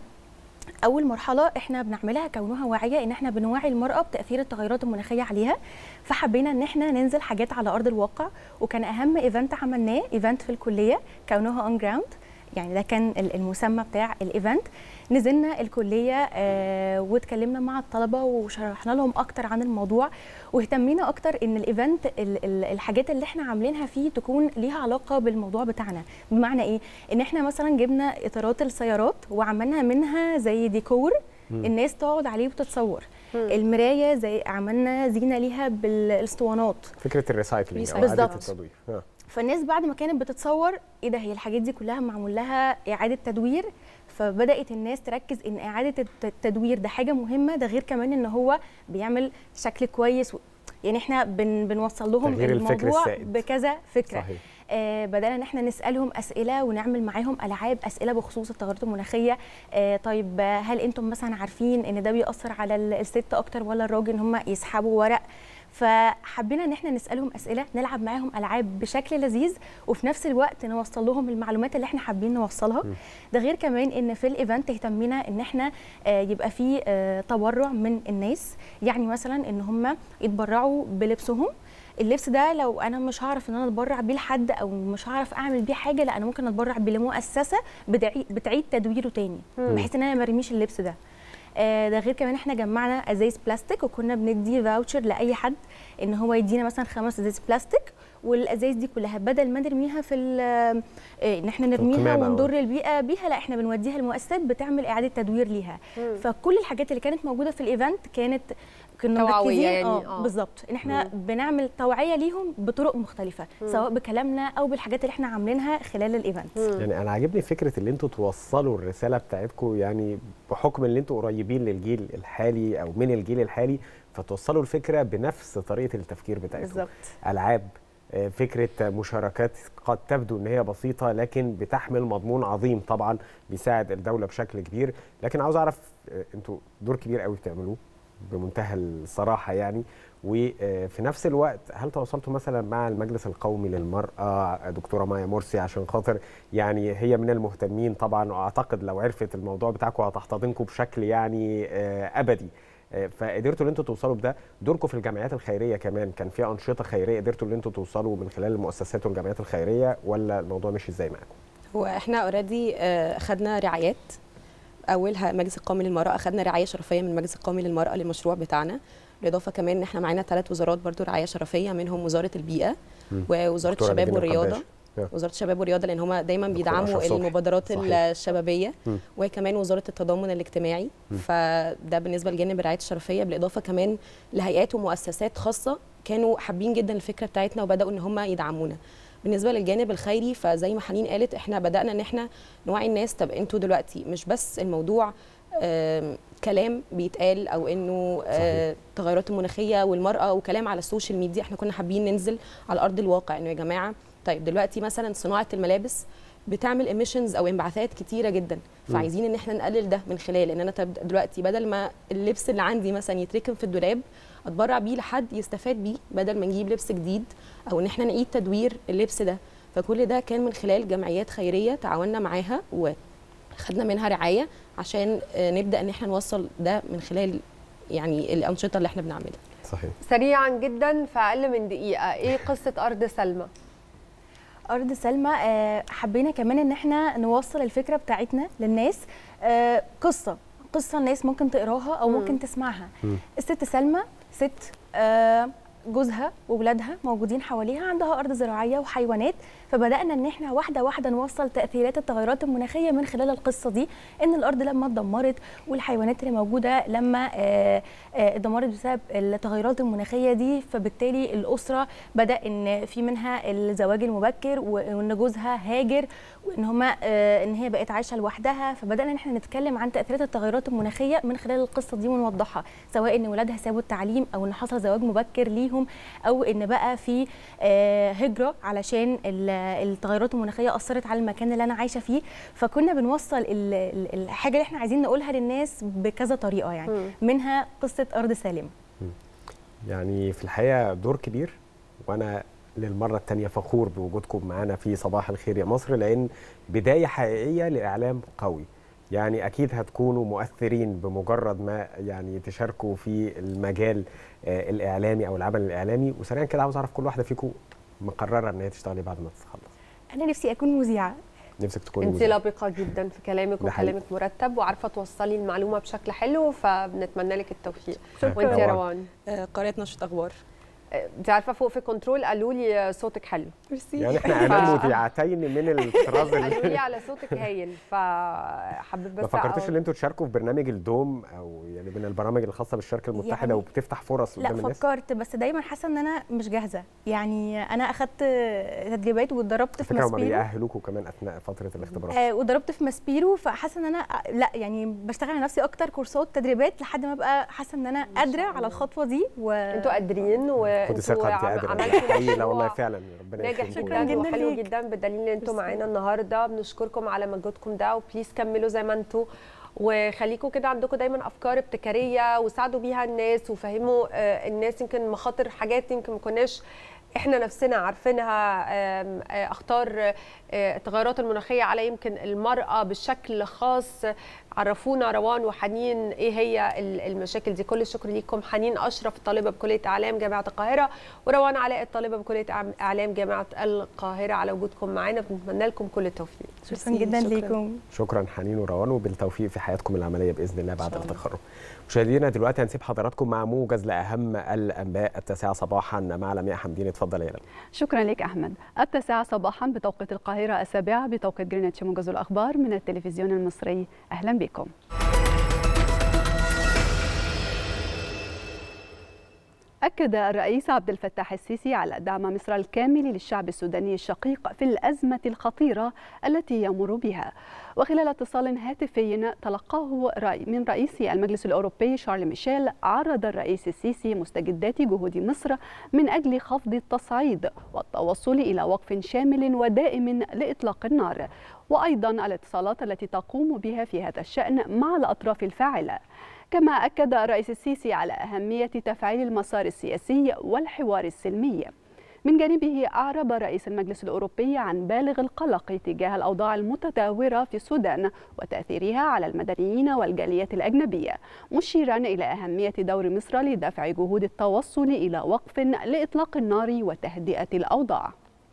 [SPEAKER 12] اول مرحله احنا بنعملها كونها واعيه ان احنا بنوعي المراه بتاثير التغيرات المناخيه عليها فحبينا ان احنا ننزل حاجات على ارض الواقع وكان اهم ايفنت عملناه ايفنت في الكليه كونها اون جراوند يعني ده كان ال- المسمى بتاع الايفنت نزلنا الكليه آه واتكلمنا مع الطلبه وشرحنا لهم اكتر عن الموضوع واهتمينا اكتر ان الايفنت ال- ال- الحاجات اللي احنا عاملينها فيه تكون ليها علاقه بالموضوع بتاعنا بمعنى ايه ان احنا مثلا جبنا اطارات السيارات وعملنا منها زي ديكور
[SPEAKER 2] مم.
[SPEAKER 12] الناس تقعد عليه وتتصور المرايه زي عملنا زينه ليها بالاسطوانات
[SPEAKER 2] فكره الريسايكلينج او
[SPEAKER 12] بالظبط.
[SPEAKER 2] اعاده التدوير آه.
[SPEAKER 12] فالناس بعد ما كانت بتتصور ايه ده هي الحاجات دي كلها معمول لها اعاده تدوير فبدات الناس تركز ان اعاده الت- التدوير ده حاجه مهمه ده غير كمان ان هو بيعمل شكل كويس و... يعني احنا بن بنوصل لهم
[SPEAKER 2] تغيير الفكر
[SPEAKER 12] الموضوع
[SPEAKER 2] السائد.
[SPEAKER 12] بكذا فكره
[SPEAKER 2] صحيح.
[SPEAKER 12] آه بدانا ان احنا نسالهم اسئله ونعمل معاهم العاب اسئله بخصوص التغيرات المناخيه آه طيب آه، هل انتم مثلا عارفين ان ده بيأثر على ال- الست اكتر ولا الراجل ان هم يسحبوا ورق فحبينا ان احنا نسالهم اسئله نلعب معاهم العاب بشكل لذيذ وفي نفس الوقت نوصل لهم المعلومات اللي احنا حابين نوصلها ده غير كمان ان في الايفنت اهتمينا ان احنا آه، يبقى في آه، تبرع من الناس يعني مثلا ان هم يتبرعوا بلبسهم اللبس ده لو انا مش هعرف ان انا اتبرع بيه لحد او مش هعرف اعمل بيه حاجه لا انا ممكن اتبرع بيه لمؤسسه بتعي- بتعيد تدويره تاني
[SPEAKER 1] مم.
[SPEAKER 12] بحيث ان انا ما ارميش اللبس ده آه، ده غير كمان احنا جمعنا ازايز بلاستيك وكنا بندي فاوتشر لاي حد ان هو يدينا مثلا خمس ازايز بلاستيك والازايز دي كلها بدل ما نرميها في ال- آه، ان احنا نرميها
[SPEAKER 2] القمامة أو-
[SPEAKER 12] ونضر البيئه بيها لا احنا بنوديها لمؤسسات بتعمل اعاده تدوير ليها
[SPEAKER 1] مم.
[SPEAKER 12] فكل الحاجات اللي كانت موجوده في الايفنت كانت كنا
[SPEAKER 1] توعوية
[SPEAKER 12] مركزين
[SPEAKER 1] يعني،
[SPEAKER 12] اه
[SPEAKER 1] آه.
[SPEAKER 12] بالظبط ان احنا
[SPEAKER 1] مم.
[SPEAKER 12] بنعمل توعيه ليهم بطرق مختلفه
[SPEAKER 1] مم.
[SPEAKER 12] سواء بكلامنا او بالحاجات اللي احنا عاملينها خلال الايفنت
[SPEAKER 2] يعني انا عاجبني فكره ان انتوا توصلوا الرساله بتاعتكم يعني بحكم ان انتوا قريبين للجيل الحالي او من الجيل الحالي فتوصلوا الفكره بنفس طريقه التفكير بتاعتكم
[SPEAKER 12] بالظبط
[SPEAKER 2] العاب آه، فكره مشاركات قد تبدو ان هي بسيطه لكن بتحمل مضمون عظيم طبعا بيساعد الدوله بشكل كبير لكن عاوز اعرف آه، انتوا دور كبير قوي بتعملوه بمنتهى الصراحه يعني وفي نفس الوقت هل تواصلتوا مثلا مع المجلس القومي للمراه دكتوره مايا مرسي عشان خاطر يعني هي من المهتمين طبعا واعتقد لو عرفت الموضوع بتاعكم هتحتضنكم بشكل يعني آه، ابدي آه، فقدرتوا ان انتوا توصلوا بده دوركم في الجمعيات الخيريه كمان كان فيها انشطه خيريه قدرتوا ان انتوا توصلوا من خلال المؤسسات والجمعيات الخيريه ولا الموضوع مشي ازاي معاكم
[SPEAKER 11] هو احنا اوريدي اخذنا رعايات اولها المجلس القومي للمراه اخذنا رعايه شرفيه من المجلس القومي للمراه للمشروع بتاعنا بالاضافه كمان ان احنا معانا ثلاث وزارات برضو رعايه شرفيه منهم وزاره البيئه
[SPEAKER 2] مم.
[SPEAKER 11] ووزاره
[SPEAKER 2] دكتورة
[SPEAKER 11] الشباب
[SPEAKER 2] نجيب
[SPEAKER 11] والرياضه
[SPEAKER 2] القباش. آه.
[SPEAKER 11] وزاره الشباب والرياضه لان هم دايما
[SPEAKER 2] دكتور
[SPEAKER 11] بيدعموا
[SPEAKER 2] أشرف صبحي.
[SPEAKER 11] المبادرات
[SPEAKER 2] صحيح.
[SPEAKER 11] الشبابيه
[SPEAKER 2] مم.
[SPEAKER 11] وكمان وزاره التضامن الاجتماعي
[SPEAKER 2] مم.
[SPEAKER 11] فده بالنسبه لجانب الرعايه الشرفيه بالاضافه كمان لهيئات ومؤسسات خاصه كانوا حابين جدا الفكره بتاعتنا وبداوا ان هم يدعمونا بالنسبه للجانب الخيري فزي ما حنين قالت احنا بدانا ان احنا نوعي الناس طب انتوا دلوقتي مش بس الموضوع آم، كلام بيتقال او انه آه، التغيرات المناخيه والمراه وكلام على السوشيال ميديا احنا كنا حابين ننزل على ارض الواقع انه يا جماعه طيب دلوقتي مثلا صناعه الملابس بتعمل ايميشنز او انبعاثات كتيره جدا
[SPEAKER 2] مم.
[SPEAKER 11] فعايزين ان احنا نقلل ده من خلال ان انا طب دلوقتي بدل ما اللبس اللي عندي مثلا يتركن في الدولاب اتبرع بيه لحد يستفاد بيه بدل ما نجيب لبس جديد او ان احنا نعيد تدوير اللبس ده فكل ده كان من خلال جمعيات خيريه تعاوننا معاها وخدنا منها رعايه عشان آه، نبدا ان احنا نوصل ده من خلال يعني الانشطه اللي احنا بنعملها
[SPEAKER 2] صحيح
[SPEAKER 1] سريعا جدا في اقل من دقيقه ايه قصه ارض سلمى
[SPEAKER 12] ارض سلمى آه، حبينا كمان ان احنا نوصل الفكره بتاعتنا للناس آه، قصه قصه الناس ممكن تقراها او
[SPEAKER 1] مم.
[SPEAKER 12] ممكن تسمعها
[SPEAKER 2] مم.
[SPEAKER 12] الست سلمى ست آه، جوزها وولادها موجودين حواليها عندها ارض زراعيه وحيوانات فبدانا ان احنا واحده واحده نوصل تاثيرات التغيرات المناخيه من خلال القصه دي ان الارض لما اتدمرت والحيوانات اللي موجوده لما آه، آه، اتدمرت بسبب التغيرات المناخيه دي فبالتالي الاسره بدا ان في منها الزواج المبكر وان جوزها هاجر وان هما آه، ان هي بقت عايشه لوحدها فبدانا ان احنا نتكلم عن تاثيرات التغيرات المناخيه من خلال القصه دي ونوضحها سواء ان ولادها سابوا التعليم او ان حصل زواج مبكر ليهم عليهم او ان بقى في آه، هجره علشان ال- التغيرات المناخيه اثرت على المكان اللي انا عايشه فيه فكنا بنوصل ال- ال- الحاجه اللي احنا عايزين نقولها للناس بكذا طريقه يعني
[SPEAKER 1] مم.
[SPEAKER 12] منها قصه ارض سالمه
[SPEAKER 2] يعني في الحقيقه دور كبير وانا للمره الثانيه فخور بوجودكم معانا في صباح الخير يا مصر لان بدايه حقيقيه لاعلام قوي يعني اكيد هتكونوا مؤثرين بمجرد ما يعني تشاركوا في المجال آه، الاعلامي او العمل الاعلامي وسريعا كده عاوز اعرف كل واحده فيكم مقرره ان هي تشتغلي بعد ما تتخلص
[SPEAKER 12] انا نفسي اكون مذيعه
[SPEAKER 2] نفسك تكوني
[SPEAKER 1] انت
[SPEAKER 2] مذيعة.
[SPEAKER 1] لبقه جدا في كلامك
[SPEAKER 2] ده حقيقي.
[SPEAKER 1] وكلامك مرتب وعارفه توصلي المعلومه بشكل حلو فبنتمنى لك التوفيق
[SPEAKER 2] شكراً.
[SPEAKER 1] وانت يا
[SPEAKER 2] روان.
[SPEAKER 1] روان
[SPEAKER 11] آه، قريه نشره اخبار
[SPEAKER 1] آه، انت عارفه فوق في كنترول قالوا لي صوتك حلو
[SPEAKER 2] يعني احنا امام مذيعتين من الطراز
[SPEAKER 1] قالوا لي
[SPEAKER 2] اللي
[SPEAKER 1] على صوتك هايل فحبيت بس
[SPEAKER 2] ما فكرتوش
[SPEAKER 1] أقول-
[SPEAKER 2] ان انتوا تشاركوا في برنامج الدوم او يعني من البرامج الخاصه بالشركه المتحده
[SPEAKER 12] يعني-
[SPEAKER 2] وبتفتح فرص
[SPEAKER 12] لا
[SPEAKER 2] قدام الناس
[SPEAKER 12] فكرت بس دايما حاسه ان انا مش جاهزه يعني انا اخدت تدريبات واتدربت في
[SPEAKER 2] فكره هم
[SPEAKER 12] ماسبيرو
[SPEAKER 2] بيأهلوكوا كمان اثناء فتره الاختبارات
[SPEAKER 12] آه وضربت في ماسبيرو فحاسه ان انا لا يعني بشتغل على نفسي اكتر كورسات تدريبات لحد ما ابقى حاسه ان انا قادره على الخطوه دي و...
[SPEAKER 1] انتوا قادرين
[SPEAKER 2] خدي
[SPEAKER 1] وانتوا
[SPEAKER 2] ثقه انت
[SPEAKER 1] عم-
[SPEAKER 2] قادره
[SPEAKER 1] عملتوا
[SPEAKER 2] حقيقي لا والله
[SPEAKER 1] مشروع
[SPEAKER 2] فعلا ربنا
[SPEAKER 1] ناجح
[SPEAKER 2] يخليكم
[SPEAKER 12] شكراً
[SPEAKER 1] جدا
[SPEAKER 12] جداً
[SPEAKER 1] وحلو
[SPEAKER 12] ليك.
[SPEAKER 1] جدا بدليل ان انتوا
[SPEAKER 12] ميرسي.
[SPEAKER 1] معانا النهارده بنشكركم على مجهودكم ده وبليز كملوا زي ما انتوا وخليكم كده عندكم دايما افكار ابتكاريه وساعدوا بيها الناس وفهموا آه، الناس يمكن مخاطر حاجات يمكن ما كناش احنا نفسنا عارفينها آم، آه، اخطار آه، التغيرات المناخيه على يمكن المراه بشكل خاص عرفونا روان وحنين ايه هي ال- المشاكل دي كل الشكر ليكم حنين اشرف طالبه بكليه اعلام جامعه القاهره وروان علاء الطالبه بكليه أعم- اعلام جامعه القاهره على وجودكم معانا بنتمنى لكم كل التوفيق
[SPEAKER 12] شكرا جدا ليكم
[SPEAKER 2] شكرا حنين وروان وبالتوفيق في حياتكم العمليه باذن الله بعد التخرج مشاهدينا دلوقتي هنسيب حضراتكم مع موجز لاهم الانباء التاسعه صباحا مع لمياء حمدين اتفضل يا لمياء
[SPEAKER 3] شكرا لك أحمد التاسعة صباحا بتوقيت القاهرة السابعة بتوقيت جرينتش موجز الأخبار من التلفزيون المصري أهلا بكم أكد الرئيس عبد الفتاح السيسي على دعم مصر الكامل للشعب السوداني الشقيق في الأزمة الخطيرة التي يمر بها وخلال اتصال هاتفي تلقاه رأي- من رئيس المجلس الأوروبي شارل ميشيل عرض الرئيس السيسي مستجدات جهود مصر من أجل خفض التصعيد والتوصل إلى وقف شامل ودائم لإطلاق النار وأيضا الاتصالات التي تقوم بها في هذا الشأن مع الأطراف الفاعلة كما أكد الرئيس السيسي على أهمية تفعيل المسار السياسي والحوار السلمي من جانبه أعرب رئيس المجلس الأوروبي عن بالغ القلق تجاه الأوضاع المتدهورة في السودان وتأثيرها على المدنيين والجاليات الأجنبية مشيرا إلى أهمية دور مصر لدفع جهود التوصل إلى وقف لإطلاق النار وتهدئة الأوضاع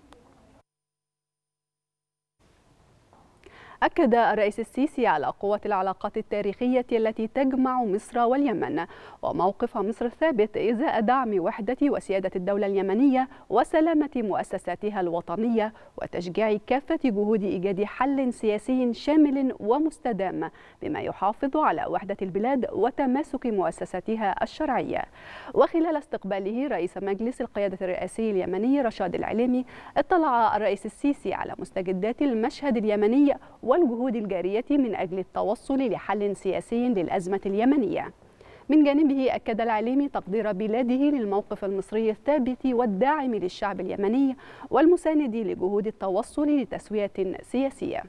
[SPEAKER 3] أكد الرئيس السيسي على قوة العلاقات التاريخية التي تجمع مصر واليمن وموقف مصر الثابت إزاء دعم وحدة وسيادة الدولة اليمنية وسلامة مؤسساتها الوطنية وتشجيع كافة جهود إيجاد حل سياسي شامل ومستدام بما يحافظ على وحدة البلاد وتماسك مؤسساتها الشرعية وخلال استقباله رئيس مجلس القيادة الرئاسي اليمني رشاد العليمي اطلع الرئيس السيسي على مستجدات المشهد اليمني والجهود الجارية من أجل التوصل لحل سياسي للأزمة اليمنية من جانبه أكد العليمي تقدير بلاده للموقف المصري الثابت والداعم للشعب اليمني والمساند لجهود التوصل لتسوية سياسية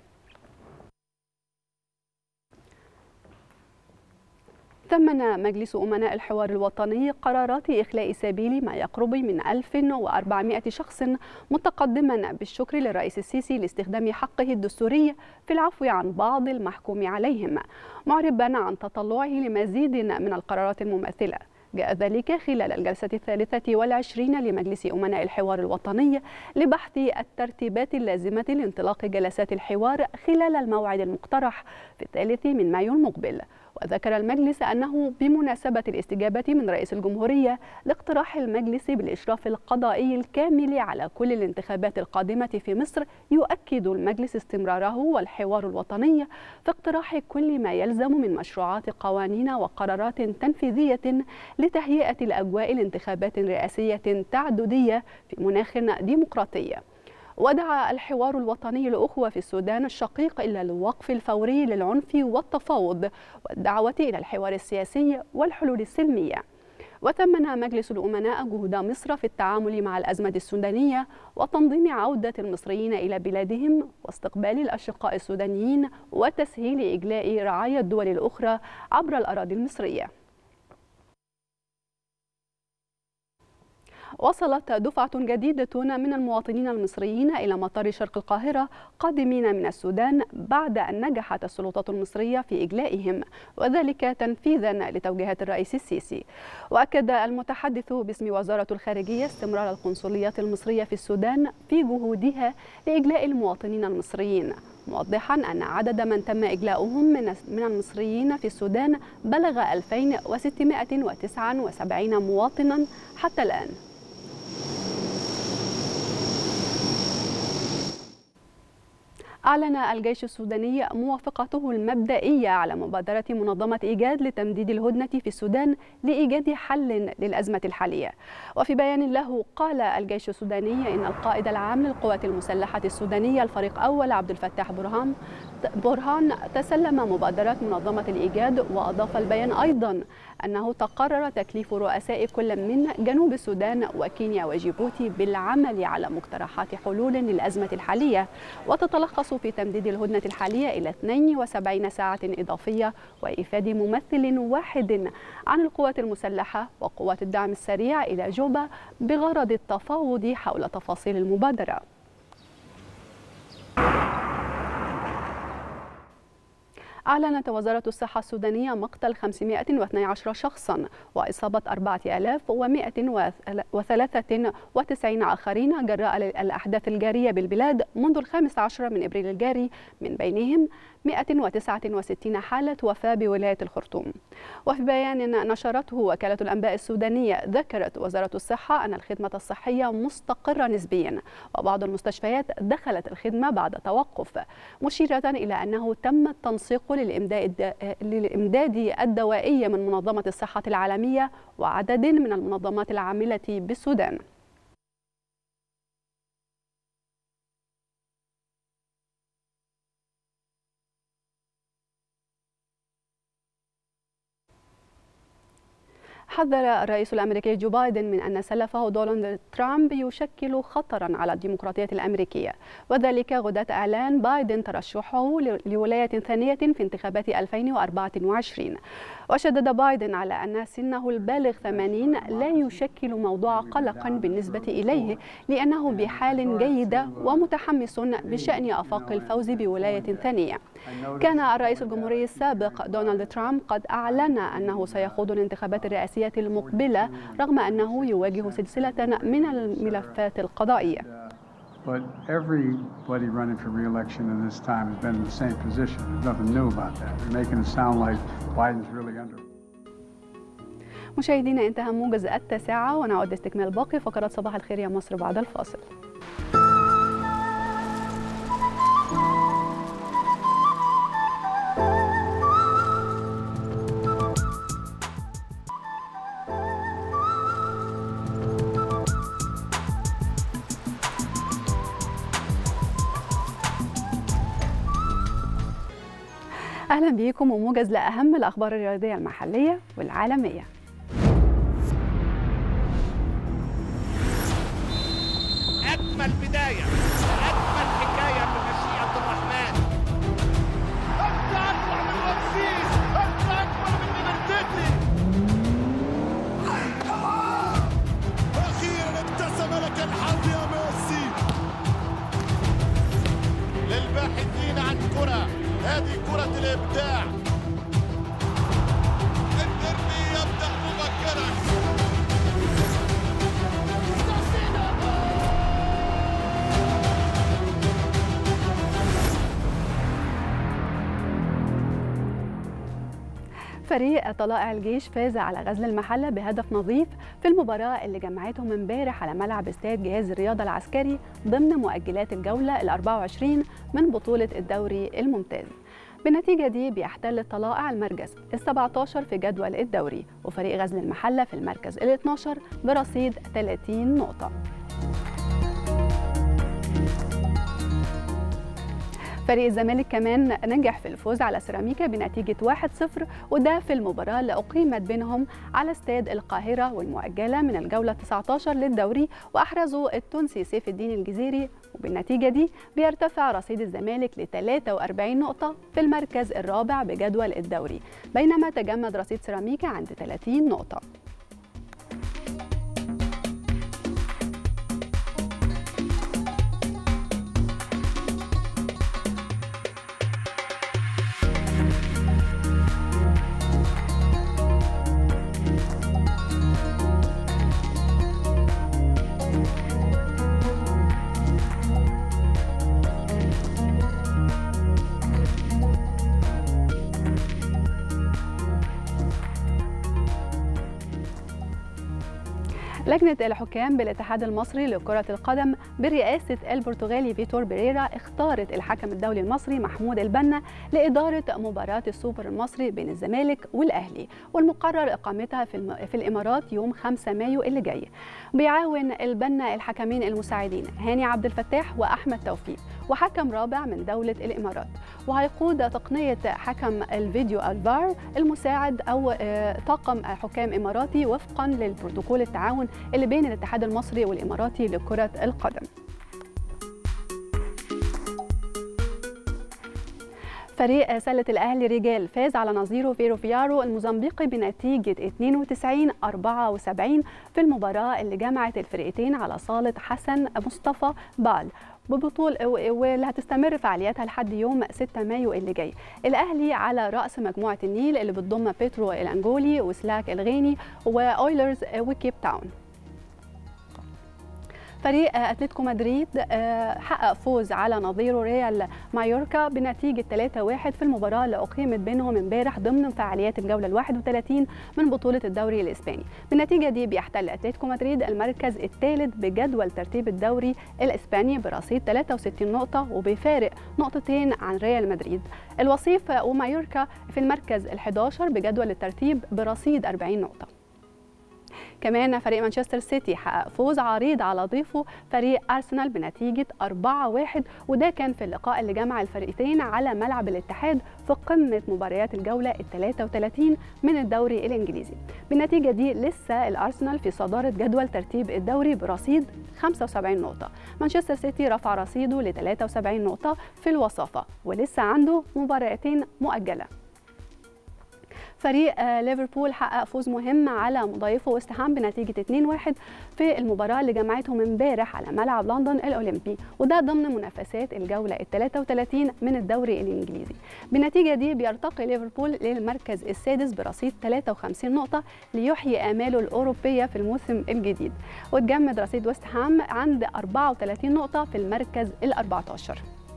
[SPEAKER 3] ثمن مجلس أمناء الحوار الوطني قرارات إخلاء سبيل ما يقرب من 1400 شخص متقدما بالشكر للرئيس السيسي لاستخدام حقه الدستوري في العفو عن بعض المحكوم عليهم معربا عن تطلعه لمزيد من القرارات المماثلة جاء ذلك خلال الجلسة الثالثة والعشرين لمجلس أمناء الحوار الوطني لبحث الترتيبات اللازمة لانطلاق جلسات الحوار خلال الموعد المقترح في الثالث من مايو المقبل وذكر المجلس أنه بمناسبة الاستجابة من رئيس الجمهورية لاقتراح المجلس بالإشراف القضائي الكامل على كل الانتخابات القادمة في مصر يؤكد المجلس استمراره والحوار الوطني في اقتراح كل ما يلزم من مشروعات قوانين وقرارات تنفيذية لتهيئة الأجواء لانتخابات رئاسية تعددية في مناخ ديمقراطي ودعا الحوار الوطني الأخوة في السودان الشقيق إلى الوقف الفوري للعنف والتفاوض والدعوة إلى الحوار السياسي والحلول السلمية وثمن مجلس الأمناء جهود مصر في التعامل مع الأزمة السودانية وتنظيم عودة المصريين إلى بلادهم واستقبال الأشقاء السودانيين وتسهيل إجلاء رعايا الدول الأخرى عبر الأراضي المصرية وصلت دفعة جديدة من المواطنين المصريين إلى مطار شرق القاهرة قادمين من السودان بعد أن نجحت السلطات المصرية في إجلائهم وذلك تنفيذا لتوجيهات الرئيس السيسي وأكد المتحدث باسم وزارة الخارجية استمرار القنصليات المصرية في السودان في جهودها لإجلاء المواطنين المصريين موضحا أن عدد من تم إجلاؤهم من المصريين في السودان بلغ 2679 مواطنا حتى الآن أعلن الجيش السوداني موافقته المبدئية على مبادرة منظمة إيجاد لتمديد الهدنة في السودان لإيجاد حل للأزمة الحالية وفي بيان له قال الجيش السوداني إن القائد العام للقوات المسلحة السودانية الفريق أول عبد الفتاح برهان برهان تسلم مبادرة منظمة الإيجاد وأضاف البيان أيضا أنه تقرر تكليف رؤساء كل من جنوب السودان وكينيا وجيبوتي بالعمل على مقترحات حلول للأزمة الحالية وتتلخص في تمديد الهدنة الحالية إلى 72 ساعة إضافية وإيفاد ممثل واحد عن القوات المسلحة وقوات الدعم السريع إلى جوبا بغرض التفاوض حول تفاصيل المبادرة أعلنت وزارة الصحة السودانية مقتل 512 شخصا وإصابة 4193 آخرين جراء الأحداث الجارية بالبلاد منذ الخامس عشر من إبريل الجاري من بينهم 169 حالة وفاة بولاية الخرطوم وفي بيان نشرته وكالة الأنباء السودانية ذكرت وزارة الصحة أن الخدمة الصحية مستقرة نسبيا وبعض المستشفيات دخلت الخدمة بعد توقف مشيرة إلى أنه تم التنسيق للإمداد, للإمداد الدوائي من منظمة الصحة العالمية وعدد من المنظمات العاملة بالسودان حذر الرئيس الامريكي جو بايدن من ان سلفه دونالد ترامب يشكل خطرا على الديمقراطيه الامريكيه وذلك غداة اعلان بايدن ترشحه لولايه ثانيه في انتخابات 2024 وشدد بايدن على ان سنه البالغ 80 لا يشكل موضوع قلق بالنسبه اليه لانه بحال جيده ومتحمس بشان افاق الفوز بولايه ثانيه كان الرئيس الجمهوري السابق دونالد ترامب قد اعلن انه سيخوض الانتخابات الرئاسيه المقبله رغم انه يواجه سلسله من الملفات القضائيه
[SPEAKER 13] But everybody running for re-election in this time has been in the same position. There's nothing new about that. They're making it sound like Biden's really under.
[SPEAKER 3] مشاهدينا انتهى موجز التاسعة ونعود لاستكمال باقي فقرات صباح الخير يا مصر بعد الفاصل. اهلا بيكم وموجز لاهم الاخبار الرياضيه المحليه والعالميه
[SPEAKER 14] اجمل بدايه اجمل حكايه بمشيئه الرحمن انت اكبر من رمسيس انت اكبر من بنرتتي اخيرا ابتسم لك الحظ يا ميسي للباحثين عن كره هذه كرة الإبداع الدربي يبدأ مبكرا
[SPEAKER 3] فريق طلائع الجيش فاز على غزل المحله بهدف نظيف في المباراه اللي جمعتهم امبارح على ملعب استاد جهاز الرياضه العسكري ضمن مؤجلات الجوله ال 24 من بطوله الدوري الممتاز. بالنتيجة دي بيحتل الطلائع المركز ال 17 في جدول الدوري وفريق غزل المحلة في المركز ال 12 برصيد 30 نقطة فريق الزمالك كمان نجح في الفوز على سيراميكا بنتيجة 1-0 وده في المباراة اللي أقيمت بينهم على استاد القاهرة والمؤجلة من الجولة 19 للدوري وأحرزوا التونسي سيف الدين الجزيري وبالنتيجة دي بيرتفع رصيد الزمالك ل 43 نقطة في المركز الرابع بجدول الدوري بينما تجمد رصيد سيراميكا عند 30 نقطة لجنة الحكام بالاتحاد المصري لكرة القدم برئاسة البرتغالي فيتور بيريرا اختارت الحكم الدولي المصري محمود البنا لإدارة مباراة السوبر المصري بين الزمالك والأهلي والمقرر إقامتها في, الم... في الإمارات يوم 5 مايو اللي جاي بيعاون البنا الحكمين المساعدين هاني عبد الفتاح وأحمد توفيق وحكم رابع من دولة الإمارات وهيقود تقنية حكم الفيديو الفار المساعد أو طاقم حكام إماراتي وفقا للبروتوكول التعاون اللي بين الاتحاد المصري والإماراتي لكرة القدم فريق سلة الأهلي رجال فاز على نظيره فيرو فيارو الموزمبيقي بنتيجة 92 74 في المباراة اللي جمعت الفرقتين على صالة حسن مصطفى بال ببطولة واللي هتستمر فعالياتها لحد يوم 6 مايو اللي جاي الأهلي على رأس مجموعة النيل اللي بتضم بيترو الأنجولي وسلاك الغيني وأويلرز وكيب تاون فريق اتلتيكو مدريد حقق فوز على نظيره ريال مايوركا بنتيجه 3-1 في المباراه اللي اقيمت بينهم امبارح ضمن فعاليات الجوله ال 31 من بطوله الدوري الاسباني بالنتيجه دي بيحتل اتلتيكو مدريد المركز الثالث بجدول ترتيب الدوري الاسباني برصيد 63 نقطه وبيفارق نقطتين عن ريال مدريد الوصيف ومايوركا في المركز ال11 بجدول الترتيب برصيد 40 نقطه كمان فريق مانشستر سيتي حقق فوز عريض على ضيفه فريق ارسنال بنتيجه 4-1 وده كان في اللقاء اللي جمع الفريقين على ملعب الاتحاد في قمه مباريات الجوله ال 33 من الدوري الانجليزي. بالنتيجه دي لسه الارسنال في صداره جدول ترتيب الدوري برصيد 75 نقطه. مانشستر سيتي رفع رصيده ل 73 نقطه في الوصافه ولسه عنده مباراتين مؤجله. فريق ليفربول حقق فوز مهم على مضايفه ويست هام بنتيجه 2-1 في المباراه اللي جمعتهم امبارح على ملعب لندن الاولمبي وده ضمن منافسات الجوله ال 33 من الدوري الانجليزي بالنتيجه دي بيرتقي ليفربول للمركز السادس برصيد 53 نقطه ليحيي اماله الاوروبيه في الموسم الجديد وتجمد رصيد ويست هام عند 34 نقطه في المركز ال 14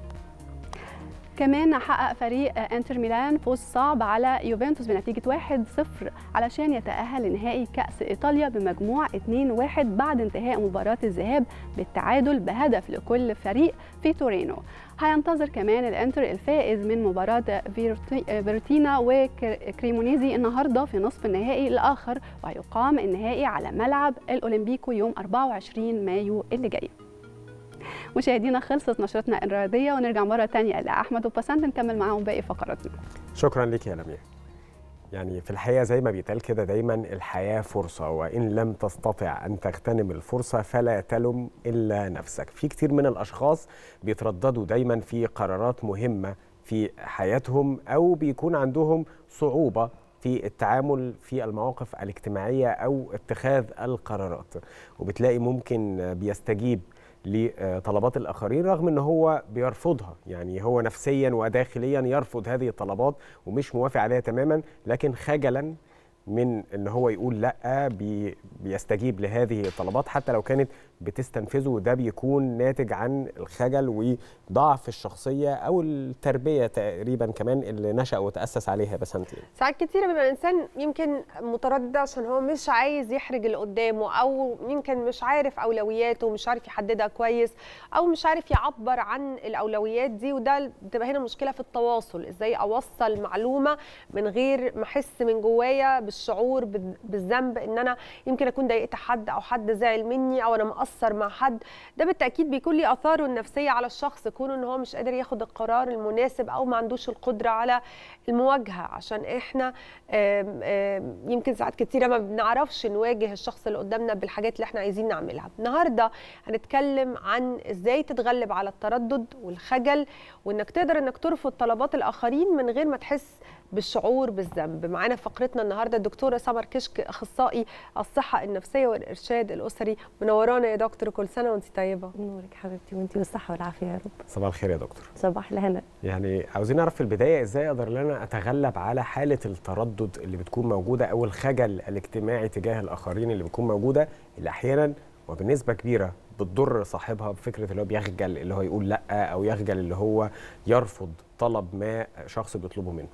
[SPEAKER 3] كمان حقق فريق انتر ميلان فوز صعب على يوفنتوس بنتيجة 1-0 علشان يتأهل لنهائي كأس إيطاليا بمجموع 2-1 بعد انتهاء مباراة الذهاب بالتعادل بهدف لكل فريق في تورينو هينتظر كمان الانتر الفائز من مباراة فيرتينا وكريمونيزي النهارده في نصف النهائي الآخر وهيقام النهائي على ملعب الأولمبيكو يوم 24 مايو اللي جاي. مشاهدينا خلصت نشرتنا الرياضيه ونرجع مره تانية لاحمد وبسنت نكمل معاهم باقي فقراتنا
[SPEAKER 2] شكرا لك يا لمياء يعني في الحقيقه زي ما بيتقال كده دايما الحياه فرصه وان لم تستطع ان تغتنم الفرصه فلا تلم الا نفسك في كتير من الاشخاص بيترددوا دايما في قرارات مهمه في حياتهم او بيكون عندهم صعوبه في التعامل في المواقف الاجتماعيه او اتخاذ القرارات وبتلاقي ممكن بيستجيب لطلبات الاخرين رغم ان هو بيرفضها يعني هو نفسيا وداخليا يرفض هذه الطلبات ومش موافق عليها تماما لكن خجلا من ان هو يقول لا بي بيستجيب لهذه الطلبات حتى لو كانت بتستنفذه وده بيكون ناتج عن الخجل وضعف الشخصيه او التربيه تقريبا كمان اللي نشا وتاسس عليها بس انت
[SPEAKER 1] ساعات كتيره بيبقى الانسان يمكن متردد عشان هو مش عايز يحرج اللي قدامه او يمكن مش عارف اولوياته ومش عارف يحددها كويس او مش عارف يعبر عن الاولويات دي وده بتبقى هنا مشكله في التواصل ازاي اوصل معلومه من غير ما احس من جوايا بالشعور بالذنب ان انا يمكن اكون ضايقت حد او حد زعل مني او انا مقصر مع حد ده بالتاكيد بيكون ليه اثاره النفسيه على الشخص كونه ان هو مش قادر ياخد القرار المناسب او ما عندوش القدره على المواجهه عشان احنا آم، آم، يمكن ساعات كتيره ما بنعرفش نواجه الشخص اللي قدامنا بالحاجات اللي احنا عايزين نعملها النهارده هنتكلم عن ازاي تتغلب على التردد والخجل وانك تقدر انك ترفض طلبات الاخرين من غير ما تحس بالشعور بالذنب معانا في فقرتنا النهارده الدكتوره سمر كشك اخصائي الصحه النفسيه والارشاد الاسري منورانا يا دكتور كل سنه وانت طيبه
[SPEAKER 15] نورك حبيبتي وانت بالصحه والعافيه يا رب
[SPEAKER 2] صباح الخير يا دكتور
[SPEAKER 15] صباح الهنا
[SPEAKER 2] يعني عاوزين نعرف في البدايه ازاي اقدر ان انا اتغلب على حاله التردد اللي بتكون موجوده او الخجل الاجتماعي تجاه الاخرين اللي بتكون موجوده اللي احيانا وبنسبه كبيره بتضر صاحبها بفكره اللي هو بيخجل اللي هو يقول لا او يخجل اللي هو يرفض طلب ما شخص بيطلبه منه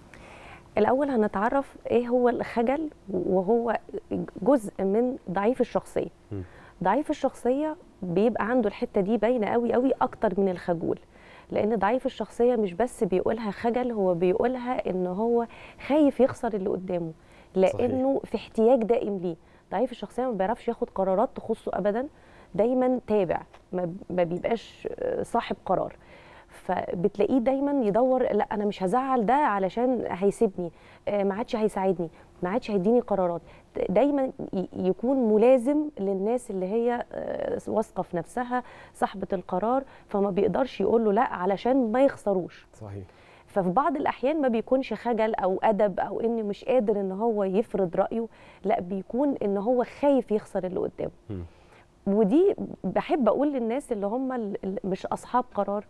[SPEAKER 15] الاول هنتعرف ايه هو الخجل وهو جزء من ضعيف الشخصيه
[SPEAKER 2] م.
[SPEAKER 15] ضعيف الشخصيه بيبقى عنده الحته دي باينه قوي قوي اكتر من الخجول لان ضعيف الشخصيه مش بس بيقولها خجل هو بيقولها ان هو خايف يخسر اللي قدامه لانه في احتياج دائم ليه ضعيف الشخصيه ما بيعرفش ياخد قرارات تخصه ابدا دايما تابع ما ما بيبقاش آه، صاحب قرار فبتلاقيه دايما يدور لا انا مش هزعل ده علشان هيسيبني آه، ما عادش هيساعدني ما عادش هيديني قرارات دايما ي- يكون ملازم للناس اللي هي آه، واثقه في نفسها صاحبه القرار فما بيقدرش يقول له لا علشان ما يخسروش
[SPEAKER 2] صحيح
[SPEAKER 15] ففي بعض الاحيان ما بيكونش خجل او ادب او انه مش قادر ان هو يفرض رايه لا بيكون ان هو خايف يخسر اللي قدامه
[SPEAKER 2] م.
[SPEAKER 15] ودي بحب اقول للناس اللي هم ال- ال- مش اصحاب قرار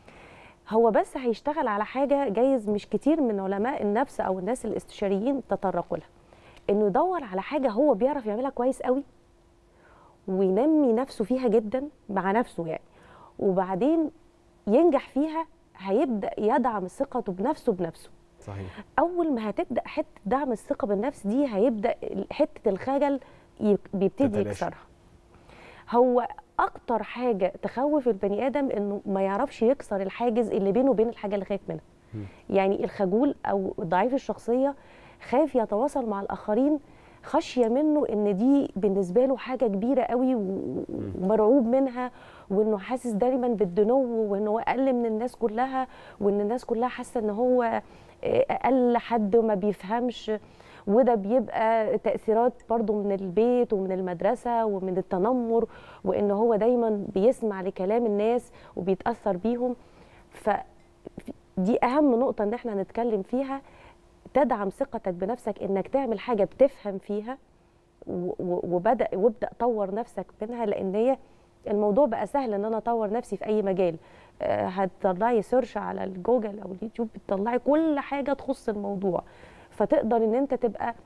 [SPEAKER 15] هو بس هيشتغل على حاجه جايز مش كتير من علماء النفس او الناس الاستشاريين تطرقوا لها انه يدور على حاجه هو بيعرف يعملها كويس قوي وينمي نفسه فيها جدا مع نفسه يعني وبعدين ينجح فيها هيبدا يدعم ثقته بنفسه بنفسه
[SPEAKER 2] صحيح
[SPEAKER 15] اول ما هتبدا حته دعم الثقه بالنفس دي هيبدا حته الخجل ي- بيبتدي
[SPEAKER 2] تتلاشى.
[SPEAKER 15] يكسرها هو اكتر حاجه تخوف البني ادم انه ما يعرفش يكسر الحاجز اللي بينه وبين الحاجه اللي خايف منها يعني الخجول او ضعيف الشخصيه خايف يتواصل مع الاخرين خشيه منه ان دي بالنسبه له حاجه كبيره قوي و- ومرعوب منها وانه حاسس دايما بالدنو وانه هو اقل من الناس كلها وان الناس كلها حاسه ان هو آه، اقل حد وما بيفهمش وده بيبقى تاثيرات برضو من البيت ومن المدرسه ومن التنمر وان هو دايما بيسمع لكلام الناس وبيتاثر بيهم ف دي اهم نقطه ان احنا نتكلم فيها تدعم ثقتك بنفسك انك تعمل حاجه بتفهم فيها و- و- وبدا وابدا طور نفسك منها لان هي الموضوع بقى سهل ان انا اطور نفسي في اي مجال آه، هتطلعي سيرش على الجوجل او اليوتيوب بتطلعي كل حاجه تخص الموضوع فتقدر ان انت تبقى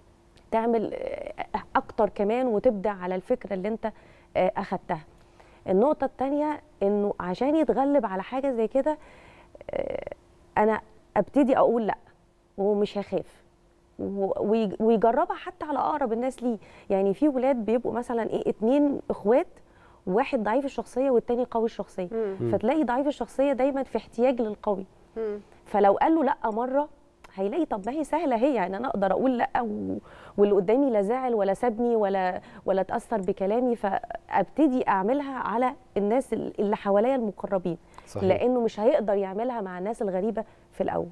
[SPEAKER 15] تعمل آه، اكتر كمان وتبدع على الفكره اللي انت آه، اخدتها النقطه الثانيه انه عشان يتغلب على حاجه زي كده آه، انا ابتدي اقول لا ومش هخاف و- وي- ويجربها حتى على اقرب الناس ليه يعني في ولاد بيبقوا مثلا ايه اتنين اخوات واحد ضعيف الشخصيه والتاني قوي الشخصيه
[SPEAKER 1] مم.
[SPEAKER 15] فتلاقي ضعيف الشخصيه دايما في احتياج للقوي
[SPEAKER 1] مم.
[SPEAKER 15] فلو قال له لا مره هيلاقي طب ما هي سهله هي يعني انا اقدر اقول لا و... واللي قدامي لا زعل ولا سابني ولا ولا اتاثر بكلامي فابتدي اعملها على الناس اللي حواليا المقربين
[SPEAKER 16] صحيح.
[SPEAKER 15] لانه مش هيقدر يعملها مع الناس الغريبه في الاول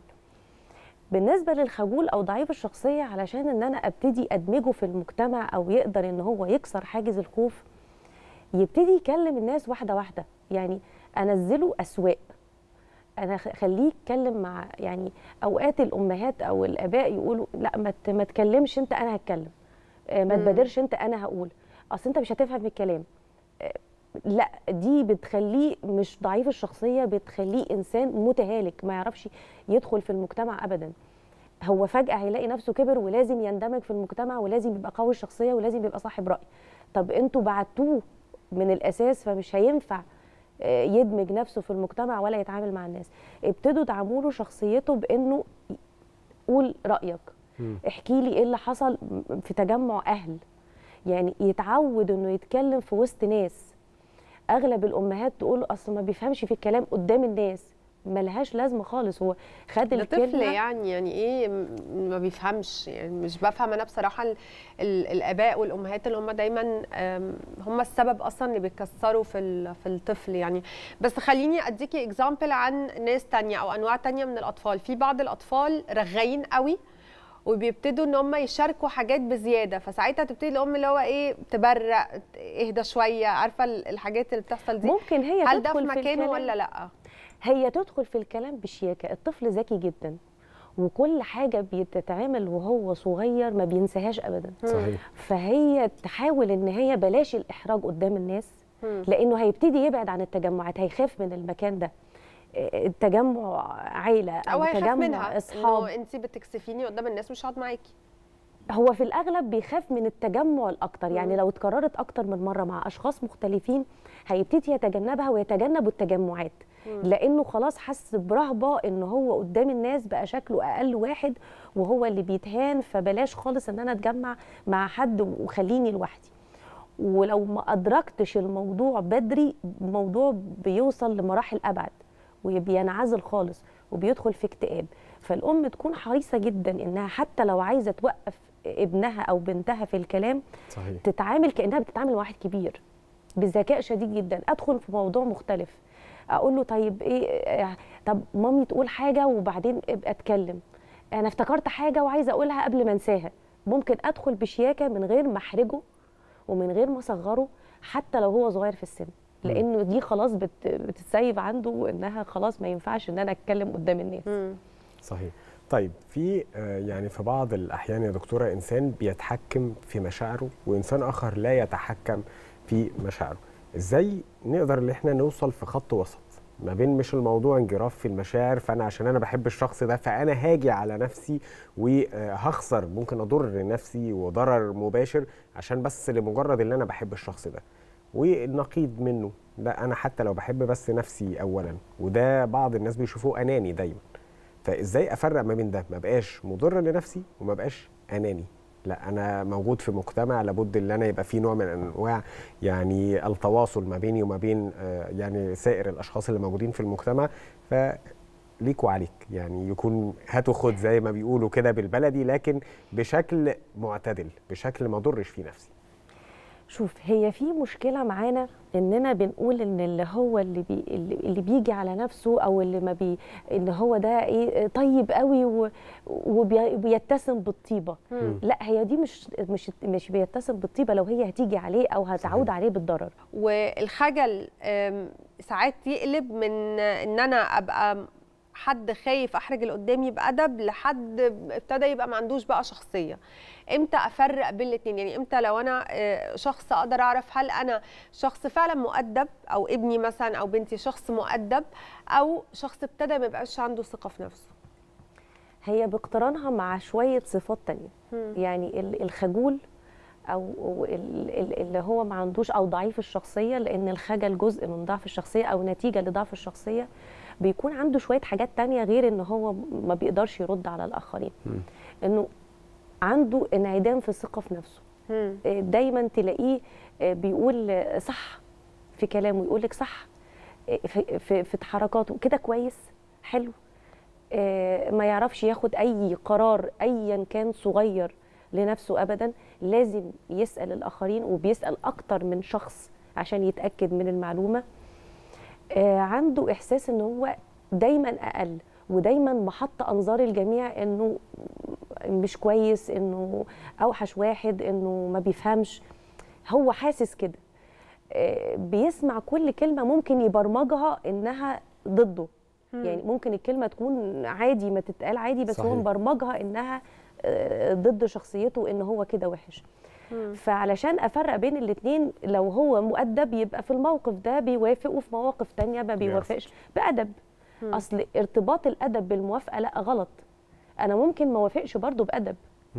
[SPEAKER 15] بالنسبه للخجول او ضعيف الشخصيه علشان ان انا ابتدي ادمجه في المجتمع او يقدر ان هو يكسر حاجز الخوف يبتدي يكلم الناس واحده واحده يعني انزله اسواق انا خ- خليه يتكلم مع يعني اوقات الامهات او الاباء يقولوا لا ما ت- ما تكلمش انت انا هتكلم آه، ما
[SPEAKER 1] مم.
[SPEAKER 15] تبادرش انت انا هقول اصل انت مش هتفهم الكلام آه، لا دي بتخليه مش ضعيف الشخصيه بتخليه انسان متهالك ما يعرفش يدخل في المجتمع ابدا هو فجاه هيلاقي نفسه كبر ولازم يندمج في المجتمع ولازم يبقى قوي الشخصيه ولازم يبقى صاحب راي طب انتوا بعتوه من الاساس فمش هينفع آه، يدمج نفسه في المجتمع ولا يتعامل مع الناس ابتدوا دعموا له شخصيته بانه قول رايك احكي لي ايه اللي حصل في تجمع اهل يعني يتعود انه يتكلم في وسط ناس اغلب الامهات تقول اصل ما بيفهمش في الكلام قدام الناس ملهاش لازمه خالص هو خد
[SPEAKER 1] ده طفل
[SPEAKER 15] الكلمه
[SPEAKER 1] يعني يعني ايه م- ما بيفهمش يعني مش بفهم انا بصراحه ال ال الاباء والامهات اللي هم دايما آم، هم السبب اصلا اللي بيكسروا في ال- في الطفل يعني بس خليني اديكي اكزامبل عن ناس تانية او انواع تانية من الاطفال في بعض الاطفال رغاين قوي وبيبتدوا ان هم يشاركوا حاجات بزياده فساعتها تبتدي الام اللي هو ايه تبرق اهدى شويه عارفه ال- الحاجات اللي بتحصل دي
[SPEAKER 15] ممكن هي
[SPEAKER 1] هل ده في
[SPEAKER 15] تدخل في
[SPEAKER 1] مكانه
[SPEAKER 15] الكلام؟
[SPEAKER 1] ولا لا
[SPEAKER 15] هي تدخل في الكلام بشياكه الطفل ذكي جدا وكل حاجه بتتعمل وهو صغير ما بينساهاش ابدا
[SPEAKER 2] صحيح.
[SPEAKER 15] فهي تحاول ان هي بلاش الاحراج قدام الناس
[SPEAKER 1] مم.
[SPEAKER 15] لانه هيبتدي يبعد عن التجمعات هيخاف من المكان ده إيه، التجمع عيله
[SPEAKER 1] او
[SPEAKER 15] او
[SPEAKER 1] هيخاف
[SPEAKER 15] تجمع
[SPEAKER 1] منها
[SPEAKER 15] اصحاب
[SPEAKER 1] انه انت بتكسفيني قدام الناس مش هقعد معاكي
[SPEAKER 15] هو في الاغلب بيخاف من التجمع الاكتر يعني
[SPEAKER 1] مم.
[SPEAKER 15] لو اتكررت اكتر من مره مع اشخاص مختلفين هيبتدي يتجنبها ويتجنب التجمعات
[SPEAKER 1] مم.
[SPEAKER 15] لانه خلاص حس برهبه ان هو قدام الناس بقى شكله اقل واحد وهو اللي بيتهان فبلاش خالص ان انا اتجمع مع حد وخليني لوحدي ولو ما ادركتش الموضوع بدري الموضوع بيوصل لمراحل ابعد وبينعزل خالص وبيدخل في اكتئاب فالام تكون حريصه جدا انها حتى لو عايزه توقف ابنها او بنتها في الكلام
[SPEAKER 2] صحيح
[SPEAKER 15] تتعامل كانها بتتعامل مع واحد كبير بذكاء شديد جدا ادخل في موضوع مختلف اقول له طيب ايه آه، طب مامي تقول حاجه وبعدين ابقى اتكلم انا افتكرت حاجه وعايزه اقولها قبل ما انساها ممكن ادخل بشياكه من غير ما احرجه ومن غير ما اصغره حتى لو هو صغير في السن لانه دي خلاص بت بتتسيب عنده انها خلاص ما ينفعش ان انا اتكلم قدام الناس
[SPEAKER 2] صحيح طيب في آه، يعني في بعض الاحيان يا دكتوره انسان بيتحكم في مشاعره وانسان اخر لا يتحكم في مشاعره ازاي نقدر ان احنا نوصل في خط وسط ما بين مش الموضوع انجراف في المشاعر فانا عشان انا بحب الشخص ده فانا هاجي على نفسي وهخسر ممكن اضر نفسي وضرر مباشر عشان بس لمجرد ان انا بحب الشخص ده والنقيض منه لا انا حتى لو بحب بس نفسي اولا وده بعض الناس بيشوفوه اناني دايما فازاي افرق ما بين ده ما بقاش مضر لنفسي وما بقاش اناني لا انا موجود في مجتمع لابد ان انا يبقى في نوع من انواع يعني التواصل ما بيني وما بين آه، يعني سائر الاشخاص اللي موجودين في المجتمع ف ليك وعليك يعني يكون هات وخد زي ما بيقولوا كده بالبلدي لكن بشكل معتدل بشكل ما اضرش فيه نفسي
[SPEAKER 15] شوف هي في مشكله معانا اننا بنقول ان اللي هو اللي بي اللي اللي بيجي على نفسه او اللي ما بي ان هو ده ايه طيب قوي و- وبي- وبيتسم بالطيبه
[SPEAKER 1] مم.
[SPEAKER 15] لا هي دي مش مش مش بيتسم بالطيبه لو هي هتيجي عليه او هتعود عليه بالضرر
[SPEAKER 1] والخجل آم، ساعات يقلب من ان انا ابقى حد خايف احرج اللي قدامي بادب لحد ابتدى يبقى ما عندوش بقى شخصيه امتى افرق بين الاثنين يعني امتى لو انا آه، شخص اقدر اعرف هل انا شخص فعلا مؤدب او ابني مثلا او بنتي شخص مؤدب او شخص ابتدى ما يبقاش عنده ثقه في نفسه
[SPEAKER 15] هي باقترانها مع شويه صفات تانية
[SPEAKER 1] مم.
[SPEAKER 15] يعني ال- الخجول او أو ال- ال- اللي هو ما عندوش او ضعيف الشخصيه لان الخجل جزء من ضعف الشخصيه او نتيجه لضعف الشخصيه بيكون عنده شويه حاجات تانية غير ان هو ما بيقدرش يرد على الاخرين انه عنده انعدام في الثقه في نفسه
[SPEAKER 1] مم.
[SPEAKER 15] آه، دايما تلاقيه آه، بيقول آه، صح في كلامه يقول لك صح آه، في في, في حركاته كده كويس حلو آه، ما يعرفش ياخد اي قرار ايا كان صغير لنفسه ابدا لازم يسال الاخرين وبيسال اكتر من شخص عشان يتاكد من المعلومه آه، عنده احساس ان هو دايما اقل ودايما محط انظار الجميع انه مش كويس انه اوحش واحد انه ما بيفهمش هو حاسس كده آه، بيسمع كل كلمه ممكن يبرمجها انها ضده
[SPEAKER 1] مم.
[SPEAKER 15] يعني ممكن الكلمه تكون عادي ما تتقال عادي بس هو
[SPEAKER 1] صحيح.
[SPEAKER 15] مبرمجها انها آه، ضد شخصيته ان هو كده وحش
[SPEAKER 1] مم.
[SPEAKER 15] فعلشان افرق بين الاثنين لو هو مؤدب يبقى في الموقف ده بيوافق وفي مواقف تانية ما بيوافقش بادب
[SPEAKER 1] مم.
[SPEAKER 15] اصل ارتباط الادب بالموافقه لا غلط انا ممكن ما وافقش برضه بادب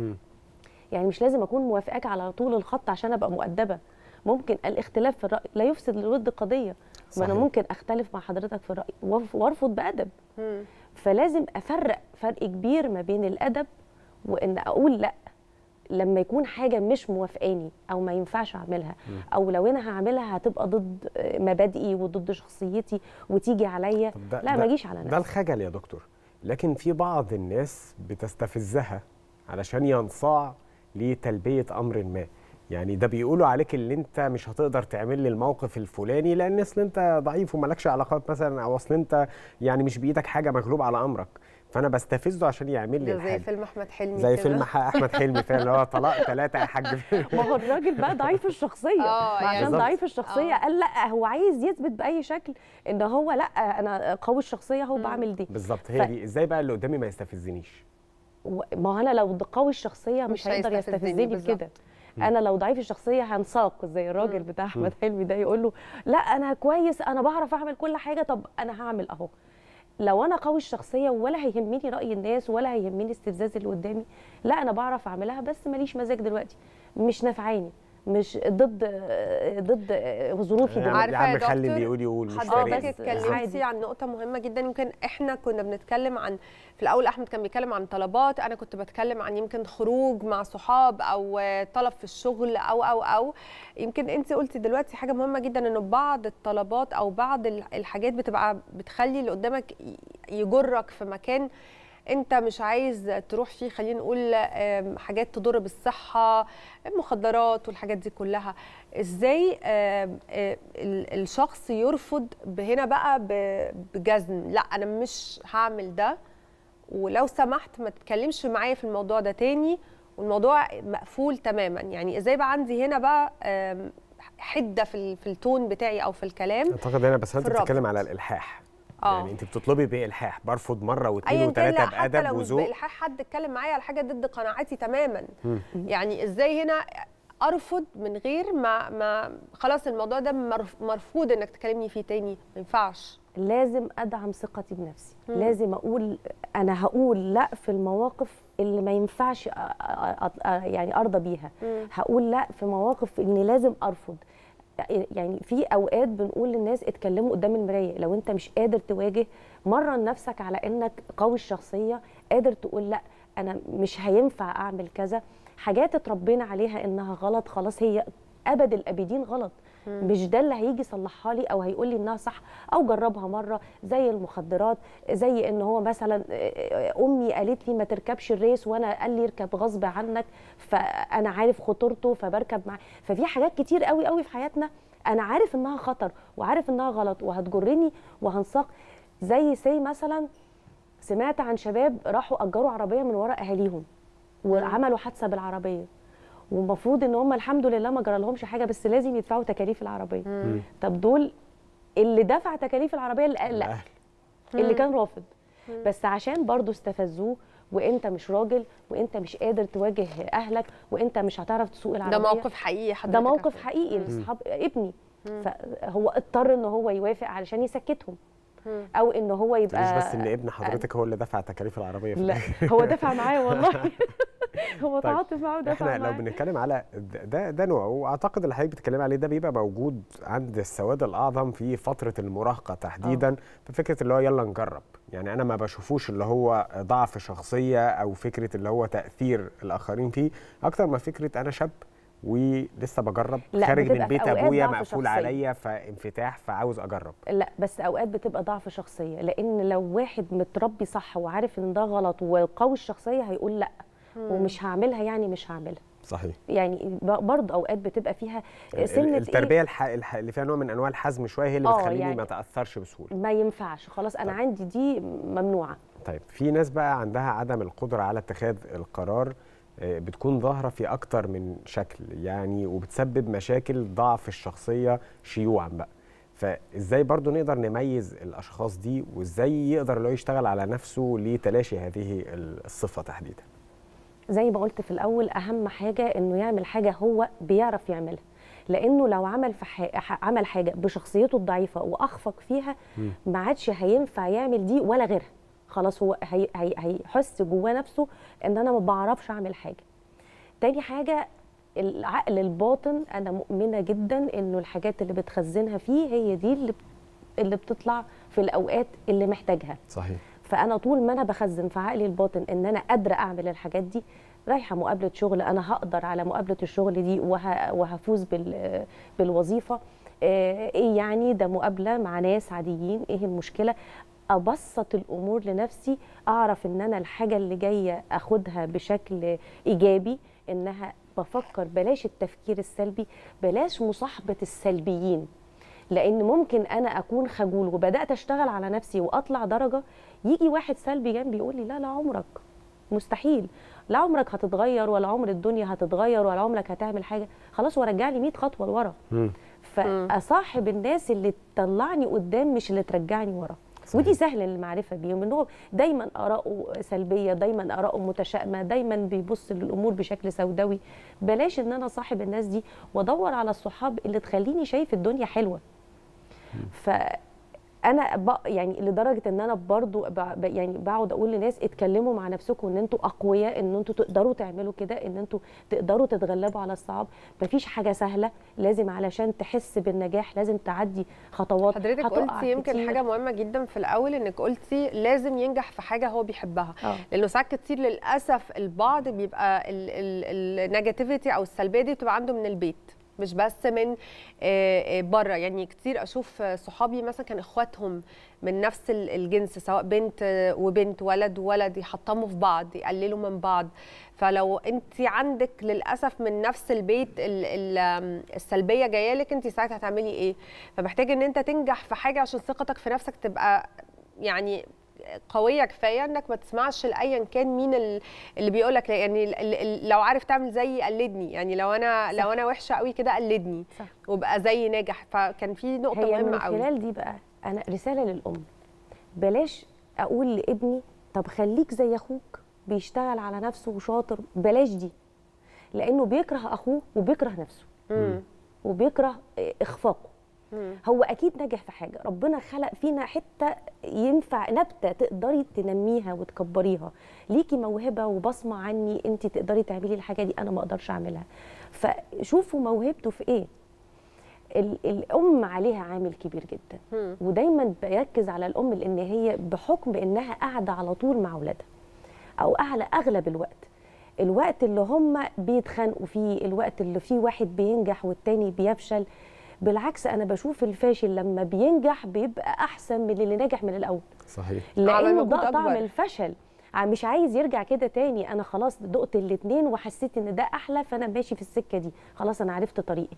[SPEAKER 15] يعني مش لازم اكون موافقاك على طول الخط عشان ابقى مؤدبه ممكن الاختلاف في الراي لا يفسد للود قضيه ما انا
[SPEAKER 1] صحيح.
[SPEAKER 15] ممكن اختلف مع حضرتك في الراي وارف- وارفض بادب
[SPEAKER 1] مم.
[SPEAKER 15] فلازم افرق فرق كبير ما بين الادب وان اقول لا لما يكون حاجه مش موافقاني او ما ينفعش اعملها او لو انا هعملها هتبقى ضد آه، مبادئي وضد شخصيتي وتيجي عليا
[SPEAKER 2] طب ده-
[SPEAKER 15] لا
[SPEAKER 2] ده-
[SPEAKER 15] ما اجيش على
[SPEAKER 2] ده
[SPEAKER 15] نفسي
[SPEAKER 2] الخجل يا دكتور لكن في بعض الناس بتستفزها علشان ينصاع لتلبية أمر ما يعني ده بيقولوا عليك اللي انت مش هتقدر تعمل لي الموقف الفلاني لان اصل انت ضعيف ومالكش علاقات مثلا او اصل انت يعني مش بايدك حاجه مغلوب على امرك فانا بستفزه عشان يعمل لي
[SPEAKER 1] ده زي
[SPEAKER 2] الحاجه
[SPEAKER 1] فيلم احمد حلمي
[SPEAKER 2] زي
[SPEAKER 1] كده.
[SPEAKER 2] فيلم ح- احمد حلمي فعلا اللي هو طلاق ثلاثه يا حاج
[SPEAKER 15] ما هو الراجل بقى ضعيف الشخصيه
[SPEAKER 1] آه،
[SPEAKER 15] ما
[SPEAKER 1] يعني
[SPEAKER 15] عشان
[SPEAKER 2] بالظبط.
[SPEAKER 15] ضعيف الشخصيه
[SPEAKER 1] آه.
[SPEAKER 15] قال لا هو عايز يثبت باي شكل ان هو لا انا قوي الشخصيه هو بعمل دي
[SPEAKER 2] بالظبط
[SPEAKER 15] ف-
[SPEAKER 2] هي دي ازاي بقى اللي قدامي ما يستفزنيش
[SPEAKER 15] و- ما هو انا لو قوي الشخصيه مش,
[SPEAKER 1] مش
[SPEAKER 15] هيقدر
[SPEAKER 1] هيستفزني
[SPEAKER 15] يستفزني
[SPEAKER 1] بالظبط.
[SPEAKER 15] بكده انا لو ضعيف الشخصيه هنساق زي الراجل بتاع احمد حلمي ده يقول له لا انا كويس انا بعرف اعمل كل حاجه طب انا هعمل اهو لو انا قوي الشخصيه ولا هيهمني راي الناس ولا هيهمني استفزاز اللي قدامي لا انا بعرف اعملها بس ماليش مزاج دلوقتي مش نافعاني مش ضد ضد ظروفي
[SPEAKER 2] يا
[SPEAKER 15] دلوقتي
[SPEAKER 1] عارفة يا
[SPEAKER 2] عم خلي
[SPEAKER 1] دكتور،
[SPEAKER 2] اللي يقول يقول مش
[SPEAKER 1] حضرتك
[SPEAKER 2] فارق
[SPEAKER 15] بس
[SPEAKER 1] اتكلمتي
[SPEAKER 15] عادي.
[SPEAKER 1] عن نقطة مهمة جدا يمكن احنا كنا بنتكلم عن في الأول أحمد كان بيتكلم عن طلبات أنا كنت بتكلم عن يمكن خروج مع صحاب أو طلب في الشغل أو أو أو يمكن أنت قلتي دلوقتي حاجة مهمة جدا إنه بعض الطلبات أو بعض ال- الحاجات بتبقى بتخلي اللي قدامك ي- يجرك في مكان انت مش عايز تروح فيه خلينا نقول آم، حاجات تضر بالصحه المخدرات والحاجات دي كلها ازاي آم، آه، ال- الشخص يرفض هنا بقى ب- بجزم لا انا مش هعمل ده ولو سمحت ما تتكلمش معايا في الموضوع ده تاني والموضوع مقفول تماما يعني ازاي بقى عندي هنا بقى آم، حده في ال- في التون بتاعي او في الكلام
[SPEAKER 2] اعتقد هنا بس انت
[SPEAKER 1] في الرفض.
[SPEAKER 2] بتتكلم على الالحاح
[SPEAKER 1] اه
[SPEAKER 2] يعني انت بتطلبي بالحاح برفض مره واثنين
[SPEAKER 1] ايا كان
[SPEAKER 2] وثلاثه
[SPEAKER 1] لا حتى
[SPEAKER 2] بادب
[SPEAKER 1] لو مش
[SPEAKER 2] وذوق
[SPEAKER 1] بالحاح حد اتكلم معايا على حاجه ضد قناعاتي تماما
[SPEAKER 2] مم.
[SPEAKER 1] يعني ازاي هنا ارفض من غير ما ما خلاص الموضوع ده مرف- مرفوض انك تكلمني فيه تاني ما ينفعش
[SPEAKER 15] لازم ادعم ثقتي بنفسي
[SPEAKER 1] مم.
[SPEAKER 15] لازم اقول انا هقول لا في المواقف اللي ما ينفعش أ- أ- أ- يعني ارضى بيها
[SPEAKER 1] مم.
[SPEAKER 15] هقول لا في مواقف اني لازم ارفض يعني في اوقات بنقول للناس اتكلموا قدام المرايه لو انت مش قادر تواجه مرن نفسك على انك قوي الشخصيه قادر تقول لا انا مش هينفع اعمل كذا حاجات اتربينا عليها انها غلط خلاص هي ابد الابدين غلط
[SPEAKER 1] مم.
[SPEAKER 15] مش ده اللي هيجي يصلحها لي او هيقول لي انها صح او جربها مره زي المخدرات زي ان هو مثلا امي قالت لي ما تركبش الريس وانا قال لي اركب غصب عنك فانا عارف خطورته فبركب معاه ففي حاجات كتير قوي قوي في حياتنا انا عارف انها خطر وعارف انها غلط وهتجرني وهنساق زي سي مثلا سمعت عن شباب راحوا اجروا عربيه من ورا اهاليهم وعملوا حادثه بالعربيه والمفروض ان هم الحمد لله ما جرى لهمش حاجه بس لازم يدفعوا تكاليف العربيه
[SPEAKER 1] مم.
[SPEAKER 15] طب دول اللي دفع تكاليف العربيه اللي قال لا
[SPEAKER 2] الأهل.
[SPEAKER 15] اللي
[SPEAKER 1] مم.
[SPEAKER 15] كان رافض
[SPEAKER 1] مم.
[SPEAKER 15] بس عشان برضو استفزوه وانت مش راجل وانت مش قادر تواجه اهلك وانت مش هتعرف تسوق العربيه
[SPEAKER 1] ده موقف حقيقي حضرتك
[SPEAKER 15] ده موقف
[SPEAKER 1] عارفة.
[SPEAKER 15] حقيقي
[SPEAKER 1] مم.
[SPEAKER 15] لاصحاب ابني
[SPEAKER 1] مم.
[SPEAKER 15] فهو اضطر ان هو يوافق علشان يسكتهم
[SPEAKER 1] مم.
[SPEAKER 15] او ان هو يبقى
[SPEAKER 2] مش بس ان ابن حضرتك هو اللي دفع تكاليف العربيه في
[SPEAKER 15] لا
[SPEAKER 2] الآخر.
[SPEAKER 15] هو دفع معايا والله هو
[SPEAKER 2] طيب،
[SPEAKER 15] تعاطف معاه ودفع
[SPEAKER 2] احنا لو
[SPEAKER 15] معاه
[SPEAKER 2] بنتكلم على ده- ده ده نوع واعتقد اللي حضرتك بتتكلمي عليه ده بيبقى موجود عند السواد الاعظم في فتره المراهقه تحديدا في فكره اللي هو يلا نجرب يعني انا ما بشوفوش اللي هو ضعف شخصيه او فكره اللي هو تاثير الاخرين فيه اكتر ما فكره انا شاب ولسه بجرب
[SPEAKER 15] لا،
[SPEAKER 2] خارج من
[SPEAKER 15] بتبقى في
[SPEAKER 2] بيت
[SPEAKER 15] أوقات
[SPEAKER 2] ابويا
[SPEAKER 15] ضعف
[SPEAKER 2] مقفول
[SPEAKER 15] شخصية.
[SPEAKER 2] عليا فانفتاح فعاوز اجرب
[SPEAKER 15] لا بس اوقات بتبقى ضعف شخصيه لان لو واحد متربي صح وعارف ان ده غلط وقوي الشخصيه هيقول لا
[SPEAKER 1] مم.
[SPEAKER 15] ومش هعملها يعني مش هعملها
[SPEAKER 2] صحيح
[SPEAKER 15] يعني ب- برضه اوقات بتبقى فيها
[SPEAKER 2] ال-
[SPEAKER 15] سنه
[SPEAKER 2] التربيه الح... الح... اللي فيها نوع من انواع الحزم شويه هي اللي
[SPEAKER 15] آه،
[SPEAKER 2] بتخليني
[SPEAKER 15] يعني
[SPEAKER 2] ما اتاثرش بسهوله
[SPEAKER 15] ايه ما ينفعش خلاص انا عندي دي ممنوعه
[SPEAKER 2] طيب في ناس بقى عندها عدم القدرة على اتخاذ القرار آه، بتكون ظاهرة في أكتر من شكل يعني وبتسبب مشاكل ضعف الشخصية شيوعا بقى فإزاي برضو نقدر نميز الأشخاص دي وإزاي يقدر اللي هو يشتغل على نفسه لتلاشي هذه الصفة تحديدا
[SPEAKER 15] زي ما قلت في الاول اهم حاجه انه يعمل حاجه هو بيعرف يعملها لانه لو عمل في ح... عمل حاجه بشخصيته الضعيفه واخفق فيها ما عادش هينفع يعمل دي ولا غيرها خلاص هو هي... هي... هيحس جواه نفسه ان انا ما بعرفش اعمل حاجه تاني حاجه العقل الباطن انا مؤمنه جدا انه الحاجات اللي بتخزنها فيه هي دي اللي بت- اللي بتطلع في الاوقات اللي محتاجها
[SPEAKER 2] صحيح
[SPEAKER 15] فانا طول ما انا بخزن في عقلي الباطن ان انا قادره اعمل الحاجات دي رايحه مقابله شغل انا هقدر على مقابله الشغل دي وه... وهفوز بال... بالوظيفه آه، ايه يعني ده مقابله مع ناس عاديين ايه المشكله ابسط الامور لنفسي اعرف ان انا الحاجه اللي جايه اخدها بشكل ايجابي انها بفكر بلاش التفكير السلبي بلاش مصاحبه السلبيين لان ممكن انا اكون خجول وبدات اشتغل على نفسي واطلع درجه يجي واحد سلبي جنبي يقول لي لا لا عمرك مستحيل لا عمرك هتتغير ولا عمر الدنيا هتتغير ولا عمرك هتعمل حاجه خلاص ورجع لي 100 خطوه لورا فاصاحب الناس اللي تطلعني قدام مش اللي ترجعني ورا ودي سهل المعرفه بيهم ان هو دايما اراءه سلبيه دايما اراءه متشائمه دايما بيبص للامور بشكل سوداوي بلاش ان انا صاحب الناس دي وادور على الصحاب اللي تخليني شايف الدنيا حلوه فانا ب... يعني لدرجه ان انا برضو ب... ب- يعني بقعد اقول لناس اتكلموا مع نفسكم ان انتوا اقوياء ان انتوا تقدروا تعملوا كده ان انتوا تقدروا تتغلبوا على الصعاب مفيش حاجه سهله لازم علشان تحس بالنجاح لازم تعدي خطوات
[SPEAKER 1] حضرتك
[SPEAKER 15] هتقع
[SPEAKER 1] قلتي يمكن
[SPEAKER 15] كتير.
[SPEAKER 1] حاجه مهمه جدا في الاول انك قلتي لازم ينجح في حاجه هو بيحبها
[SPEAKER 15] آه.
[SPEAKER 1] لانه ساعات كتير للاسف البعض بيبقى النيجاتيفيتي او السلبيه دي بتبقى عنده من البيت مش بس من بره يعني كتير اشوف آه، صحابي مثلا كان اخواتهم من نفس ال- الجنس سواء بنت آه، وبنت ولد وولد يحطموا في بعض يقللوا من بعض فلو انت عندك للاسف من نفس البيت ال- ال- آم، السلبيه جايه لك انت ساعتها هتعملي ايه فمحتاج ان انت تنجح في حاجه عشان ثقتك في نفسك تبقى يعني قويه كفايه انك ما تسمعش لايا كان مين ال- اللي بيقول لك يعني ال- ال- ال- لو عارف تعمل زيي قلدني يعني لو انا لو انا وحشه قوي كده قلدني
[SPEAKER 15] صح.
[SPEAKER 1] وابقى زي ناجح فكان في نقطه
[SPEAKER 15] هي من
[SPEAKER 1] مهمه قوي
[SPEAKER 15] خلال دي بقى انا رساله للام بلاش اقول لابني طب خليك زي اخوك بيشتغل على نفسه وشاطر بلاش دي لانه بيكره اخوه وبيكره نفسه
[SPEAKER 1] مم.
[SPEAKER 15] وبيكره اخفاقه
[SPEAKER 1] مم.
[SPEAKER 15] هو اكيد نجح في حاجه ربنا خلق فينا حته ينفع نبته تقدري تنميها وتكبريها ليكي موهبه وبصمه عني انت تقدري تعملي الحاجه دي انا ما اقدرش اعملها فشوفوا موهبته في ايه ال- الام عليها عامل كبير جدا
[SPEAKER 1] مم.
[SPEAKER 15] ودايما بركز على الام لان هي بحكم انها قاعده على طول مع اولادها او اعلى اغلب الوقت الوقت اللي هم بيتخانقوا فيه الوقت اللي فيه واحد بينجح والتاني بيفشل بالعكس انا بشوف الفاشل لما بينجح بيبقى احسن من اللي ناجح من الاول
[SPEAKER 2] صحيح
[SPEAKER 1] عمل
[SPEAKER 15] لانه
[SPEAKER 1] مجهود
[SPEAKER 15] ده طعم
[SPEAKER 1] أكبر.
[SPEAKER 15] الفشل ع- مش عايز يرجع كده تاني انا خلاص دقت الاتنين وحسيت ان ده احلى فانا ماشي في السكه دي خلاص انا عرفت طريقي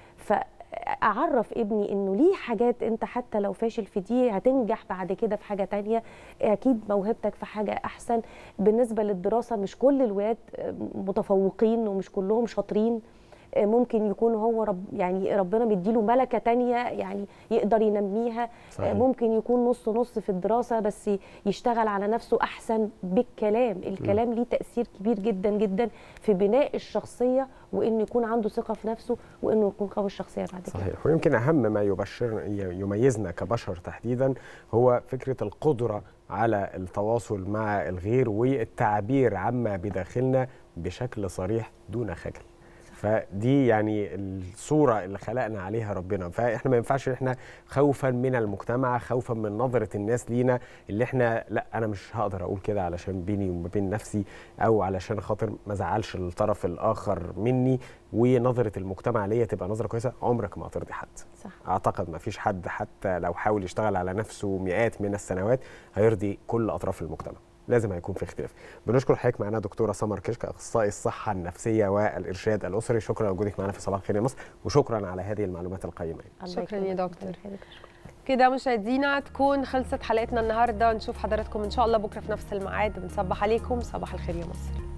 [SPEAKER 15] فاعرف ابني انه ليه حاجات انت حتى لو فاشل في دي هتنجح بعد كده في حاجه تانية اكيد موهبتك في حاجه احسن بالنسبه للدراسه مش كل الولاد متفوقين ومش كلهم شاطرين ممكن يكون هو رب يعني ربنا مديله ملكه تانية يعني يقدر ينميها
[SPEAKER 2] صحيح.
[SPEAKER 15] ممكن يكون نص نص في الدراسه بس يشتغل على نفسه احسن بالكلام الكلام ليه تاثير كبير جدا جدا في بناء الشخصيه وانه يكون عنده ثقه في نفسه وانه يكون قوي الشخصيه بعد كده
[SPEAKER 2] صحيح ويمكن اهم ما يبشر يميزنا كبشر تحديدا هو فكره القدره على التواصل مع الغير والتعبير عما بداخلنا بشكل صريح دون خجل فدي يعني الصوره اللي خلقنا عليها ربنا فاحنا ما ينفعش احنا خوفا من المجتمع خوفا من نظره الناس لينا اللي احنا لا انا مش هقدر اقول كده علشان بيني وما بين نفسي او علشان خاطر ما ازعلش الطرف الاخر مني ونظره المجتمع ليا تبقى نظره كويسه عمرك ما هترضي حد
[SPEAKER 15] صح.
[SPEAKER 2] اعتقد ما فيش حد حتى لو حاول يشتغل على نفسه مئات من السنوات هيرضي كل اطراف المجتمع لازم هيكون في اختلاف بنشكر حضرتك معانا دكتوره سمر كشك اخصائي الصحه النفسيه والارشاد الاسري شكرا لوجودك معنا في صباح الخير يا مصر وشكرا على هذه المعلومات القيمه
[SPEAKER 15] الله
[SPEAKER 1] شكراً يا
[SPEAKER 15] يكرمك.
[SPEAKER 1] دكتور.
[SPEAKER 15] الله يخليك.
[SPEAKER 1] كده مشاهدينا تكون خلصت حلقتنا النهارده نشوف حضراتكم ان شاء الله بكره في نفس الميعاد بنصبح عليكم صباح الخير يا مصر